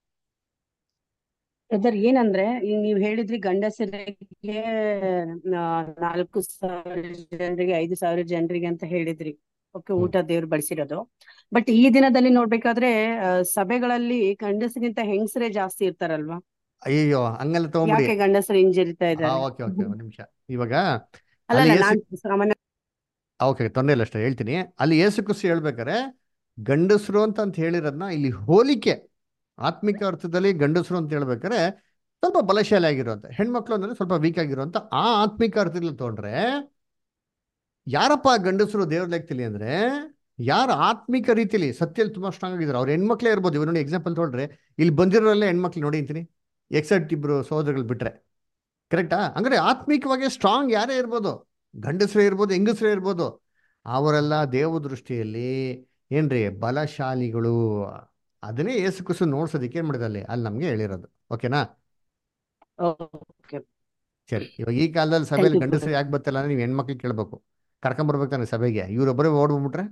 ಬ್ರದರ್ ಏನಂದ್ರೆ ಈಗ ನೀವ್ ಹೇಳಿದ್ರಿ ಗಂಡಸರಿಗೆ ಆ, ನಾಲ್ಕು ಸಾವಿರ ಜನರಿಗೆ ಐದು ಸಾವಿರ ಜನರಿಗೆ ಅಂತ ಹೇಳಿದ್ರಿ ಓಕೆ ಊಟ ದೇವ್ರು ಬಡಿಸಿರೋದು ಬಟ್ ಈ ದಿನದಲ್ಲಿ ನೋಡ್ಬೇಕಾದ್ರೆ ಆ, ಸಭೆಗಳಲ್ಲಿ ಗಂಡಸರಿಗಿಂತ ಹೆಂಗಸರೇ ಜಾಸ್ತಿ ಇರ್ತಾರಲ್ವಾ ಅಯ್ಯೋ ಹಂಗೆಲ್ಲ ತಗೊಂಬಿಡಿ ಯಾಕೆ ಗಂಡಸರು ಹಿಂಜರಿತಾ ಹಾ ಇದ್ದಾರೆ ಓಕೆ ಓಕೆ ಒಂದು ನಿಮಿಷ ಇವಾಗ ಅಲ್ಲ ಅಲ್ಲಿ ಅಲ್ಲ ಏಸು ನಾನ್ ಸಾಮಾನ್ಯ ಓಕೆ ತೊಂದರೆ ಇಲ್ಲ ಅಷ್ಟೇ ಹೇಳ್ತೀನಿ ಅಲ್ಲಿ ಏಸು ಕ್ರಿಸ್ತು ಹೇಳ್ಬೇಕಾರೆ ಗಂಡಸರು ಅಂತ ಅಂತ ಹೇಳಿರೋದನ್ನ ಇಲ್ಲಿ ಹೋಲಿಕೆ ಆತ್ಮಿಕ ಅರ್ಥದಲ್ಲಿ ಗಂಡಸರು ಅಂತ ಹೇಳ್ಬೇಕಾರೆ ಸ್ವಲ್ಪ ಬಲಶಾಲಿ ಆಗಿರುವಂತ ಹೆಣ್ಮಕ್ಳು ಅಂದ್ರೆ ಸ್ವಲ್ಪ ವೀಕ್ ಆಗಿರುವಂತ ಆ ಆತ್ಮಿಕ ಅರ್ಥದಲ್ಲಿ ತಗೊಂಡ್ರೆ ಯಾರಪ್ಪ ಗಂಡಸರು ದೇವ್ರ ಲೆಕ್ಕದಲ್ಲಿ ಅಂದ್ರೆ ಯಾರು ಆತ್ಮಿಕ ರೀತಿಯಲ್ಲಿ ಸತ್ಯಲ್ಲಿ ತುಂಬಾ ಸ್ಟ್ರಾಂಗ್ ಆಗಿದ್ದಾರೆ ಅವ್ರ ಹೆಣ್ಮಕ್ಳೇ ಇರ್ಬೋದು ಇವಾಗ ನೋಡಿ ಎಕ್ಸಾಂಪಲ್ ತೊಗೊಂಡ್ರೆ ಇಲ್ಲಿ ಬಂದಿರೋಲ್ಲೇ ಹೆಣ್ಮಕ್ಳು ನೋಡಿ ಅಂತೀನಿ ಎಕ್ಸೆಪ್ಟ್ ಇಬ್ರು ಸಹೋದರಗಳು ಬಿಟ್ರೆ ಕರೆಕ್ಟಾ ಅಂದ್ರೆ ಆತ್ಮಿಕವಾಗಿ ಸ್ಟ್ರಾಂಗ್ ಯಾರೇ ಇರ್ಬೋದು ಗಂಡಸರೇ ಇರ್ಬೋದು ಹೆಂಗಸರೇ ಇರ್ಬೋದು ಅವರೆಲ್ಲ ದೇವ ದೃಷ್ಟಿಯಲ್ಲಿ ಏನ್ರಿ ಬಲಶಾಲಿಗಳು ಅದನ್ನೇ ಏಸು ಕುಸು ನೋಡ್ಸೋದಕ್ಕೆ ಏನ್ ಮಾಡಿದೆ ಅಲ್ಲಿ ಅಲ್ಲಿ ನಮ್ಗೆ ಹೇಳಿರೋದು ಓಕೆನಾ ಓಕೆ ಸರಿ ಇವಾಗ ಈ ಕಾಲದಲ್ಲಿ ಸಭೆಯಲ್ಲಿ you, ಗಂಡಸರು ಯಾಕೆ ಬರ್ತಿಲ್ಲ ಅಂದ್ರೆ ನೀವು ಹೆಣ್ಮಕ್ಳಿಗೆ ಕೇಳ್ಬೇಕು ಕರ್ಕೊಂಬರ್ಬೇಕು ತಾನೆ ಸಭೆಗೆ ಇವ್ರೊಬ್ಬರೇ ಓಡ್ಬಿಟ್ರೆ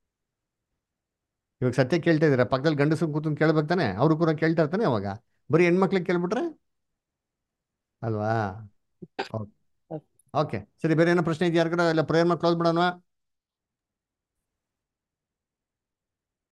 ಇವಾಗ ಸತ್ಯ ಕೇಳ್ತಾ ಇದ್ದೀರಾ ಪಕ್ಕದಲ್ಲಿ ಗಂಡಸರು ಕೂತು ಕೇಳ್ಬೇಕು ತಾನೆ ಅವರು ಕೂಡ ಕೇಳ್ತಾ ಇರ್ತಾನೆ ಅವಾಗ ಬರೀ ಹೆಣ್ಮಕ್ಳಿಗೆ ಕೇಳ್ಬಿಟ್ರೆ ಅಲ್ವಾ ಓಕೆ ಸರಿ ಬೇರೆ ಏನೋ ಪ್ರಶ್ನೆ ಇದೆಯಾ ಯಾರಿಗಾರ ಇಲ್ಲ ಪ್ರೇಯರ್ ಕ್ಲೋಸ್ ಮಾಡೋಣ